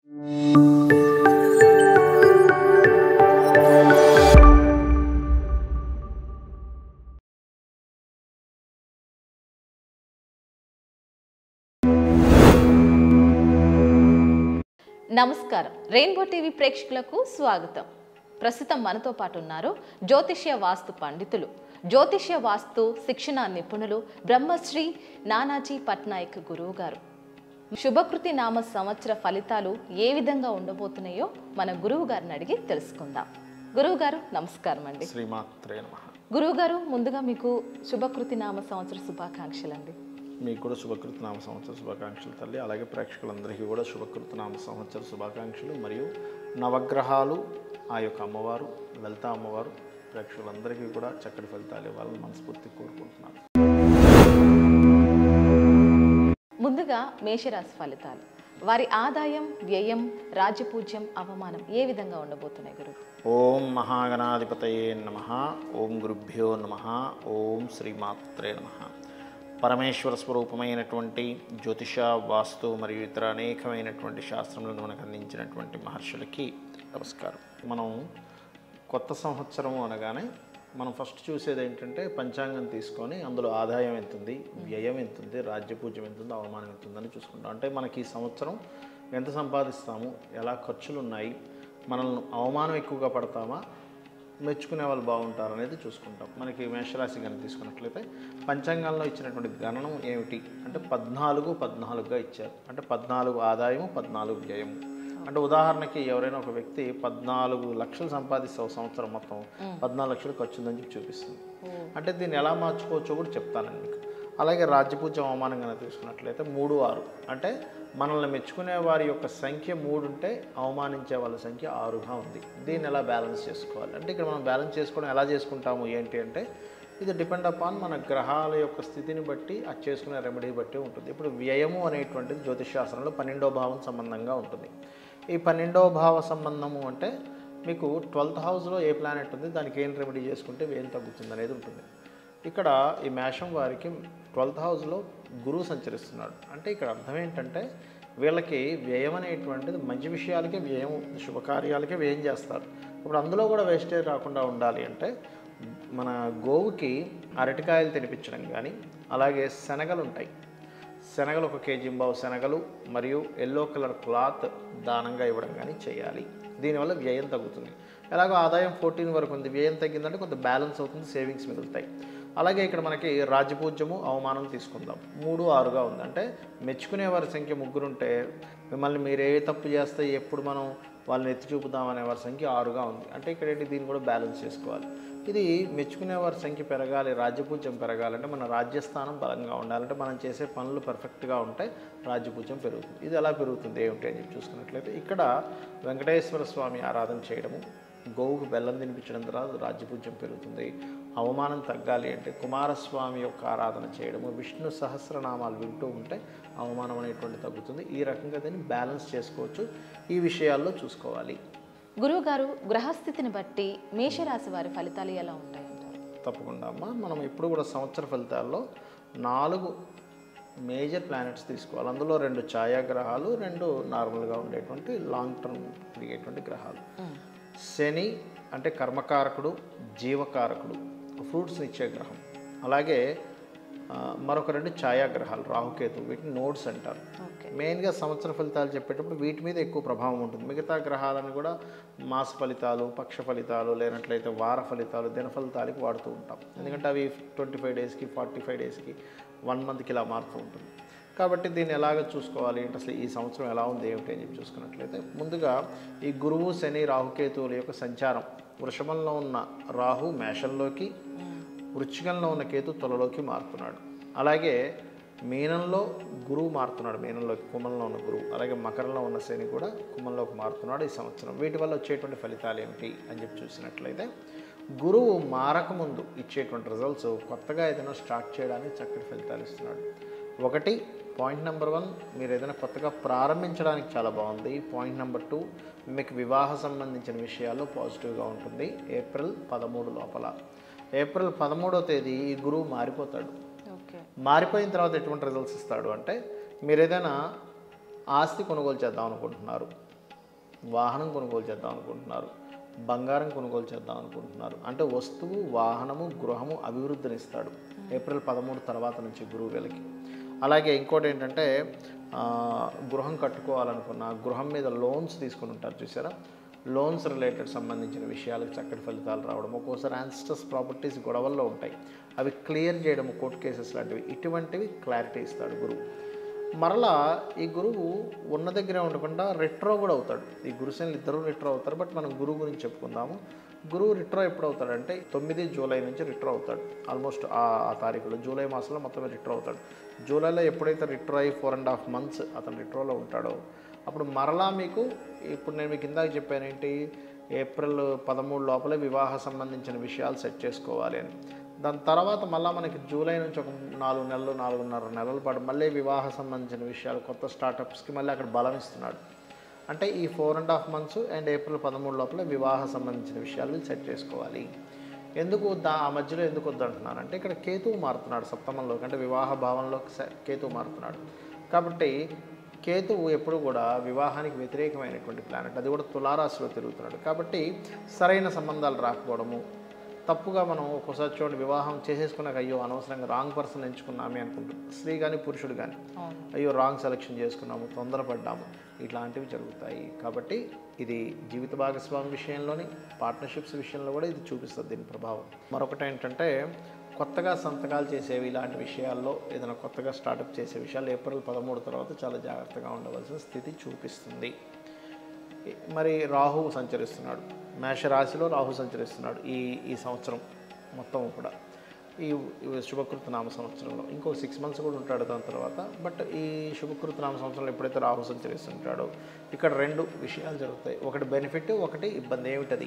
నమస్కారం rainbow TV ప్రేక్షకులకు స్వాగతం ప్రస్తుతం మనతో పాటు ఉన్నారు జ్యోతిష్య వాస్తు పండితులు జ్యోతిష్య వాస్తు శిక్షణ నిపుణులు బ్రహ్మశ్రీ నానాజీ పట్నాయక్ గురువు గారు శుభకృతి నామ సంవత్సర ఫలితాలు ఏ విధంగా ఉండబోతున్నాయో మన గురువు గారిని అడిగి తెలుసుకుందాం గురువు గారు నమస్కారం అండి శ్రీమాత్రే నమ గురువు గారు ముందుగా మీకు శుభకృతి నామ సంవత్సర శుభాకాంక్షలు అండి మీకు కూడా శుభకృతి నామ సంవత్సర శుభాకాంక్షలు తల్లి అలాగే ప్రేక్షకులందరికీ కూడా శుభకృతి నామ సంవత్సర శుభాకాంక్షలు మరియు నవగ్రహాలు ఆ యొక్క అమ్మవారు లలిత అమ్మవారు ప్రేక్షకులందరికీ కూడా చక్కటి ఫలితాలు ఇవ్వాలని మనస్ఫూర్తి కోరుకుంటున్నాను ముందుగా మేషరాశి ఫలితాలు వారి ఆదాయం వ్యయం రాజ్యపూజ్యం అవమానం ఏ విధంగా ఉండబోతున్నాయి గురువు ఓం మహాగణాధిపతయే నమ ఓం గురుభ్యో నమ ఓం శ్రీమాత్రే నమ పరమేశ్వర స్వరూపమైనటువంటి జ్యోతిష వాస్తు మరియు ఇతర అనేకమైనటువంటి శాస్త్రములను మనకు అందించినటువంటి మహర్షులకి నమస్కారం మనం కొత్త సంవత్సరం అనగానే మనం ఫస్ట్ చూసేది ఏంటంటే పంచాంగం తీసుకొని అందులో ఆదాయం ఎంత ఉంది వ్యయం ఎంత ఉంది రాజ్యపూజ్యం ఎంత ఉంది అవమానం ఎంత ఉందని చూసుకుంటాం అంటే మనకి ఈ సంవత్సరం ఎంత సంపాదిస్తాము ఎలా ఖర్చులు ఉన్నాయి మనల్ని అవమానం ఎక్కువగా పడతామా మెచ్చుకునే వాళ్ళు బాగుంటారు అనేది చూసుకుంటాం మనకి మేషరాశి కనుక తీసుకున్నట్లయితే పంచాంగాల్లో ఇచ్చినటువంటి గణనం ఏమిటి అంటే పద్నాలుగు పద్నాలుగుగా ఇచ్చారు అంటే పద్నాలుగు ఆదాయము పద్నాలుగు వ్యయము అంటే ఉదాహరణకి ఎవరైనా ఒక వ్యక్తి పద్నాలుగు లక్షలు సంపాదిస్తే ఒక సంవత్సరం మొత్తం పద్నాలుగు లక్షలు ఖర్చు ఉందని చెప్పి చూపిస్తుంది అంటే దీన్ని ఎలా మార్చుకోవచ్చో కూడా చెప్తానండి మీకు అలాగే రాజ్యపూజ్యం అవమానం కనుక తీసుకున్నట్లయితే మూడు ఆరు అంటే మనల్ని మెచ్చుకునే వారి యొక్క సంఖ్య మూడు ఉంటే అవమానించే వాళ్ళ సంఖ్య ఆరుగా ఉంది దీన్ని ఎలా బ్యాలెన్స్ చేసుకోవాలి అంటే ఇక్కడ మనం బ్యాలెన్స్ చేసుకోవడం ఎలా చేసుకుంటాము ఏంటి అంటే ఇది డిపెండ్ అపాన్ మన గ్రహాల యొక్క స్థితిని బట్టి అది చేసుకునే రెమెడీ బట్టి ఉంటుంది ఇప్పుడు వ్యయము అనేటువంటిది జ్యోతిష్ శాస్త్రంలో పన్నెండో భావం సంబంధంగా ఉంటుంది ఈ పన్నెండవ భావ సంబంధము అంటే మీకు ట్వెల్త్ హౌస్లో ఏ ప్లానెట్ ఉంది దానికి ఏం రెమెడీ చేసుకుంటే ఏం తగ్గుతుంది అనేది ఉంటుంది ఇక్కడ ఈ మేషం వారికి ట్వెల్త్ హౌస్లో గురువు సంచరిస్తున్నాడు అంటే ఇక్కడ అర్థం ఏంటంటే వీళ్ళకి వ్యయం అనేటువంటిది మంచి విషయాలకే వ్యయం శుభకార్యాలకే వ్యయం చేస్తారు ఇప్పుడు అందులో కూడా వేస్టేజ్ రాకుండా ఉండాలి అంటే మన గోవుకి అరటికాయలు తినిపించడం కానీ అలాగే శనగలు ఉంటాయి శనగలు ఒక కేజీ బావు శనగలు మరియు ఎల్లో కలర్ క్లాత్ దానంగా ఇవ్వడం కానీ చేయాలి దీనివల్ల వ్యయం తగ్గుతుంది ఎలాగో ఆదాయం ఫోర్టీన్ వరకు ఉంది వ్యయం తగ్గిందంటే కొంత బ్యాలెన్స్ అవుతుంది సేవింగ్స్ మిగులుతాయి అలాగే ఇక్కడ మనకి రాజ్యపూజ్యము అవమానం తీసుకుందాం మూడు ఆరుగా ఉంది అంటే మెచ్చుకునే వారి సంఖ్య ముగ్గురు ఉంటే మిమ్మల్ని మీరు ఏ తప్పు చేస్తే ఎప్పుడు మనం వాళ్ళని ఎత్తి చూపుదాం అనే వారి సంఖ్య ఆరుగా ఉంది అంటే ఇక్కడ ఏంటి దీన్ని కూడా బ్యాలెన్స్ చేసుకోవాలి ఇది మెచ్చుకునే వారి సంఖ్య పెరగాలి రాజ్యపూజ్యం పెరగాలంటే మన రాజ్యస్థానం బలంగా ఉండాలంటే మనం చేసే పనులు పర్ఫెక్ట్గా ఉంటే రాజ్యపూజ్యం పెరుగుతుంది ఇది ఎలా పెరుగుతుంది ఏమిటి అని చెప్పి చూసుకున్నట్లయితే ఇక్కడ వెంకటేశ్వర స్వామి ఆరాధన చేయడము గోవుకు బెల్లం తినిపించడం ద్వారా రాజ్యపూజ్యం పెరుగుతుంది అవమానం తగ్గాలి అంటే కుమారస్వామి యొక్క ఆరాధన చేయడము విష్ణు సహస్రనామాలు వింటూ ఉంటే అవమానం అనేటువంటి తగ్గుతుంది ఈ రకంగా దీన్ని బ్యాలెన్స్ చేసుకోవచ్చు ఈ విషయాల్లో చూసుకోవాలి గురువు గారు గ్రహస్థితిని బట్టి మేషరాశి వారి ఫలితాలు ఎలా ఉంటాయంటారు తప్పకుండా అమ్మ మనం ఎప్పుడు కూడా సంవత్సర ఫలితాల్లో నాలుగు మేజర్ ప్లానెట్స్ తీసుకోవాలి అందులో రెండు ఛాయాగ్రహాలు రెండు నార్మల్గా ఉండేటువంటి లాంగ్ టర్మ్ తిరిగేటువంటి గ్రహాలు శని అంటే కర్మకారకుడు జీవకారకుడు ఫ్రూట్స్ని ఇచ్చే గ్రహం అలాగే ఆ, మరొక రెండు ఛాయాగ్రహాలు రాహుకేతు వీటిని నోడ్స్ అంటారు ఓకే మెయిన్గా సంవత్సర ఫలితాలు చెప్పేటప్పుడు వీటి మీద ఎక్కువ ప్రభావం ఉంటుంది మిగతా గ్రహాలను కూడా మాస ఫలితాలు పక్ష ఫలితాలు లేనట్లయితే వార ఫలితాలు దిన ఫలితాలకి వాడుతూ ఉంటాం ఎందుకంటే అవి ట్వంటీ ఫైవ్ డేస్కి ఫార్టీ ఫైవ్ డేస్కి వన్ మంత్కి ఇలా మారుతూ ఉంటుంది కాబట్టి దీన్ని ఎలాగ చూసుకోవాలి అంటే అసలు ఈ సంవత్సరం ఎలా ఉంది ఏమిటి అని చెప్పి చూసుకున్నట్లయితే ముందుగా ఈ గురువు శని రాహుకేతువుల యొక్క సంచారం వృషభంలో ఉన్న రాహు మేషంలోకి వృచ్చికంలో ఉన్న కేతు తులలోకి మారుతున్నాడు అలాగే మీనంలో గురువు మారుతున్నాడు మీనంలోకి కుమంలో ఉన్న గురువు అలాగే మకరంలో ఉన్న శని కూడా కుమంలోకి మారుతున్నాడు ఈ సంవత్సరం వీటి వల్ల వచ్చేటువంటి ఫలితాలు ఏమిటి అని చెప్పి చూసినట్లయితే గురువు మారకముందు ఇచ్చేటువంటి రిజల్ట్స్ కొత్తగా ఏదైనా స్టార్ట్ చేయడానికి చక్కటి ఫలితాలు ఇస్తున్నాడు ఒకటి పాయింట్ నెంబర్ వన్ మీరు ఏదైనా కొత్తగా ప్రారంభించడానికి చాలా బాగుంది పాయింట్ నెంబర్ టూ మీకు వివాహ సంబంధించిన విషయాల్లో పాజిటివ్గా ఉంటుంది ఏప్రిల్ పదమూడు లోపల ఏప్రిల్ పదమూడో తేదీ ఈ గురువు మారిపోతాడు ఓకే మారిపోయిన తర్వాత ఎటువంటి రిజల్ట్స్ ఇస్తాడు అంటే మీరు ఏదైనా ఆస్తి కొనుగోలు చేద్దాం అనుకుంటున్నారు వాహనం కొనుగోలు చేద్దాం అనుకుంటున్నారు బంగారం కొనుగోలు చేద్దాం అనుకుంటున్నారు అంటే వస్తువు వాహనము గృహము అభివృద్ధినిస్తాడు ఏప్రిల్ పదమూడు తర్వాత నుంచి గురువు వీళ్ళకి అలాగే ఇంకోటి ఏంటంటే ఆ, గృహం కట్టుకోవాలనుకున్న గృహం మీద లోన్స్ తీసుకుని ఉంటారు చూసారా లోన్స్ రిలేటెడ్ సంబంధించిన విషయాలకు చక్కటి ఫలితాలు రావడం ఒక్కోసారి యాన్స్టర్స్ ప్రాపర్టీస్ గొడవల్లో ఉంటాయి అవి క్లియర్ చేయడం కోర్టు కేసెస్ లాంటివి ఇటువంటివి క్లారిటీ ఇస్తాడు గురువు మరలా ఈ గురువు ఉన్న దగ్గరే ఉండకుండా రిట్రో కూడా అవుతాడు ఈ గురుసేనులు ఇద్దరు రిట్రో అవుతారు బట్ మనం గురువు గురించి చెప్పుకుందాము గురువు రిట్రో ఎప్పుడు అవుతాడంటే తొమ్మిది జూలై నుంచి రిట్రో అవుతాడు ఆల్మోస్ట్ ఆ ఆ తారీఖులో జూలై మాసంలో మొత్తం రిట్రో అవుతాడు జూలైలో ఎప్పుడైతే రిట్రో అయ్యి ఫోర్ అండ్ హాఫ్ మంత్స్ అతను రిట్రోలో ఉంటాడో అప్పుడు మరలా మీకు ఇప్పుడు నేను మీకు ఇందాక చెప్పాను ఏంటి ఏప్రిల్ పదమూడు లోపలే వివాహ సంబంధించిన విషయాలు సెట్ చేసుకోవాలి అని దాని తర్వాత మళ్ళీ మనకి జూలై నుంచి ఒక నాలుగు నెలలు నాలుగున్నర నెలల పాటు మళ్ళీ వివాహ సంబంధించిన విషయాలు కొత్త స్టార్టప్స్కి మళ్ళీ అక్కడ బలం ఇస్తున్నాడు అంటే ఈ four and half months and April పదమూడు లోపల వివాహ సంబంధించిన విషయాలు వీళ్ళు సెట్ చేసుకోవాలి ఎందుకు దా ఆ మధ్యలో ఎందుకు వద్దంటున్నాను అంటే ఇక్కడ కేతువు మారుతున్నాడు సప్తమంలోకి అంటే వివాహ భావంలోకి స- కేతువు మారుతున్నాడు కాబట్టి కేతువు ఎప్పుడు కూడా వివాహానికి వ్యతిరేకమైనటువంటి ప్లానెట్ అది కూడా తులారాశిలో తిరుగుతున్నాడు కాబట్టి సరైన సంబంధాలు రాకపోవడము తప్పుగా మనం ఒక్కోసారి చూడండి వివాహం చేసేసుకున్నాక అయ్యో అనవసరంగా రాంగ్ పర్సన్ ఎంచుకున్నామే అనుకుంటాం స్త్రీ కానీ పురుషుడు కానీ అవును అయ్యో రాంగ్ సెలెక్షన్ చేసుకున్నాము తొందరపడ్డాము ఇట్లాంటివి జరుగుతాయి కాబట్టి ఇది జీవిత భాగస్వామి విషయంలోని పార్ట్నర్షిప్స్ విషయంలో కూడా ఇది చూపిస్తుంది దీని ప్రభావం మరొకటి ఏంటంటే కొత్తగా సంతకాలు చేసేవి ఇలాంటి విషయాల్లో ఏదైనా కొత్తగా స్టార్టప్ చేసే విషయాలు ఏప్రిల్ పదమూడు తర్వాత చాలా జాగ్రత్తగా ఉండవలసిన స్థితి చూపిస్తుంది మరి రాహు సంచరిస్తున్నాడు మేషరాశిలో రాహు సంచరిస్తున్నాడు ఈ ఈ సంవత్సరం మొత్తం కూడా ఈ ఈ శుభకృత నామ సంవత్సరంలో ఇంకో సిక్స్ మంత్స్ కూడా ఉంటాడు దాని తర్వాత బట్ ఈ శుభకృత నామ సంవత్సరంలో ఎప్పుడైతే రాహు సంచరిస్తుంటాడో ఇక్కడ రెండు విషయాలు జరుగుతాయి ఒకటి బెనిఫిట్ ఒకటి ఇబ్బంది ఏమిటది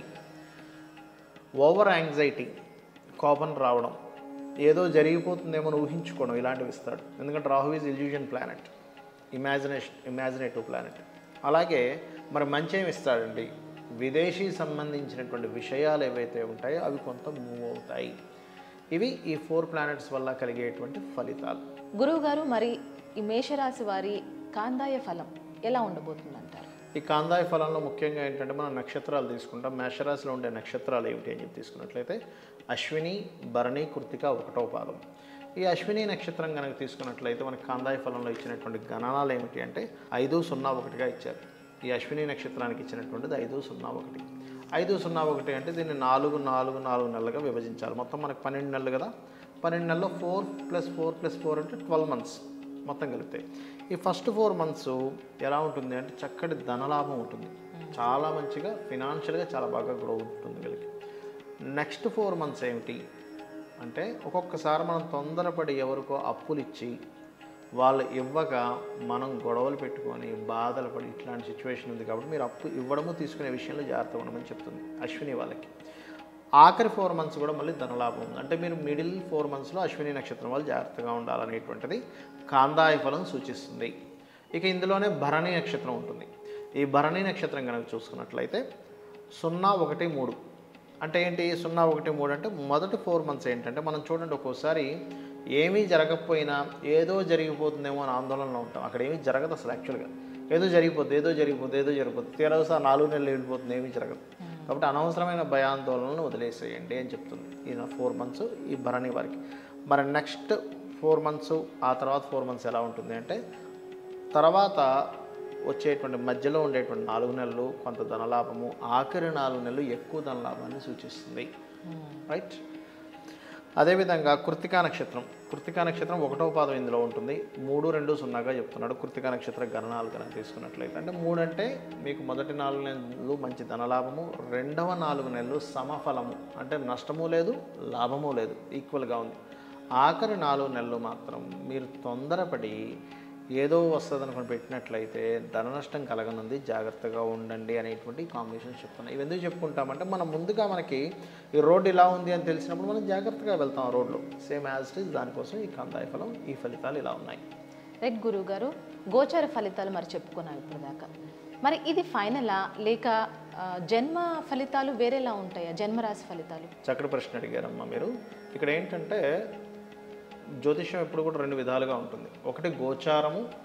ఓవర్ యాంగ్జైటీ కోపం రావడం ఏదో జరిగిపోతుందేమో అని ఊహించుకోవడం ఇలాంటివి ఇస్తాడు ఎందుకంటే Rahu is illusion planet imagination imaginative planet అలాగే మరి మంచి ఏమి ఇస్తాడండి విదేశీ సంబంధించినటువంటి విషయాలు ఏవైతే ఉంటాయో అవి కొంత మూవ్ అవుతాయి ఇవి ఈ ఫోర్ ప్లానెట్స్ వల్ల కలిగేటువంటి ఫలితాలు గురువు గారు మరి ఈ మేషరాశి వారి కాందాయ ఫలం ఎలా ఉండబోతుందంటారు ఈ కాందాయ ఫలంలో ముఖ్యంగా ఏంటంటే మనం నక్షత్రాలు తీసుకుంటాం మేషరాశిలో ఉండే నక్షత్రాలు ఏమిటి అని చెప్పి తీసుకున్నట్లయితే అశ్విని భరణి కృతిక ఒకటో పాదం ఈ అశ్విని నక్షత్రం కనుక తీసుకున్నట్లయితే మనకి కాందాయ ఫలంలో ఇచ్చినటువంటి గణనాలు ఏమిటి అంటే ఐదు సున్నా ఒకటిగా ఇచ్చారు ఈ అశ్విని నక్షత్రానికి ఇచ్చినటువంటిది ఐదు సున్నా ఒకటి ఐదు సున్నా ఒకటి అంటే దీన్ని నాలుగు నాలుగు నాలుగు నెలలుగా విభజించాలి మొత్తం మనకు పన్నెండు నెలలు కదా పన్నెండు నెలల్లో four plus four plus four అంటే ట్వెల్వ్ మంత్స్ మొత్తం కలిపితే ఈ ఫస్ట్ ఫోర్ మంత్స్ ఎలా ఉంటుంది అంటే చక్కటి ధనలాభం ఉంటుంది చాలా మంచిగా ఫినాన్షియల్గా చాలా బాగా గ్రో ఉంటుంది వీళ్ళకి నెక్స్ట్ ఫోర్ మంత్స్ ఏమిటి అంటే ఒక్కొక్కసారి మనం తొందరపడి ఎవరికో అప్పులు ఇచ్చి వాళ్ళు ఇవ్వక మనం గొడవలు పెట్టుకొని బాధలు పడి ఇట్లాంటి సిచ్యువేషన్ ఉంది కాబట్టి మీరు అప్పు ఇవ్వడము తీసుకునే విషయంలో జాగ్రత్త ఉండమని చెప్తుంది అశ్విని వాళ్ళకి ఆఖరి ఫోర్ మంత్స్ కూడా మళ్ళీ ధనలాభం ఉంది అంటే మీరు మిడిల్ ఫోర్ మంత్స్లో అశ్విని నక్షత్రం వాళ్ళు జాగ్రత్తగా ఉండాలనేటువంటిది కాందాయ ఫలం సూచిస్తుంది ఇక ఇందులోనే భరణి నక్షత్రం ఉంటుంది ఈ భరణి నక్షత్రం కనుక చూసుకున్నట్లయితే సున్నా ఒకటి మూడు అంటే ఏంటి సున్నా ఒకటి మూడు అంటే మొదటి ఫోర్ మంత్స్ ఏంటంటే మనం చూడండి ఒక్కోసారి ఏమీ జరగకపోయినా ఏదో జరిగిపోతుందేమో అని ఆందోళనలో ఉంటాం అక్కడ ఏమీ జరగదు అసలు యాక్చువల్గా ఏదో జరిగిపోతుంది ఏదో జరిగిపోతుంది ఏదో జరిగిపోతుంది తీరవసా నాలుగు నెలలు వెళ్ళిపోతుంది ఏమీ జరగదు కాబట్టి అనవసరమైన భయాందోళనలను వదిలేసేయండి అని చెప్తుంది ఈ ఫోర్ మంత్స్ ఈ భరణి వారికి మరి నెక్స్ట్ ఫోర్ మంత్స్ ఆ తర్వాత ఫోర్ మంత్స్ ఎలా ఉంటుంది అంటే తర్వాత వచ్చేటువంటి మధ్యలో ఉండేటువంటి నాలుగు నెలలు కొంత ధనలాభము ఆఖరి నాలుగు నెలలు ఎక్కువ ధనలాభాన్ని సూచిస్తుంది రైట్ అదేవిధంగా కృతికా నక్షత్రం కృతికా నక్షత్రం ఒకటో పాదం ఇందులో ఉంటుంది మూడు రెండు సున్నాగా చెప్తున్నాడు కృతికా నక్షత్ర గణనాలు కనుక తీసుకున్నట్లయితే అంటే మూడు అంటే మీకు మొదటి నాలుగు నెలలు మంచి ధనలాభము రెండవ నాలుగు నెలలు సమఫలము అంటే నష్టము లేదు లాభము లేదు ఈక్వల్గా ఉంది ఆఖరి నాలుగు నెలలు మాత్రం మీరు తొందరపడి ఏదో వస్తుంది అనుకుని పెట్టినట్లయితే ధన నష్టం కలగనుంది జాగ్రత్తగా ఉండండి అనేటువంటి కాంబినేషన్ చెప్తున్నాయి ఇవి ఎందుకు చెప్పుకుంటామంటే మనం ముందుగా మనకి ఈ రోడ్ ఇలా ఉంది అని తెలిసినప్పుడు మనం జాగ్రత్తగా వెళ్తాం ఆ రోడ్లో సేమ్ యాజ్ ఇట్ ఈస్ దానికోసం ఈ కందాయ ఫలం ఈ ఫలితాలు ఇలా ఉన్నాయి రైట్ గురువు గారు గోచర ఫలితాలు మరి చెప్పుకున్నాం ఇప్పుడు దాకా మరి ఇది ఫైనలా లేక ఆ, జన్మ ఫలితాలు వేరేలా ఉంటాయా జన్మరాశి ఫలితాలు చక్కటి ప్రశ్న అడిగారమ్మా మీరు ఇక్కడ ఏంటంటే జ్యోతిష్యం ఎప్పుడు కూడా రెండు విధాలుగా ఉంటుంది ఒకటి గోచారము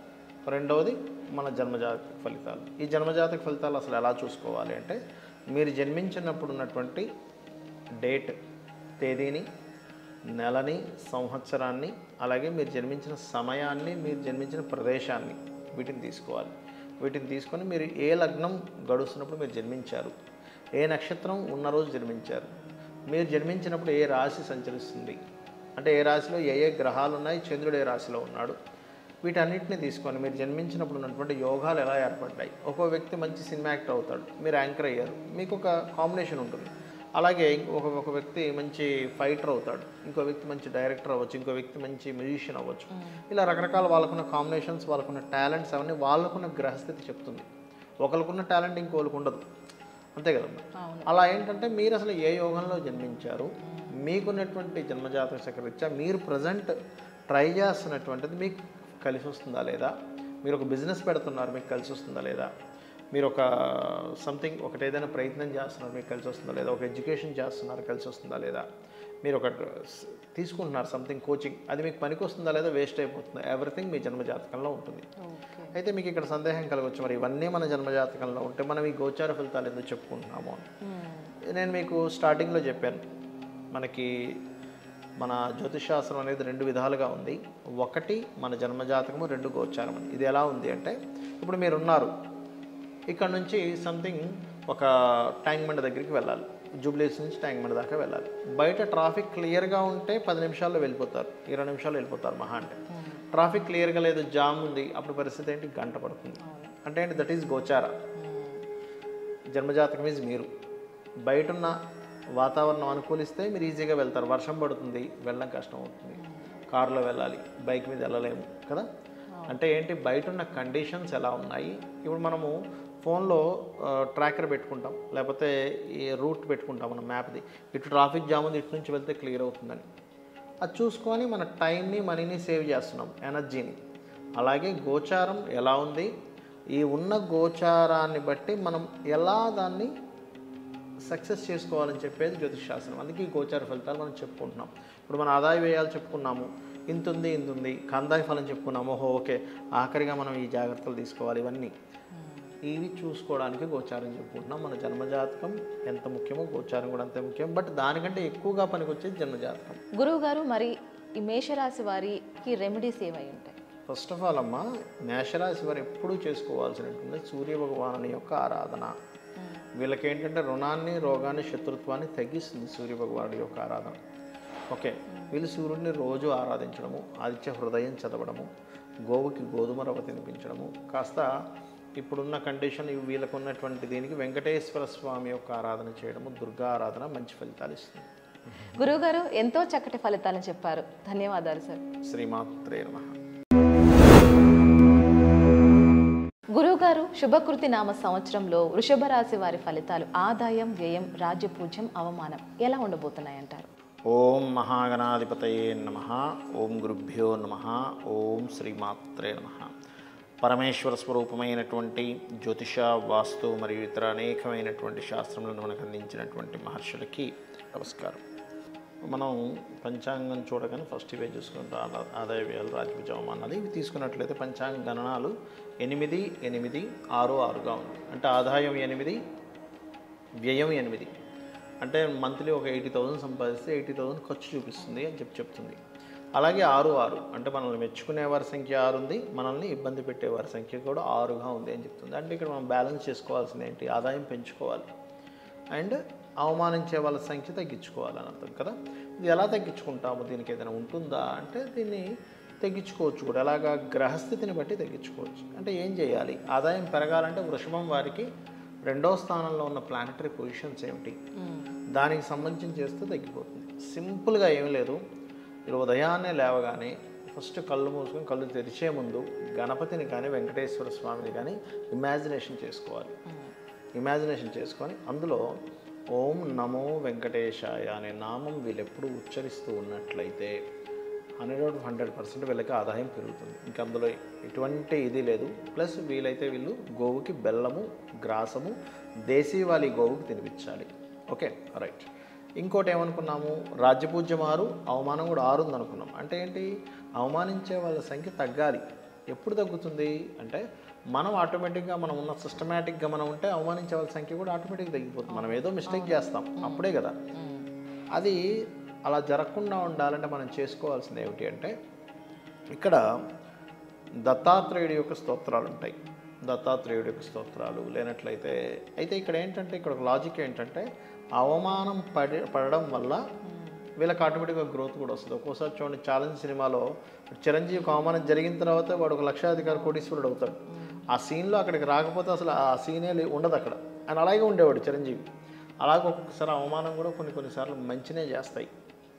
రెండవది మన జన్మజాతక ఫలితాలు ఈ జన్మజాతక ఫలితాలు అసలు ఎలా చూసుకోవాలి అంటే మీరు జన్మించినప్పుడు ఉన్నటువంటి డేట్ తేదీని నెలని సంవత్సరాన్ని అలాగే మీరు జన్మించిన సమయాన్ని మీరు జన్మించిన ప్రదేశాన్ని వీటిని తీసుకోవాలి వీటిని తీసుకొని మీరు ఏ లగ్నం గడుస్తున్నప్పుడు మీరు జన్మించారు ఏ నక్షత్రం ఉన్న రోజు జన్మించారు మీరు జన్మించినప్పుడు ఏ రాశి సంచరిస్తుంది అంటే ఏ రాశిలో ఏ ఏ గ్రహాలు ఉన్నాయి చంద్రుడు ఏ రాశిలో ఉన్నాడు వీటన్నిటిని తీసుకొని మీరు జన్మించినప్పుడు ఉన్నటువంటి యోగాలు ఎలా ఏర్పడ్డాయి ఒక్కో వ్యక్తి మంచి సినిమా యాక్టర్ అవుతాడు మీరు యాంకర్ అయ్యారు మీకు ఒక కాంబినేషన్ ఉంటుంది అలాగే ఒక ఒక వ్యక్తి మంచి ఫైటర్ అవుతాడు ఇంకో వ్యక్తి మంచి డైరెక్టర్ అవ్వచ్చు ఇంకో వ్యక్తి మంచి మ్యూజిషియన్ అవ్వచ్చు ఇలా రకరకాల వాళ్ళకున్న కాంబినేషన్స్ వాళ్ళకున్న టాలెంట్స్ అవన్నీ వాళ్ళకున్న గ్రహస్థితి చెప్తుంది ఒకరికున్న టాలెంట్ ఇంకోళ్ళకు ఉండదు అంతే కదమ్మా అవును అలా ఏంటంటే మీరు అసలు ఏ యోగంలో జన్మించారు మీకున్నటువంటి జన్మజాతక చక్రరీత్యా మీరు ప్రజెంట్ ట్రై చేస్తున్నటువంటిది మీకు కలిసి వస్తుందా లేదా మీరు ఒక బిజినెస్ పెడుతున్నారు మీకు కలిసి వస్తుందా లేదా మీరు ఒక సంథింగ్ ఒకటి ఏదైనా ప్రయత్నం చేస్తున్నారు మీకు కలిసి వస్తుందా లేదా ఒక ఎడ్యుకేషన్ చేస్తున్నారు కలిసి వస్తుందా లేదా మీరు ఒక స్- తీసుకుంటున్నారు సంథింగ్ కోచింగ్ అది మీకు పనికి వస్తుందా లేదా వేస్ట్ అయిపోతుందా ఎవ్రీథింగ్ మీ జన్మజాతకంలో ఉంటుంది ఓకే అయితే మీకు ఇక్కడ సందేహం కలగవచ్చు మరి ఇవన్నీ మన జన్మజాతకంలో ఉంటే మనం ఈ గోచార ఫలితాలు ఎందుకు చెప్పుకుంటున్నాము అని నేను మీకు స్టార్టింగ్లో చెప్పాను మనకి మన జ్యోతిషాస్త్రం అనేది రెండు విధాలుగా ఉంది ఒకటి మన జన్మజాతకము రెండు గోచారం అని ఇది ఎలా ఉంది అంటే ఇప్పుడు మీరు ఉన్నారు ఇక్కడ నుంచి సంథింగ్ ఒక ట్యాంక్ బండ్ దగ్గరికి వెళ్ళాలి జూబ్లీస్ నుంచి ట్యాంక్ బండ్ దాకా వెళ్ళాలి బయట ట్రాఫిక్ క్లియర్గా ఉంటే పది నిమిషాల్లో వెళ్ళిపోతారు ఇరవై నిమిషాలు వెళ్ళిపోతారు మహా అంటే ట్రాఫిక్ క్లియర్గా లేదు జామ్ ఉంది అప్పుడు పరిస్థితి ఏంటి గంట పడుతుంది అంటే ఏంటి దట్ ఈస్ గోచార జన్మజాతకం ఈజ్ మీరు బయట ఉన్న వాతావరణం అనుకూలిస్తే మీరు ఈజీగా వెళ్తారు వర్షం పడుతుంది వెళ్ళడం కష్టం అవుతుంది కారులో వెళ్ళాలి బైక్ మీద వెళ్ళలేము కదా అంటే ఏంటి బయట ఉన్న కండిషన్స్ ఎలా ఉన్నాయి ఇప్పుడు మనము ఫోన్లో ట్రాకర్ పెట్టుకుంటాం లేకపోతే ఈ రూట్ పెట్టుకుంటాం మన మ్యాప్ది ఇటు ట్రాఫిక్ జామ్ ఉంది ఇటు నుంచి వెళ్తే క్లియర్ అవుతుందని అది చూసుకొని మన టైంని మనీని సేవ్ చేస్తున్నాం ఎనర్జీని అలాగే గోచారం ఎలా ఉంది ఈ ఉన్న గోచారాన్ని బట్టి మనం ఎలా దాన్ని సక్సెస్ చేసుకోవాలని చెప్పేది జ్యోతిష్ శాస్త్రం అందుకే ఈ గోచార ఫలితాలు మనం చెప్పుకుంటున్నాం ఇప్పుడు మన ఆదాయ వ్యయాలు చెప్పుకున్నాము ఇంత ఉంది ఇంత ఉంది కందాయ ఫలం చెప్పుకున్నాము ఓహో ఓకే ఆఖరిగా మనం ఈ జాగ్రత్తలు తీసుకోవాలి ఇవన్నీ ఇవి చూసుకోవడానికి గోచారం చెప్పుకుంటున్నాం మన జన్మజాతకం ఎంత ముఖ్యమో గోచారం కూడా అంతే ముఖ్యం బట్ దానికంటే ఎక్కువగా పనికొచ్చేది జన్మజాతకం గురువు గారు మరి ఈ మేషరాశి వారికి రెమెడీస్ ఏమై ఉంటాయి ఫస్ట్ ఆఫ్ ఆల్ అమ్మ మేషరాశి వారు ఎప్పుడూ చేసుకోవాల్సినటువంటి సూర్య భగవానుని యొక్క ఆరాధన వీళ్ళకి ఏంటంటే రుణాన్ని రోగాన్ని శత్రుత్వాన్ని తగ్గిస్తుంది సూర్య భగవానుడి యొక్క ఆరాధన ఓకే వీళ్ళు సూర్యుడిని రోజు ఆరాధించడము ఆదిత్య హృదయం చదవడము గోవుకి గోధుమ రవ్వ తినిపించడము కాస్త ఇప్పుడున్న కండిషన్ ఇవి వీళ్ళకు ఉన్నటువంటి దీనికి వెంకటేశ్వర స్వామి యొక్క ఆరాధన చేయడము దుర్గా ఆరాధన మంచి ఫలితాలు ఇస్తుంది గురువు గారు ఎంతో చక్కటి ఫలితాలను చెప్పారు ధన్యవాదాలు సార్ శ్రీమాత్రే నమః గురువుగారు శుభకృతి నామ సంవత్సరంలో వృషభ రాశి వారి ఫలితాలు ఆదాయం వ్యయం రాజ్యపూజ్యం అవమానం ఎలా ఉండబోతున్నాయంటారు ఓం మహాగణాధిపతయే నమ ఓం గురుభ్యో నమ ఓం శ్రీమాత్రే నమ పరమేశ్వర స్వరూపమైనటువంటి జ్యోతిష వాస్తు మరియు ఇతర అనేకమైనటువంటి శాస్త్రములను మనకు అందించినటువంటి మహర్షులకి నమస్కారం మనం పంచాంగం చూడగానే ఫస్ట్ ఇవే చూసుకుంటాం ఆదా- ఆదాయ వ్యయాలు రాజభుజం అన్నది ఇవి తీసుకున్నట్లయితే పంచాంగ గణనాలు ఎనిమిది ఎనిమిది ఆరు ఆరుగా ఉంది అంటే ఆదాయం ఎనిమిది వ్యయం ఎనిమిది అంటే మంత్లీ ఒక ఎయిటీ థౌసండ్ సంపాదిస్తే ఎయిటీ థౌసండ్ ఖర్చు చూపిస్తుంది అని చెప్పి చెప్తుంది అలాగే ఆరు ఆరు అంటే మనల్ని మెచ్చుకునే వారి సంఖ్య ఆరు ఉంది మనల్ని ఇబ్బంది పెట్టే వారి సంఖ్య కూడా ఆరుగా ఉంది అని చెప్తుంది అంటే ఇక్కడ మనం బ్యాలెన్స్ చేసుకోవాల్సింది ఏంటి ఆదాయం పెంచుకోవాలి అండ్ అవమానించే వాళ్ళ సంఖ్య తగ్గించుకోవాలని అర్థం కదా ఇది ఎలా తగ్గించుకుంటాము దీనికి ఏదైనా ఉంటుందా అంటే దీన్ని తగ్గించుకోవచ్చు కూడా ఎలాగా గ్రహస్థితిని బట్టి తగ్గించుకోవచ్చు అంటే ఏం చేయాలి ఆదాయం పెరగాలంటే వృషభం వారికి రెండో స్థానంలో ఉన్న ప్లానటరీ పొజిషన్స్ ఏమిటి దానికి సంబంధించి చేస్తే తగ్గిపోతుంది సింపుల్గా ఏమీ లేదు మీరు ఉదయాన్నే లేవగానే ఫస్ట్ కళ్ళు మూసుకొని కళ్ళు తెరిచే ముందు గణపతిని కానీ వెంకటేశ్వర స్వామిని కానీ ఇమాజినేషన్ చేసుకోవాలి ఇమాజినేషన్ చేసుకొని అందులో ఓం నమో వెంకటేశాయ అనే నామం వీళ్ళు ఎప్పుడు ఉచ్చరిస్తూ ఉన్నట్లయితే హండ్రెడ్ అవుట్ హండ్రెడ్ పర్సెంట్ వీళ్ళకి ఆదాయం పెరుగుతుంది ఇంకా అందులో ఎటువంటి ఇది లేదు ప్లస్ వీలైతే వీళ్ళు గోవుకి బెల్లము గ్రాసము దేశీవాలి గోవుకి తినిపించాలి ఓకే రైట్ ఇంకోటి ఏమనుకున్నాము రాజ్యపూజ్యం ఆరు అవమానం కూడా ఆరు ఉంది అనుకున్నాం అంటే ఏంటి అవమానించే వాళ్ళ సంఖ్య తగ్గాలి ఎప్పుడు తగ్గుతుంది అంటే మనం ఆటోమేటిక్గా మనం ఉన్న సిస్టమేటిక్గా మనం ఉంటే అవమానించవలసిన సంఖ్య కూడా ఆటోమేటిక్గా తగ్గిపోతుంది మనం ఏదో మిస్టేక్ చేస్తాం అప్పుడే కదా అది అలా జరగకుండా ఉండాలంటే మనం చేసుకోవాల్సింది ఏమిటి అంటే ఇక్కడ దత్తాత్రేయుడి యొక్క స్తోత్రాలు ఉంటాయి దత్తాత్రేయుడి యొక్క స్తోత్రాలు లేనట్లయితే అయితే ఇక్కడ ఏంటంటే ఇక్కడ ఒక లాజిక్ ఏంటంటే అవమానం పడి పడడం వల్ల వీళ్ళకి ఆటోమేటిక్గా గ్రోత్ కూడా వస్తుంది ఒక్కోసారి చూడండి ఛాలెంజ్ సినిమాలో చిరంజీవి అవమానం జరిగిన తర్వాత వాడు ఒక లక్షాధికారి కోటీశ్వరుడు అవుతాడు ఆ సీన్లో అక్కడికి రాకపోతే అసలు ఆ సీనే లే- ఉండదు అక్కడ ఆయన అలాగే ఉండేవాడు చిరంజీవి అలాగే ఒక్కొక్కసారి అవమానం కూడా కొన్ని కొన్నిసార్లు మంచినే చేస్తాయి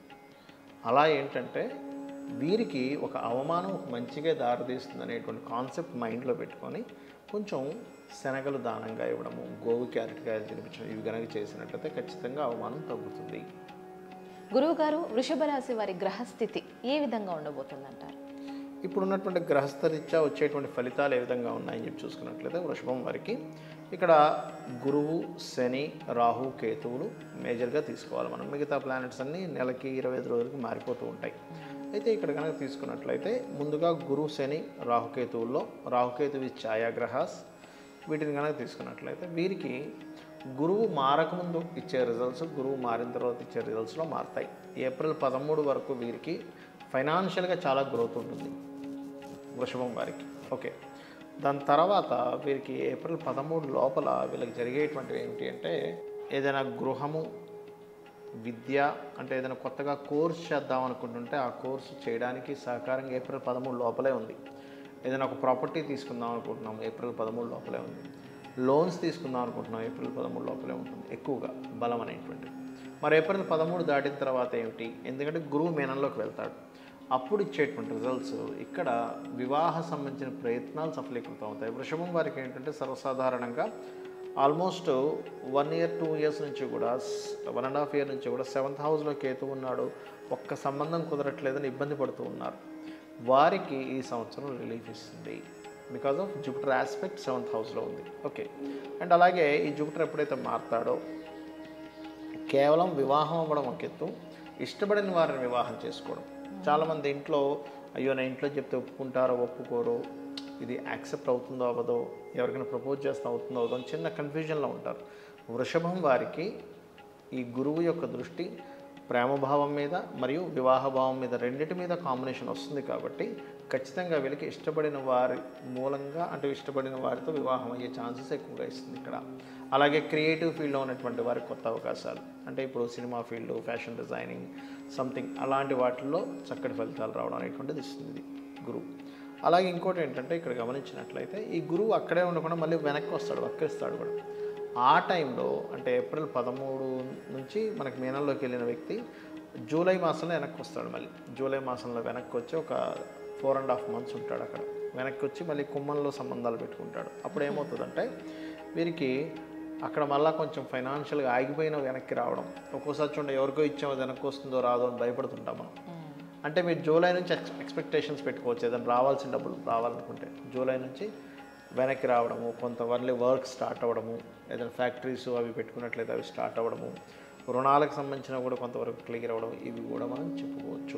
అలా ఏంటంటే వీరికి ఒక అవమానం ఒక మంచిగా దారితీస్తుంది అనేటువంటి కాన్సెప్ట్ మైండ్లో పెట్టుకొని కొంచెం శనగలు దానంగా ఇవ్వడము గోవు క్యారెట్కాయలు తినిపించడం ఇవి కనుక చేసినట్లయితే ఖచ్చితంగా అవమానం తగ్గుతుంది గురువుగారు వృషభ రాశి వారి గ్రహస్థితి ఏ విధంగా ఉండబోతుందంటారు ఇప్పుడు ఉన్నటువంటి గ్రహస్థరీత్యా వచ్చేటువంటి ఫలితాలు ఏ విధంగా ఉన్నాయని చెప్పి చూసుకున్నట్లయితే వృషభం వారికి ఇక్కడ గురువు శని రాహు కేతువులు మేజర్గా తీసుకోవాలి మనం మిగతా ప్లానెట్స్ అన్నీ నెలకి ఇరవై ఐదు రోజులకి మారిపోతూ ఉంటాయి అయితే ఇక్కడ కనుక తీసుకున్నట్లయితే ముందుగా గురు శని రాహుకేతువుల్లో రాహుకేతువి ఛాయాగ్రహాస్ వీటిని కనుక తీసుకున్నట్లయితే వీరికి గురువు మారకముందు ఇచ్చే రిజల్ట్స్ గురువు మారిన తర్వాత ఇచ్చే రిజల్ట్స్లో మారుతాయి ఏప్రిల్ పదమూడు వరకు వీరికి ఫైనాన్షియల్గా చాలా గ్రోత్ ఉంటుంది వృషభం వారికి ఓకే దాని తర్వాత వీరికి ఏప్రిల్ పదమూడు లోపల వీళ్ళకి జరిగేటువంటివి ఏమిటి అంటే ఏదైనా గృహము విద్య అంటే ఏదైనా కొత్తగా కోర్స్ చేద్దాం అనుకుంటుంటే ఆ కోర్సు చేయడానికి సహకారంగా ఏప్రిల్ పదమూడు లోపలే ఉంది ఏదైనా ఒక ప్రాపర్టీ తీసుకుందాం అనుకుంటున్నాం ఏప్రిల్ పదమూడు లోపలే ఉంది లోన్స్ తీసుకుందాం అనుకుంటున్నాం ఏప్రిల్ పదమూడు లోపలే ఉంటుంది ఎక్కువగా బలం అనేటువంటిది మరి ఏప్రిల్ పదమూడు దాటిన తర్వాత ఏమిటి ఎందుకంటే గురువు మీనంలోకి వెళ్తాడు అప్పుడు ఇచ్చేటువంటి రిజల్ట్స్ ఇక్కడ వివాహ సంబంధించిన ప్రయత్నాలు సఫలీకృతం అవుతాయి వృషభం వారికి ఏంటంటే సర్వసాధారణంగా almost one year two years నుంచి కూడా వన్ అండ్ హాఫ్ ఇయర్ నుంచి కూడా సెవెంత్ హౌస్లో కేతు ఉన్నాడు ఒక్క సంబంధం కుదరట్లేదని ఇబ్బంది పడుతూ ఉన్నారు వారికి ఈ సంవత్సరం రిలీఫ్ ఇస్తుంది because of Jupiter aspect seventh హౌస్లో ఉంది ఓకే అండ్ అలాగే ఈ జూపిటర్ ఎప్పుడైతే మారుతాడో కేవలం వివాహం అవ్వడం ఒక ఎత్తు ఇష్టపడిన వారిని వివాహం చేసుకోవడం చాలామంది ఇంట్లో అయ్యో నా ఇంట్లో చెప్తే ఒప్పుకుంటారో ఒప్పుకోరో ఇది యాక్సెప్ట్ అవుతుందో అవ్వదో ఎవరికైనా ప్రపోజ్ చేస్తే అవుతుందో అవ్వదో అని చిన్న కన్ఫ్యూజన్లో ఉంటారు వృషభం వారికి ఈ గురువు యొక్క దృష్టి ప్రేమభావం మీద మరియు వివాహభావం మీద రెండిటి మీద కాంబినేషన్ వస్తుంది కాబట్టి ఖచ్చితంగా వీళ్ళకి ఇష్టపడిన వారి మూలంగా అంటే ఇష్టపడిన వారితో వివాహం అయ్యే ఛాన్సెస్ ఎక్కువగా ఇస్తుంది ఇక్కడ అలాగే క్రియేటివ్ ఫీల్డ్లో ఉన్నటువంటి వారికి కొత్త అవకాశాలు అంటే ఇప్పుడు cinema field fashion designing something అలాంటి వాటిల్లో చక్కటి ఫలితాలు రావడం అనేటువంటిది ఇస్తుంది ఇది గురువు అలాగే ఇంకోటి ఏంటంటే ఇక్కడ గమనించినట్లయితే ఈ గురువు అక్కడే ఉండకుండా మళ్ళీ వెనక్కి వస్తాడు వక్రిస్తాడు కూడా ఆ టైంలో అంటే ఏప్రిల్ పదమూడు నుంచి మనకి మీనంలోకి వెళ్ళిన వ్యక్తి జూలై మాసంలో వెనక్కి వస్తాడు మళ్ళీ జూలై మాసంలో వెనక్కి వచ్చి ఒక ఫోర్ అండ్ హాఫ్ మంత్స్ ఉంటాడు అక్కడ వెనక్కి వచ్చి మళ్ళీ కుమ్మంలో సంబంధాలు పెట్టుకుంటాడు అప్పుడు ఏమవుతుందంటే వీరికి అక్కడ మళ్ళీ కొంచెం ఫైనాన్షియల్గా ఆగిపోయిన వెనక్కి రావడం ఒక్కోసారి చూడండి ఎవరికో ఇచ్చామో అది వెనక్కి వస్తుందో రాదో అని భయపడుతుంటాం మనం అంటే మీరు జూలై నుంచి ఎక్స్ ఎక్స్పెక్టేషన్స్ పెట్టుకోవచ్చు ఏదైనా రావాల్సిన డబ్బులు రావాలనుకుంటే జూలై నుంచి వెనక్కి రావడము కొంత మళ్ళీ వర్క్ స్టార్ట్ అవ్వడము ఏదైనా ఫ్యాక్టరీస్ అవి పెట్టుకున్నట్లయితే అవి స్టార్ట్ అవ్వడము రుణాలకు సంబంధించిన కూడా కొంతవరకు క్లియర్ అవ్వడం ఇవి కూడా మనం చెప్పుకోవచ్చు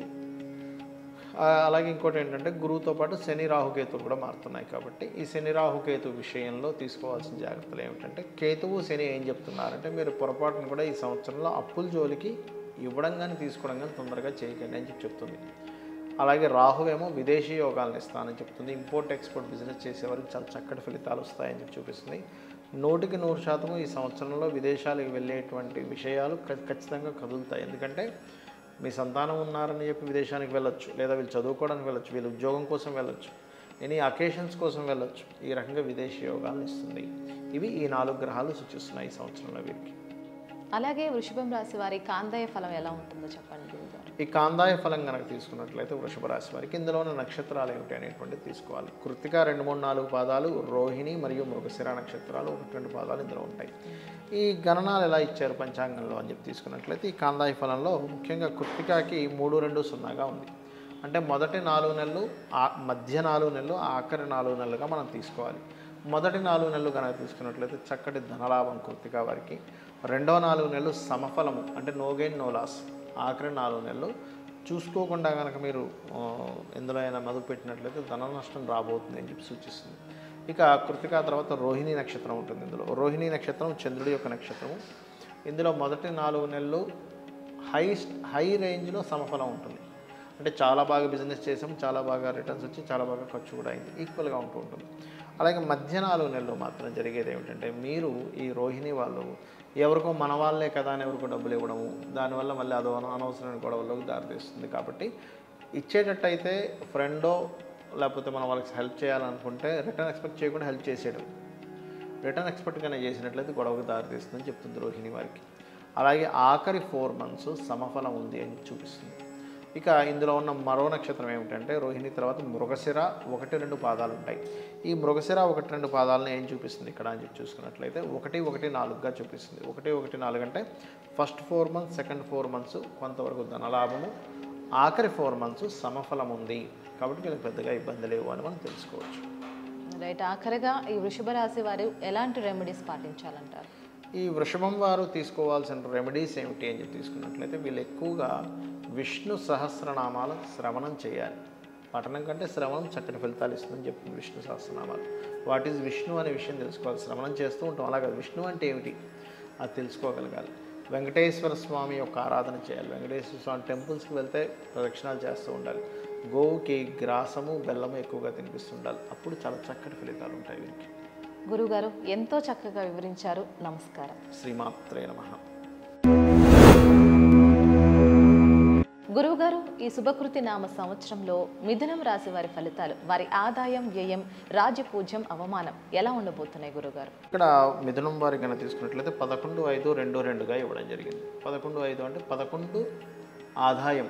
ఆ, అలాగే ఇంకోటి ఏంటంటే గురువుతో పాటు శని రాహుకేతువు కూడా మారుతున్నాయి కాబట్టి ఈ శని రాహుకేతు విషయంలో తీసుకోవాల్సిన జాగ్రత్తలు ఏమిటంటే కేతువు శని ఏం చెప్తున్నారంటే మీరు పొరపాటును కూడా ఈ సంవత్సరంలో అప్పుల జోలికి ఇవ్వడం కానీ తీసుకోవడం కానీ తొందరగా చేయకండి అని చెప్పి చెప్తుంది అలాగే రాహువేమో విదేశీ యోగాలను ఇస్తానని చెప్తుంది ఇంపోర్ట్ ఎక్స్పోర్ట్ బిజినెస్ చేసేవారికి చాలా చక్కటి ఫలితాలు వస్తాయని చెప్పి చూపిస్తుంది నూటికి నూరు శాతము ఈ సంవత్సరంలో విదేశాలకు వెళ్ళేటువంటి విషయాలు ఖ- ఖచ్చితంగా కదులుతాయి ఎందుకంటే మీ సంతానం ఉన్నారని చెప్పి విదేశానికి వెళ్ళొచ్చు లేదా వీళ్ళు చదువుకోవడానికి వెళ్ళొచ్చు వీళ్ళు ఉద్యోగం కోసం వెళ్ళొచ్చు ఎనీ అకేషన్స్ కోసం వెళ్ళొచ్చు ఈ రకంగా విదేశీ యోగాలను ఇస్తుంది ఇవి ఈ నాలుగు గ్రహాలు సూచిస్తున్నాయి ఈ సంవత్సరంలో వీరికి అలాగే వృషభం రాశి వారి కాందాయ ఫలం ఎలా ఉంటుందో చెప్పండి గురువుగారు ఈ కాందాయ ఫలం కనుక తీసుకున్నట్లయితే వృషభ రాశి వారికి ఇందులో ఉన్న నక్షత్రాలు ఏమిటి అనేటువంటిది తీసుకోవాలి కృతిక రెండు మూడు నాలుగు పాదాలు రోహిణి మరియు మృగశిర నక్షత్రాలు ఒకటి రెండు పాదాలు ఇందులో ఉంటాయి ఈ గణనాలు ఎలా ఇచ్చారు పంచాంగంలో అని చెప్పి తీసుకున్నట్లయితే ఈ కాందాయ ఫలంలో ముఖ్యంగా కృతికాకి మూడు రెండు సున్నాగా ఉంది అంటే మొదటి నాలుగు నెలలు ఆ మధ్య నాలుగు నెలలు ఆఖరి నాలుగు నెలలుగా మనం తీసుకోవాలి మొదటి నాలుగు నెలలు కనుక తీసుకున్నట్లయితే చక్కటి ధనలాభం కృతిక వారికి రెండో నాలుగు నెలలు సమఫలము అంటే నో గెయిన్ నో లాస్ ఆఖరి నాలుగు నెలలు చూసుకోకుండా కనుక మీరు ఆ, ఎందులో అయినా మదుపు పెట్టినట్లయితే ధన నష్టం రాబోతుంది అని చెప్పి సూచిస్తుంది ఇక కృతిక తర్వాత రోహిణి నక్షత్రం ఉంటుంది ఇందులో రోహిణి నక్షత్రం చంద్రుడి యొక్క నక్షత్రము ఇందులో మొదటి నాలుగు నెలలు హై హై రేంజ్లో సమఫలం ఉంటుంది అంటే చాలా బాగా బిజినెస్ చేసాం చాలా బాగా రిటర్న్స్ వచ్చి చాలా బాగా ఖర్చు కూడా అయింది ఈక్వల్గా ఉంటూ ఉంటుంది అలాగే మధ్య నాలుగు నెలలు మాత్రం జరిగేది ఏమిటంటే మీరు ఈ రోహిణి వాళ్ళు ఎవరికో మన వాళ్ళే కదా అని ఎవరికో డబ్బులు ఇవ్వడము దానివల్ల మళ్ళీ అదో అన- అనవసరమైన గొడవల్లోకి దారితీస్తుంది కాబట్టి ఇచ్చేటట్టయితే ఫ్రెండో లేకపోతే మనం వాళ్ళకి హెల్ప్ చేయాలనుకుంటే రిటర్న్ ఎక్స్పెక్ట్ చేయకుండా హెల్ప్ చేసేయడం రిటర్న్ ఎక్స్పెక్ట్గానే చేసినట్లయితే గొడవకు దారితీస్తుందని చెప్తుంది రోహిణి వారికి అలాగే ఆఖరి ఫోర్ మంత్స్ సమఫలం ఉంది అని చూపిస్తుంది ఇక ఇందులో ఉన్న మరో నక్షత్రం ఏమిటంటే రోహిణి తర్వాత మృగశిర ఒకటి రెండు పాదాలు ఉంటాయి ఈ మృగశిర ఒకటి రెండు పాదాలను ఏం చూపిస్తుంది ఇక్కడ అని చెప్పి చూసుకున్నట్లయితే ఒకటి ఒకటి నాలుగుగా చూపిస్తుంది ఒకటి ఒకటి నాలుగు అంటే first four months second four months కొంతవరకు ధనలాభము ఆఖరి ఫోర్ మంత్స్ సమఫలం ఉంది కాబట్టి వీళ్ళకి పెద్దగా ఇబ్బంది లేవు అని మనం తెలుసుకోవచ్చు రైట్ ఆఖరిగా ఈ వృషభ రాశి వారు ఎలాంటి రెమెడీస్ పాటించాలంటారు ఈ వృషభం వారు తీసుకోవాల్సిన రెమెడీస్ ఏమిటి అని చెప్పి తీసుకున్నట్లయితే వీళ్ళు ఎక్కువగా విష్ణు సహస్రనామాల శ్రవణం చేయాలి పఠనం కంటే శ్రవణం చక్కటి ఫలితాలు ఇస్తుందని చెప్తుంది విష్ణు సహస్రనామాలు వాట్ ఈజ్ విష్ణు అనే విషయం తెలుసుకోవాలి శ్రవణం చేస్తూ ఉంటాం అలాగే విష్ణు అంటే ఏమిటి అది తెలుసుకోగలగాలి వెంకటేశ్వర స్వామి యొక్క ఆరాధన చేయాలి వెంకటేశ్వర స్వామి టెంపుల్స్కి వెళ్తే ప్రదక్షిణాలు చేస్తూ ఉండాలి గోవుకి గ్రాసము బెల్లము ఎక్కువగా తినిపిస్తుండాలి అప్పుడు చాలా చక్కటి ఫలితాలు ఉంటాయి వీరికి గురుగారు ఎంతో చక్కగా వివరించారు నమస్కారం శ్రీమాత్రే నమః గురువుగారు ఈ శుభకృతి నామ సంవత్సరంలో మిథునం రాశి వారి ఫలితాలు వారి ఆదాయం వ్యయం రాజపూజ్యం అవమానం ఎలా ఉండబోతున్నాయి గురుగారు ఇక్కడ మిథునం వారి కనుక తీసుకున్నట్లయితే పదకొండు ఐదు రెండు రెండుగా ఇవ్వడం జరిగింది పదకొండు ఐదు అంటే పదకొండు ఆదాయం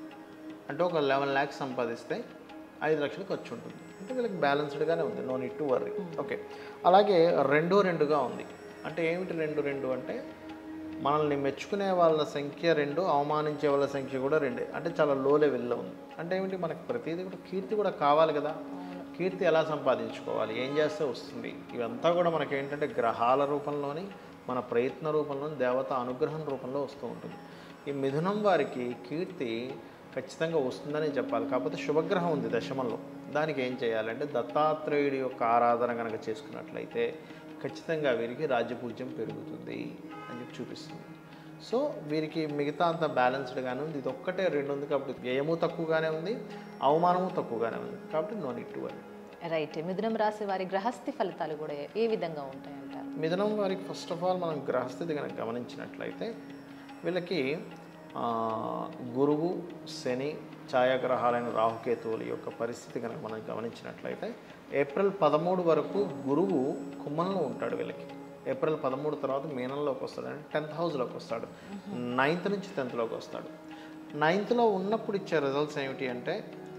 అంటే ఒక లెవెన్ ల్యాక్స్ సంపాదిస్తే ఐదు లక్షలు ఖర్చు ఉంటుంది అంటే వీళ్ళకి బ్యాలెన్స్డ్గానే ఉంది no need to worry okay అలాగే రెండు రెండుగా ఉంది అంటే ఏమిటి రెండు రెండు అంటే మనల్ని మెచ్చుకునే వాళ్ళ సంఖ్య రెండు అవమానించే వాళ్ళ సంఖ్య కూడా రెండే అంటే చాలా లో లెవెల్లో ఉంది అంటే ఏమిటి మనకి ప్రతిదీ కూడా కీర్తి కూడా కావాలి కదా కీర్తి ఎలా సంపాదించుకోవాలి ఏం చేస్తే వస్తుంది ఇవంతా కూడా మనకి ఏంటంటే గ్రహాల రూపంలోని మన ప్రయత్న రూపంలోని దేవత అనుగ్రహం రూపంలో వస్తూ ఉంటుంది ఈ మిథునం వారికి కీర్తి ఖచ్చితంగా వస్తుందని చెప్పాలి కాకపోతే శుభగ్రహం ఉంది దశమంలో దానికి ఏం చేయాలంటే దత్తాత్రేయుడి యొక్క ఆరాధన కనుక చేసుకున్నట్లయితే ఖచ్చితంగా వీరికి రాజ్యపూజ్యం పెరుగుతుంది అని చెప్పి చూపిస్తుంది సో వీరికి మిగతా అంతా బ్యాలెన్స్డ్గానే ఉంది ఇది ఒక్కటే రెండు ఉంది కాబట్టి వ్యయము తక్కువగానే ఉంది అవమానము తక్కువగానే ఉంది కాబట్టి no need to worry right మిథునం రాశి వారి గ్రహస్థి ఫలితాలు కూడా ఏ విధంగా ఉంటాయంటారు మిథునం వారికి ఫస్ట్ ఆఫ్ ఆల్ మనం గ్రహస్థితి కనుక గమనించినట్లయితే వీళ్ళకి ఆ, గురువు శని ఛాయాగ్రహాలైన రాహుకేతువుల యొక్క పరిస్థితి కనుక మనం గమనించినట్లయితే ఏప్రిల్ పదమూడు వరకు గురువు కుంభంలో ఉంటాడు వీళ్ళకి ఏప్రిల్ పదమూడు తర్వాత మీనంలోకి వస్తాడు అంటే టెన్త్ హౌస్లోకి వస్తాడు నైన్త్ నుంచి టెన్త్లోకి వస్తాడు నైన్త్లో ఉన్నప్పుడు ఇచ్చే రిజల్ట్స్ ఏమిటి అంటే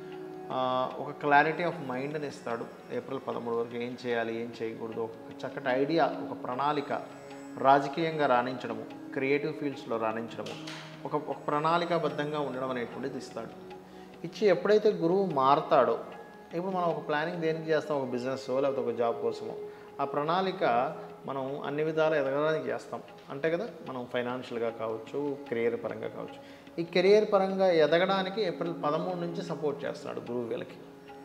ఆ, ఒక క్లారిటీ ఆఫ్ మైండ్ని ఇస్తాడు ఏప్రిల్ పదమూడు వరకు ఏం చేయాలి ఏం చేయకూడదు ఒక చక్కటి ఐడియా ఒక ప్రణాళిక రాజకీయంగా రాణించడము క్రియేటివ్ ఫీల్డ్స్లో రాణించడము ఒక ఒక ప్రణాళికాబద్ధంగా ఉండడం అనేటువంటిది ఇస్తాడు ఇచ్చి ఎప్పుడైతే గురువు మారతాడో ఇప్పుడు మనం ఒక ప్లానింగ్ దేనికి చేస్తాం ఒక బిజినెస్ లేకపోతే ఒక జాబ్ కోసమో ఆ ప్రణాళిక మనం అన్ని విధాలు ఎదగడానికి చేస్తాం అంతే కదా మనం ఫైనాన్షియల్గా కావచ్చు కెరియర్ పరంగా కావచ్చు ఈ కెరియర్ పరంగా ఎదగడానికి ఏప్రిల్ పదమూడు నుంచి సపోర్ట్ చేస్తున్నాడు గురువు వీళ్ళకి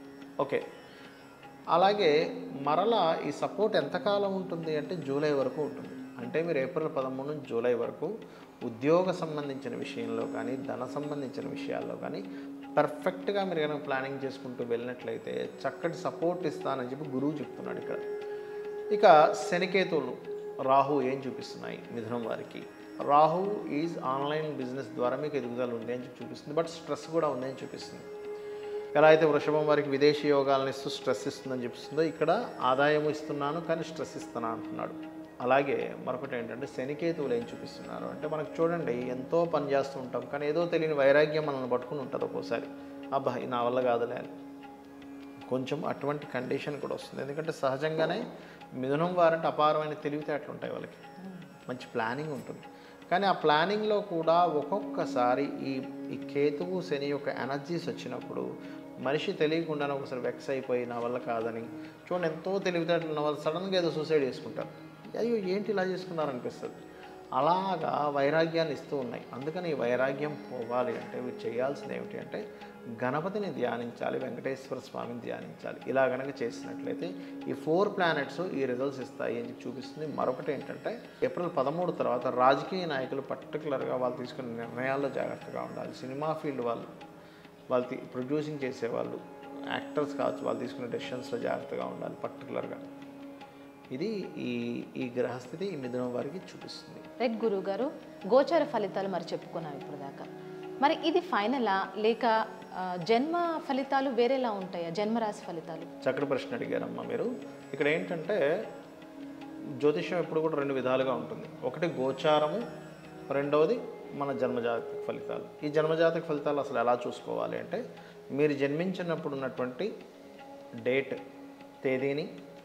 ఓకే అలాగే మరలా ఈ సపోర్ట్ ఎంతకాలం ఉంటుంది అంటే జూలై వరకు ఉంటుంది అంటే మీరు ఏప్రిల్ పదమూడు నుంచి జూలై వరకు ఉద్యోగ సంబంధించిన విషయంలో కానీ ధన సంబంధించిన విషయాల్లో కానీ పర్ఫెక్ట్గా మీరు కనుక ప్లానింగ్ చేసుకుంటూ వెళ్ళినట్లయితే చక్కటి సపోర్ట్ ఇస్తానని చెప్పి గురువు చెప్తున్నాడు ఇక్కడ ఇక శనికేతువులు రాహు ఏం చూపిస్తున్నాయి మిథునం వారికి రాహు ఈజ్ ఆన్లైన్ బిజినెస్ ద్వారా మీకు ఎదుగుదల ఉంది అని చెప్పి చూపిస్తుంది బట్ స్ట్రెస్ కూడా ఉంది అని చూపిస్తుంది ఎలా అయితే వృషభం వారికి విదేశీ యోగాలను ఇస్తూ స్ట్రెస్ ఇస్తుందని చూపిస్తుందో ఇక్కడ ఆదాయం ఇస్తున్నాను కానీ స్ట్రెస్ ఇస్తున్నాను అంటున్నాడు అలాగే మరొకటి ఏంటంటే శనికేతువులు ఏం చూపిస్తున్నారు అంటే మనకు చూడండి ఎంతో పని చేస్తూ ఉంటాం కానీ ఏదో తెలియని వైరాగ్యం మనల్ని పట్టుకుని ఉంటుంది ఒక్కోసారి అబ్బా ఇది నా వల్ల కాదులే అని కొంచెం అటువంటి కండిషన్ కూడా వస్తుంది ఎందుకంటే సహజంగానే మిథునం వారంటే అపారమైన తెలివితేటలు ఉంటాయి వాళ్ళకి మంచి ప్లానింగ్ ఉంటుంది కానీ ఆ ప్లానింగ్లో కూడా ఒక్కొక్కసారి ఈ ఈ కేతువు శని యొక్క ఎనర్జీస్ వచ్చినప్పుడు మనిషి తెలియకుండానే ఒకసారి వెక్స్ అయిపోయి నా వల్ల కాదని చూడండి ఎంతో తెలివితేటలు ఉన్న వాళ్ళు సడన్గా ఏదో సూసైడ్ చేసుకుంటారు అయ్యో ఏంటి ఇలా చేసుకున్నారు అనిపిస్తుంది అలాగా వైరాగ్యాన్ని ఇస్తూ ఉన్నాయి అందుకని ఈ వైరాగ్యం పోవాలి అంటే మీరు చేయాల్సింది ఏమిటి అంటే గణపతిని ధ్యానించాలి వెంకటేశ్వర స్వామిని ధ్యానించాలి ఇలా కనుక చేసినట్లయితే ఈ ఫోర్ ప్లానెట్స్ ఈ రిజల్ట్స్ ఇస్తాయి అని చెప్పి చూపిస్తుంది మరొకటి ఏంటంటే ఏప్రిల్ పదమూడు తర్వాత రాజకీయ నాయకులు పర్టికులర్గా వాళ్ళు తీసుకునే నిర్ణయాల్లో జాగ్రత్తగా ఉండాలి సినిమా ఫీల్డ్ వాళ్ళు వాళ్ళు తీ- ప్రొడ్యూసింగ్ చేసేవాళ్ళు యాక్టర్స్ కావచ్చు వాళ్ళు తీసుకునే డెసిషన్స్లో జాగ్రత్తగా ఉండాలి పర్టికులర్గా ఇది ఈ ఈ గ్రహస్థితి ఈ మిథునం వారికి చూపిస్తుంది రైట్ గురువు గారు గోచార ఫలితాలు మరి చెప్పుకున్నాం ఇప్పుడు దాకా మరి ఇది ఫైనలా లేక ఆ, జన్మ ఫలితాలు వేరేలా ఉంటాయా జన్మరాశి ఫలితాలు చక్కటి ప్రశ్న అడిగారమ్మా మీరు ఇక్కడ ఏంటంటే జ్యోతిష్యం ఎప్పుడు కూడా రెండు విధాలుగా ఉంటుంది ఒకటి గోచారము రెండవది మన జన్మజాతక ఫలితాలు ఈ జన్మజాతక ఫలితాలు అసలు ఎలా చూసుకోవాలి అంటే మీరు జన్మించినప్పుడు ఉన్నటువంటి డేట్ తేదీని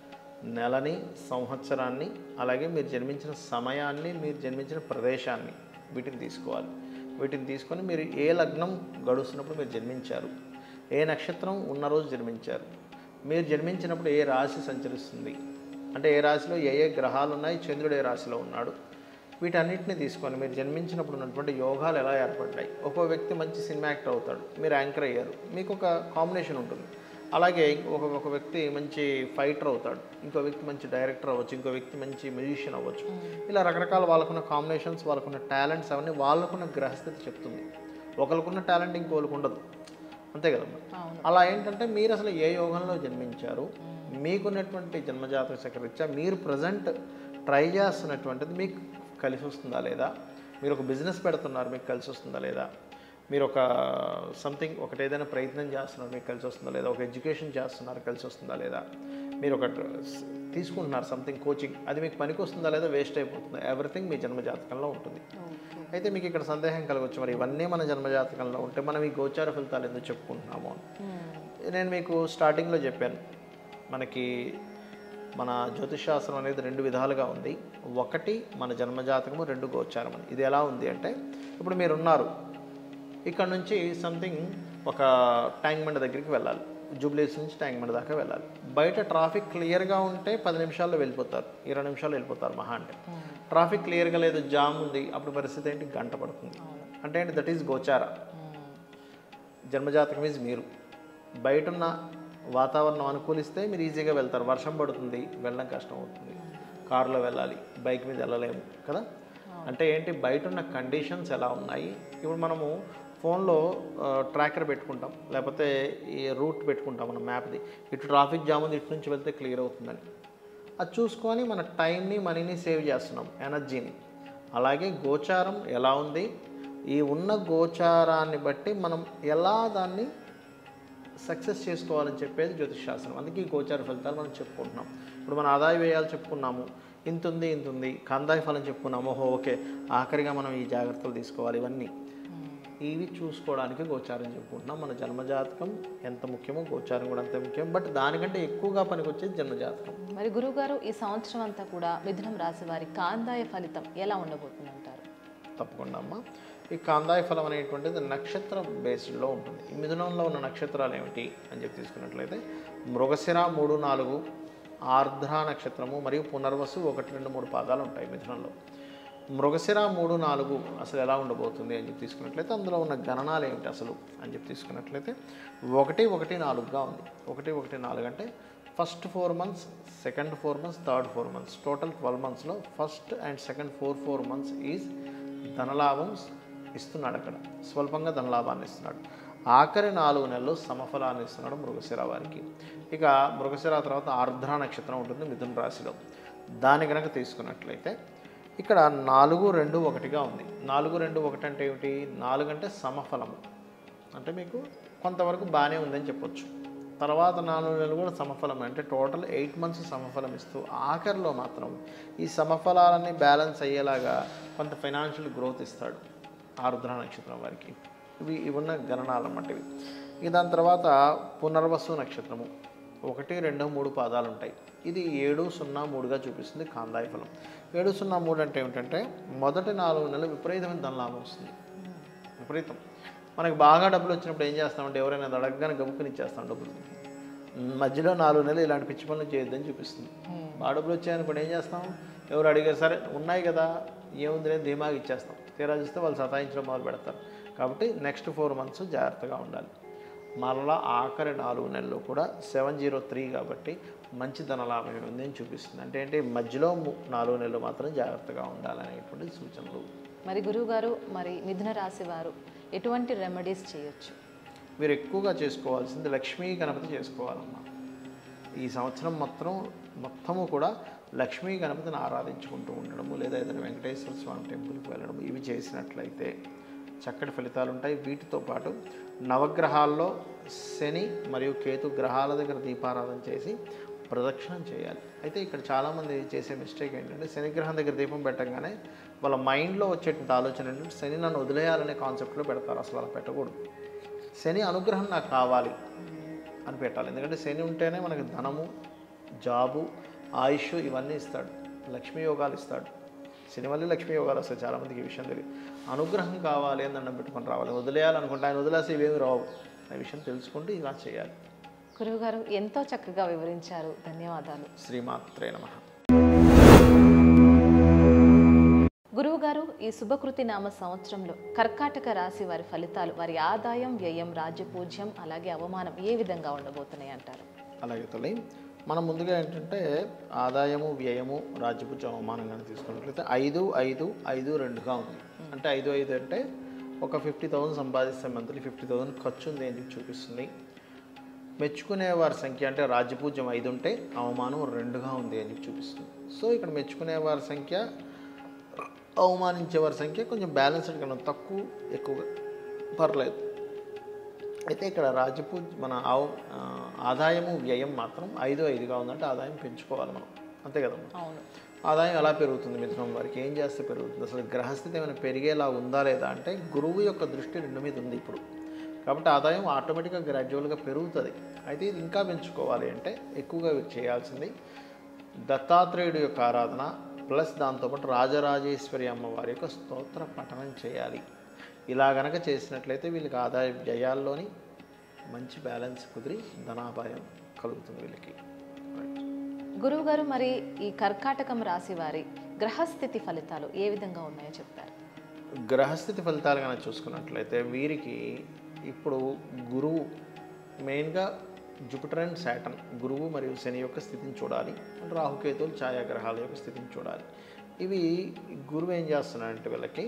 నెలని సంవత్సరాన్ని అలాగే మీరు జన్మించిన సమయాన్ని మీరు జన్మించిన ప్రదేశాన్ని వీటిని తీసుకోవాలి వీటిని తీసుకొని మీరు ఏ లగ్నం గడుస్తున్నప్పుడు మీరు జన్మించారు ఏ నక్షత్రం ఉన్న రోజు జన్మించారు మీరు జన్మించినప్పుడు ఏ రాశి సంచరిస్తుంది అంటే ఏ రాశిలో ఏ ఏ గ్రహాలు ఉన్నాయి చంద్రుడు ఏ రాశిలో ఉన్నాడు వీటన్నిటిని తీసుకొని మీరు జన్మించినప్పుడు ఉన్నటువంటి యోగాలు ఎలా ఏర్పడ్డాయి ఒక్కో వ్యక్తి మంచి సినిమా యాక్టర్ అవుతాడు మీరు యాంకర్ అయ్యారు మీకు ఒక కాంబినేషన్ ఉంటుంది అలాగే ఒక ఒక వ్యక్తి మంచి ఫైటర్ అవుతాడు ఇంకో వ్యక్తి మంచి డైరెక్టర్ అవ్వచ్చు ఇంకో వ్యక్తి మంచి మ్యూజిషియన్ అవ్వచ్చు ఇలా రకరకాల వాళ్ళకున్న కాంబినేషన్స్ వాళ్ళకున్న టాలెంట్స్ అవన్నీ వాళ్ళకున్న గ్రహస్థితి చెప్తుంది ఒకరికున్న టాలెంట్ ఇంకోళ్ళకు ఉండదు అంతే కదమ్మా అవును అలా ఏంటంటే మీరు అసలు ఏ యోగంలో జన్మించారు మీకున్నటువంటి జన్మజాతక చక్రరీత్యా మీరు ప్రజెంట్ ట్రై చేస్తున్నటువంటిది మీకు కలిసి వస్తుందా లేదా మీరు ఒక బిజినెస్ పెడుతున్నారు మీకు కలిసి వస్తుందా లేదా మీరు ఒక సంథింగ్ ఒకటి ఏదైనా ప్రయత్నం చేస్తున్నారు మీకు కలిసి వస్తుందా లేదా ఒక ఎడ్యుకేషన్ చేస్తున్నారు కలిసి వస్తుందా లేదా మీరు ఒక తీసుకుంటున్నారు సంథింగ్ కోచింగ్ అది మీకు పనికి వస్తుందా లేదా వేస్ట్ అయిపోతుందా ఎవ్రీథింగ్ మీ జన్మజాతకంలో ఉంటుంది ఓకే అయితే మీకు ఇక్కడ సందేహం కలగవచ్చు మరి ఇవన్నీ మన జన్మజాతకంలో ఉంటే మనం ఈ గోచార ఫలితాలు ఎందుకు చెప్పుకుంటున్నాము అని నేను మీకు స్టార్టింగ్లో చెప్పాను మనకి మన జ్యోతిషాస్త్రం అనేది రెండు విధాలుగా ఉంది ఒకటి మన జన్మజాతకము రెండు గోచారం అని ఇది ఎలా ఉంది అంటే ఇప్పుడు మీరు ఉన్నారు ఇక్కడ నుంచి సంథింగ్ ఒక ట్యాంక్ బండ్ దగ్గరికి వెళ్ళాలి జూబ్లీస్ నుంచి ట్యాంక్ బండ్ దాకా వెళ్ళాలి బయట ట్రాఫిక్ క్లియర్గా ఉంటే పది నిమిషాల్లో వెళ్ళిపోతారు ఇరవై నిమిషాల్లో వెళ్ళిపోతారు మహా అంటే ట్రాఫిక్ క్లియర్గా లేదు జామ్ ఉంది అప్పుడు పరిస్థితి ఏంటి గంట పడుతుంది అంటే ఏంటి దట్ ఈస్ గోచార జన్మజాతకం ఈజ్ మీరు బయట ఉన్న వాతావరణం అనుకూలిస్తే మీరు ఈజీగా వెళ్తారు వర్షం పడుతుంది వెళ్ళడం కష్టం అవుతుంది కారులో వెళ్ళాలి బైక్ మీద వెళ్ళలేము కదా అంటే ఏంటి బయట ఉన్న కండిషన్స్ ఎలా ఉన్నాయి ఇప్పుడు మనము ఫోన్లో ట్రాకర్ పెట్టుకుంటాం లేకపోతే ఈ రూట్ పెట్టుకుంటాం మన మ్యాప్ది ఇటు ట్రాఫిక్ జామ్ ఉంది ఇటు నుంచి వెళ్తే క్లియర్ అవుతుందని అది చూసుకొని మన టైంని మనీని సేవ్ చేస్తున్నాం ఎనర్జీని అలాగే గోచారం ఎలా ఉంది ఈ ఉన్న గోచారాన్ని బట్టి మనం ఎలా దాన్ని సక్సెస్ చేసుకోవాలని చెప్పేది జ్యోతిష్ శాస్త్రం అందుకే ఈ గోచార ఫలితాలు మనం చెప్పుకుంటున్నాం ఇప్పుడు మన ఆదాయ వ్యయాలు చెప్పుకున్నాము ఇంత ఉంది ఇంత ఉంది కందాయ ఫలం చెప్పుకున్నాము ఓహో ఓకే ఆఖరిగా మనం ఈ జాగ్రత్తలు తీసుకోవాలి ఇవన్నీ ఇవి చూసుకోవడానికి గోచారం చెప్పుకుంటున్నాం మన జన్మజాతకం ఎంత ముఖ్యమో గోచారం కూడా అంతే ముఖ్యం బట్ దానికంటే ఎక్కువగా పనికొచ్చేది జన్మజాతకం మరి గురువుగారు ఈ సంవత్సరం అంతా కూడా మిథునం రాశి వారి కాందాయ ఫలితం ఎలా ఉండబోతుంది అంటారు తప్పకుండా అమ్మ ఈ కాందాయ ఫలం అనేటువంటిది నక్షత్ర బేస్డ్లో ఉంటుంది ఈ మిథునంలో ఉన్న నక్షత్రాలు ఏమిటి అని చెప్పి తీసుకున్నట్లయితే మృగశిర మూడు నాలుగు ఆర్ద్ర నక్షత్రము మరియు పునర్వసు ఒకటి రెండు మూడు పాదాలు ఉంటాయి మిథునంలో మృగశిర మూడు నాలుగు అసలు ఎలా ఉండబోతుంది అని చెప్పి తీసుకున్నట్లయితే అందులో ఉన్న గణనాలు ఏమిటి అసలు అని చెప్పి తీసుకున్నట్లయితే ఒకటి ఒకటి నాలుగుగా ఉంది ఒకటి ఒకటి నాలుగు అంటే first four months second four months third four months total twelve మంత్స్లో first and second four four months is ధనలాభం ఇస్తున్నాడు అక్కడ స్వల్పంగా ధనలాభాన్ని ఇస్తున్నాడు ఆఖరి నాలుగు నెలలు సమఫలాన్ని ఇస్తున్నాడు మృగశిర వారికి ఇక మృగశిర తర్వాత ఆర్ద్ర నక్షత్రం ఉంటుంది మిథున రాశిలో దాని కనుక తీసుకున్నట్లయితే ఇక్కడ నాలుగు రెండు ఒకటిగా ఉంది నాలుగు రెండు ఒకటి అంటే ఏమిటి నాలుగు అంటే సమఫలము అంటే మీకు కొంతవరకు బాగానే ఉందని చెప్పొచ్చు తర్వాత నాలుగు నెలలు కూడా సమఫలం అంటే టోటల్ ఎయిట్ మంత్స్ సమఫలం ఇస్తూ ఆఖరిలో మాత్రం ఈ సమఫలాలన్నీ బ్యాలెన్స్ అయ్యేలాగా కొంత ఫైనాన్షియల్ గ్రోత్ ఇస్తాడు ఆరుద్ర నక్షత్రం వారికి ఇవి ఇవి ఉన్న గణనాలు అన్నమాట ఇవి ఇక దాని తర్వాత పునర్వసు నక్షత్రము ఒకటి రెండు మూడు పాదాలు ఉంటాయి ఇది ఏడు సున్నా మూడుగా చూపిస్తుంది కాందాయ ఫలం ఏడు సున్నా మూడు అంటే ఏమిటంటే మొదటి నాలుగు నెలలు విపరీతమైన ధనలాభం వస్తుంది విపరీతం మనకి బాగా డబ్బులు వచ్చినప్పుడు ఏం చేస్తామంటే ఎవరైనా అది అడగగానే గబుక్కుని ఇచ్చేస్తాం డబ్బులు మధ్యలో నాలుగు నెలలు ఇలాంటి పిచ్చి పనులు చేయొద్దని చూపిస్తుంది బాగా డబ్బులు వచ్చాయనుకోండి ఏం చేస్తాం ఎవరు అడిగారు సరే ఉన్నాయి కదా ఏముంది లేదు ధీమాగా ఇచ్చేస్తాం తీరా చూస్తే వాళ్ళు సతాయించడం మొదలు పెడతారు కాబట్టి నెక్స్ట్ ఫోర్ మంత్స్ జాగ్రత్తగా ఉండాలి మరలా ఆఖరి నాలుగు నెలలు కూడా సెవెన్ జీరో త్రీ కాబట్టి మంచి ధనలాభం ఉంది అని చూపిస్తుంది అంటే ఏంటి మధ్యలో ము- నాలుగు నెలలు మాత్రం జాగ్రత్తగా ఉండాలనేటువంటి సూచనలు మరి గురువుగారు మరి మిథున రాశి వారు ఎటువంటి రెమెడీస్ చేయొచ్చు మీరు ఎక్కువగా చేసుకోవాల్సింది లక్ష్మీ గణపతి చేసుకోవాలమ్మా ఈ సంవత్సరం మొత్తం మొత్తము కూడా లక్ష్మీ గణపతిని ఆరాధించుకుంటూ ఉండడము లేదా ఏదైనా వెంకటేశ్వర స్వామి టెంపుల్కి వెళ్ళడము ఇవి చేసినట్లయితే చక్కటి ఫలితాలు ఉంటాయి వీటితో పాటు నవగ్రహాల్లో శని మరియు కేతు గ్రహాల దగ్గర దీపారాధన చేసి ప్రదక్షిణం చేయాలి అయితే ఇక్కడ చాలామంది చేసే మిస్టేక్ ఏంటంటే శనిగ్రహం దగ్గర దీపం పెట్టగానే వాళ్ళ మైండ్లో వచ్చేటువంటి ఆలోచన ఏంటంటే శని నన్ను వదిలేయాలనే కాన్సెప్ట్లో పెడతారు అసలు అలా పెట్టకూడదు శని అనుగ్రహం నాకు కావాలి అని పెట్టాలి ఎందుకంటే శని ఉంటేనే మనకి ధనము జాబు ఆయుష్ ఇవన్నీ ఇస్తాడు లక్ష్మీ యోగాలు ఇస్తాడు శని వల్ల లక్ష్మీ యోగాలు వస్తాయి చాలామందికి ఈ విషయం తెలియదు అనుగ్రహం కావాలి అని దండం పెట్టుకొని రావాలి వదిలేయాలనుకుంటే ఆయన వదిలేసి ఇవేమి రావు ఆ విషయం తెలుసుకుంటూ ఇలా చేయాలి గురువుగారు ఎంతో చక్కగా వివరించారు ధన్యవాదాలు శ్రీమాత్రే నమ గురువుగారు ఈ శుభకృతి నామ సంవత్సరంలో కర్కాటక రాశి వారి ఫలితాలు వారి ఆదాయం వ్యయం రాజ్యపూజ్యం అలాగే అవమానం ఏ విధంగా ఉండబోతున్నాయి అంటారు అలాగే తల్లి మనం ముందుగా ఏంటంటే ఆదాయము వ్యయము రాజ్యపుత్ర అవమానంగా తీసుకున్నట్లయితే ఐదు ఐదు ఐదు రెండుగా ఉంది అంటే ఐదు ఐదు అంటే ఒక ఫిఫ్టీ థౌసండ్ సంపాదిస్తే మంత్లీ ఫిఫ్టీ థౌసండ్ ఖర్చు ఉంది అని చెప్పి చూపిస్తుంది మెచ్చుకునే వారి సంఖ్య అంటే రాజ్యపూజ్యం ఐదు ఉంటే అవమానం రెండుగా ఉంది అని చెప్పి చూపిస్తుంది సో ఇక్కడ మెచ్చుకునే వారి సంఖ్య అవమానించే వారి సంఖ్య కొంచెం బ్యాలెన్స్డ్ కన్నా తక్కువ ఎక్కువగా పర్లేదు అయితే ఇక్కడ రాజపూ మన ఆవు ఆ, ఆదాయము వ్యయం మాత్రం ఐదు ఐదుగా ఉందంటే ఆదాయం పెంచుకోవాలి మనం అంతే కదమ్మా అవును ఆదాయం ఎలా పెరుగుతుంది మిథునం వారికి ఏం చేస్తే పెరుగుతుంది అసలు గ్రహస్థితి ఏమైనా పెరిగేలా ఉందా లేదా అంటే గురువు యొక్క దృష్టి రెండు మీద ఉంది ఇప్పుడు కాబట్టి ఆదాయం ఆటోమేటిక్గా గ్రాడ్యువల్గా పెరుగుతుంది అయితే ఇది ఇంకా పెంచుకోవాలి అంటే ఎక్కువగా చేయాల్సింది దత్తాత్రేయుడు యొక్క ఆరాధన ప్లస్ దాంతోపాటు రాజరాజేశ్వరి అమ్మవారి యొక్క స్తోత్ర పఠనం చేయాలి ఇలా గనక చేసినట్లయితే వీళ్ళకి ఆదాయ వ్యయాల్లోని మంచి బ్యాలెన్స్ కుదిరి ధనాపాయం కలుగుతుంది వీళ్ళకి రైట్ గురువుగారు మరి ఈ కర్కాటకం రాశి వారి గ్రహస్థితి ఫలితాలు ఏ విధంగా ఉన్నాయో చెప్తారు గ్రహస్థితి ఫలితాలు కనుక చూసుకున్నట్లయితే వీరికి ఇప్పుడు గురువు మెయిన్గా జూపిటర్ అండ్ శాటన్ గురువు మరియు శని యొక్క స్థితిని చూడాలి అంటే రాహుకేతువులు ఛాయాగ్రహాల యొక్క స్థితిని చూడాలి ఇవి గురువు ఏం చేస్తున్నాడంటే వీళ్ళకి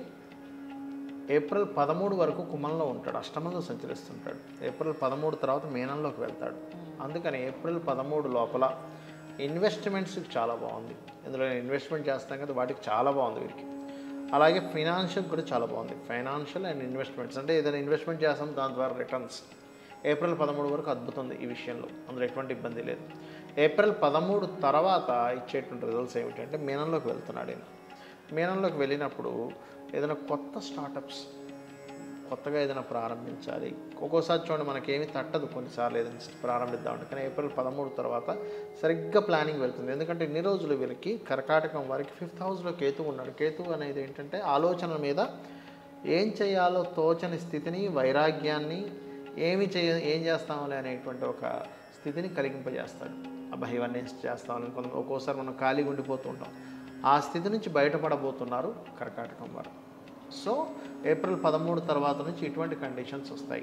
ఏప్రిల్ పదమూడు వరకు కుమంలో ఉంటాడు అష్టమంలో సంచరిస్తుంటాడు ఏప్రిల్ పదమూడు తర్వాత మీనంలోకి వెళ్తాడు అందుకని ఏప్రిల్ పదమూడు లోపల ఇన్వెస్ట్మెంట్స్ చాలా బాగుంది ఇందులో ఇన్వెస్ట్మెంట్ చేస్తాం కదా వాటికి చాలా బాగుంది వీరికి అలాగే ఫైనాన్షియల్ కూడా చాలా బాగుంది ఫైనాన్షియల్ అండ్ ఇన్వెస్ట్మెంట్స్ అంటే ఏదైనా ఇన్వెస్ట్మెంట్ చేస్తాం దాని ద్వారా రిటర్న్స్ ఏప్రిల్ పదమూడు వరకు అద్భుతం ఉంది ఈ విషయంలో అందులో ఎటువంటి ఇబ్బంది లేదు ఏప్రిల్ పదమూడు తర్వాత ఇచ్చేటువంటి రిజల్ట్స్ ఏమిటంటే మీనంలోకి వెళ్తున్నాడు ఈయన మీనంలోకి వెళ్ళినప్పుడు ఏదైనా కొత్త స్టార్టప్స్ కొత్తగా ఏదైనా ప్రారంభించాలి ఒక్కోసారి చూడండి మనకేమీ తట్టదు కొన్నిసార్లు ఏదైనా ప్రారంభిద్దామంటే కానీ ఏప్రిల్ పదమూడు తర్వాత సరిగ్గా ప్లానింగ్ వెళ్తుంది ఎందుకంటే ఇన్ని రోజులు వీళ్ళకి కర్కాటకం వారికి ఫిఫ్త్ హౌస్లో కేతు ఉన్నాడు కేతు అనేది ఏంటంటే ఆలోచనల మీద ఏం చేయాలో తోచని స్థితిని వైరాగ్యాన్ని ఏమి చేయ ఏం చేస్తామలే అనేటువంటి ఒక స్థితిని కలిగింపజేస్తాడు అబ్బా ఇవన్నీ చేస్తామని కొంత ఒక్కోసారి మనం ఖాళీగా ఉండిపోతూ ఉంటాం ఆ స్థితి నుంచి బయటపడబోతున్నారు కర్కాటకం వారు సో ఏప్రిల్ పదమూడు తర్వాత నుంచి ఇటువంటి కండిషన్స్ వస్తాయి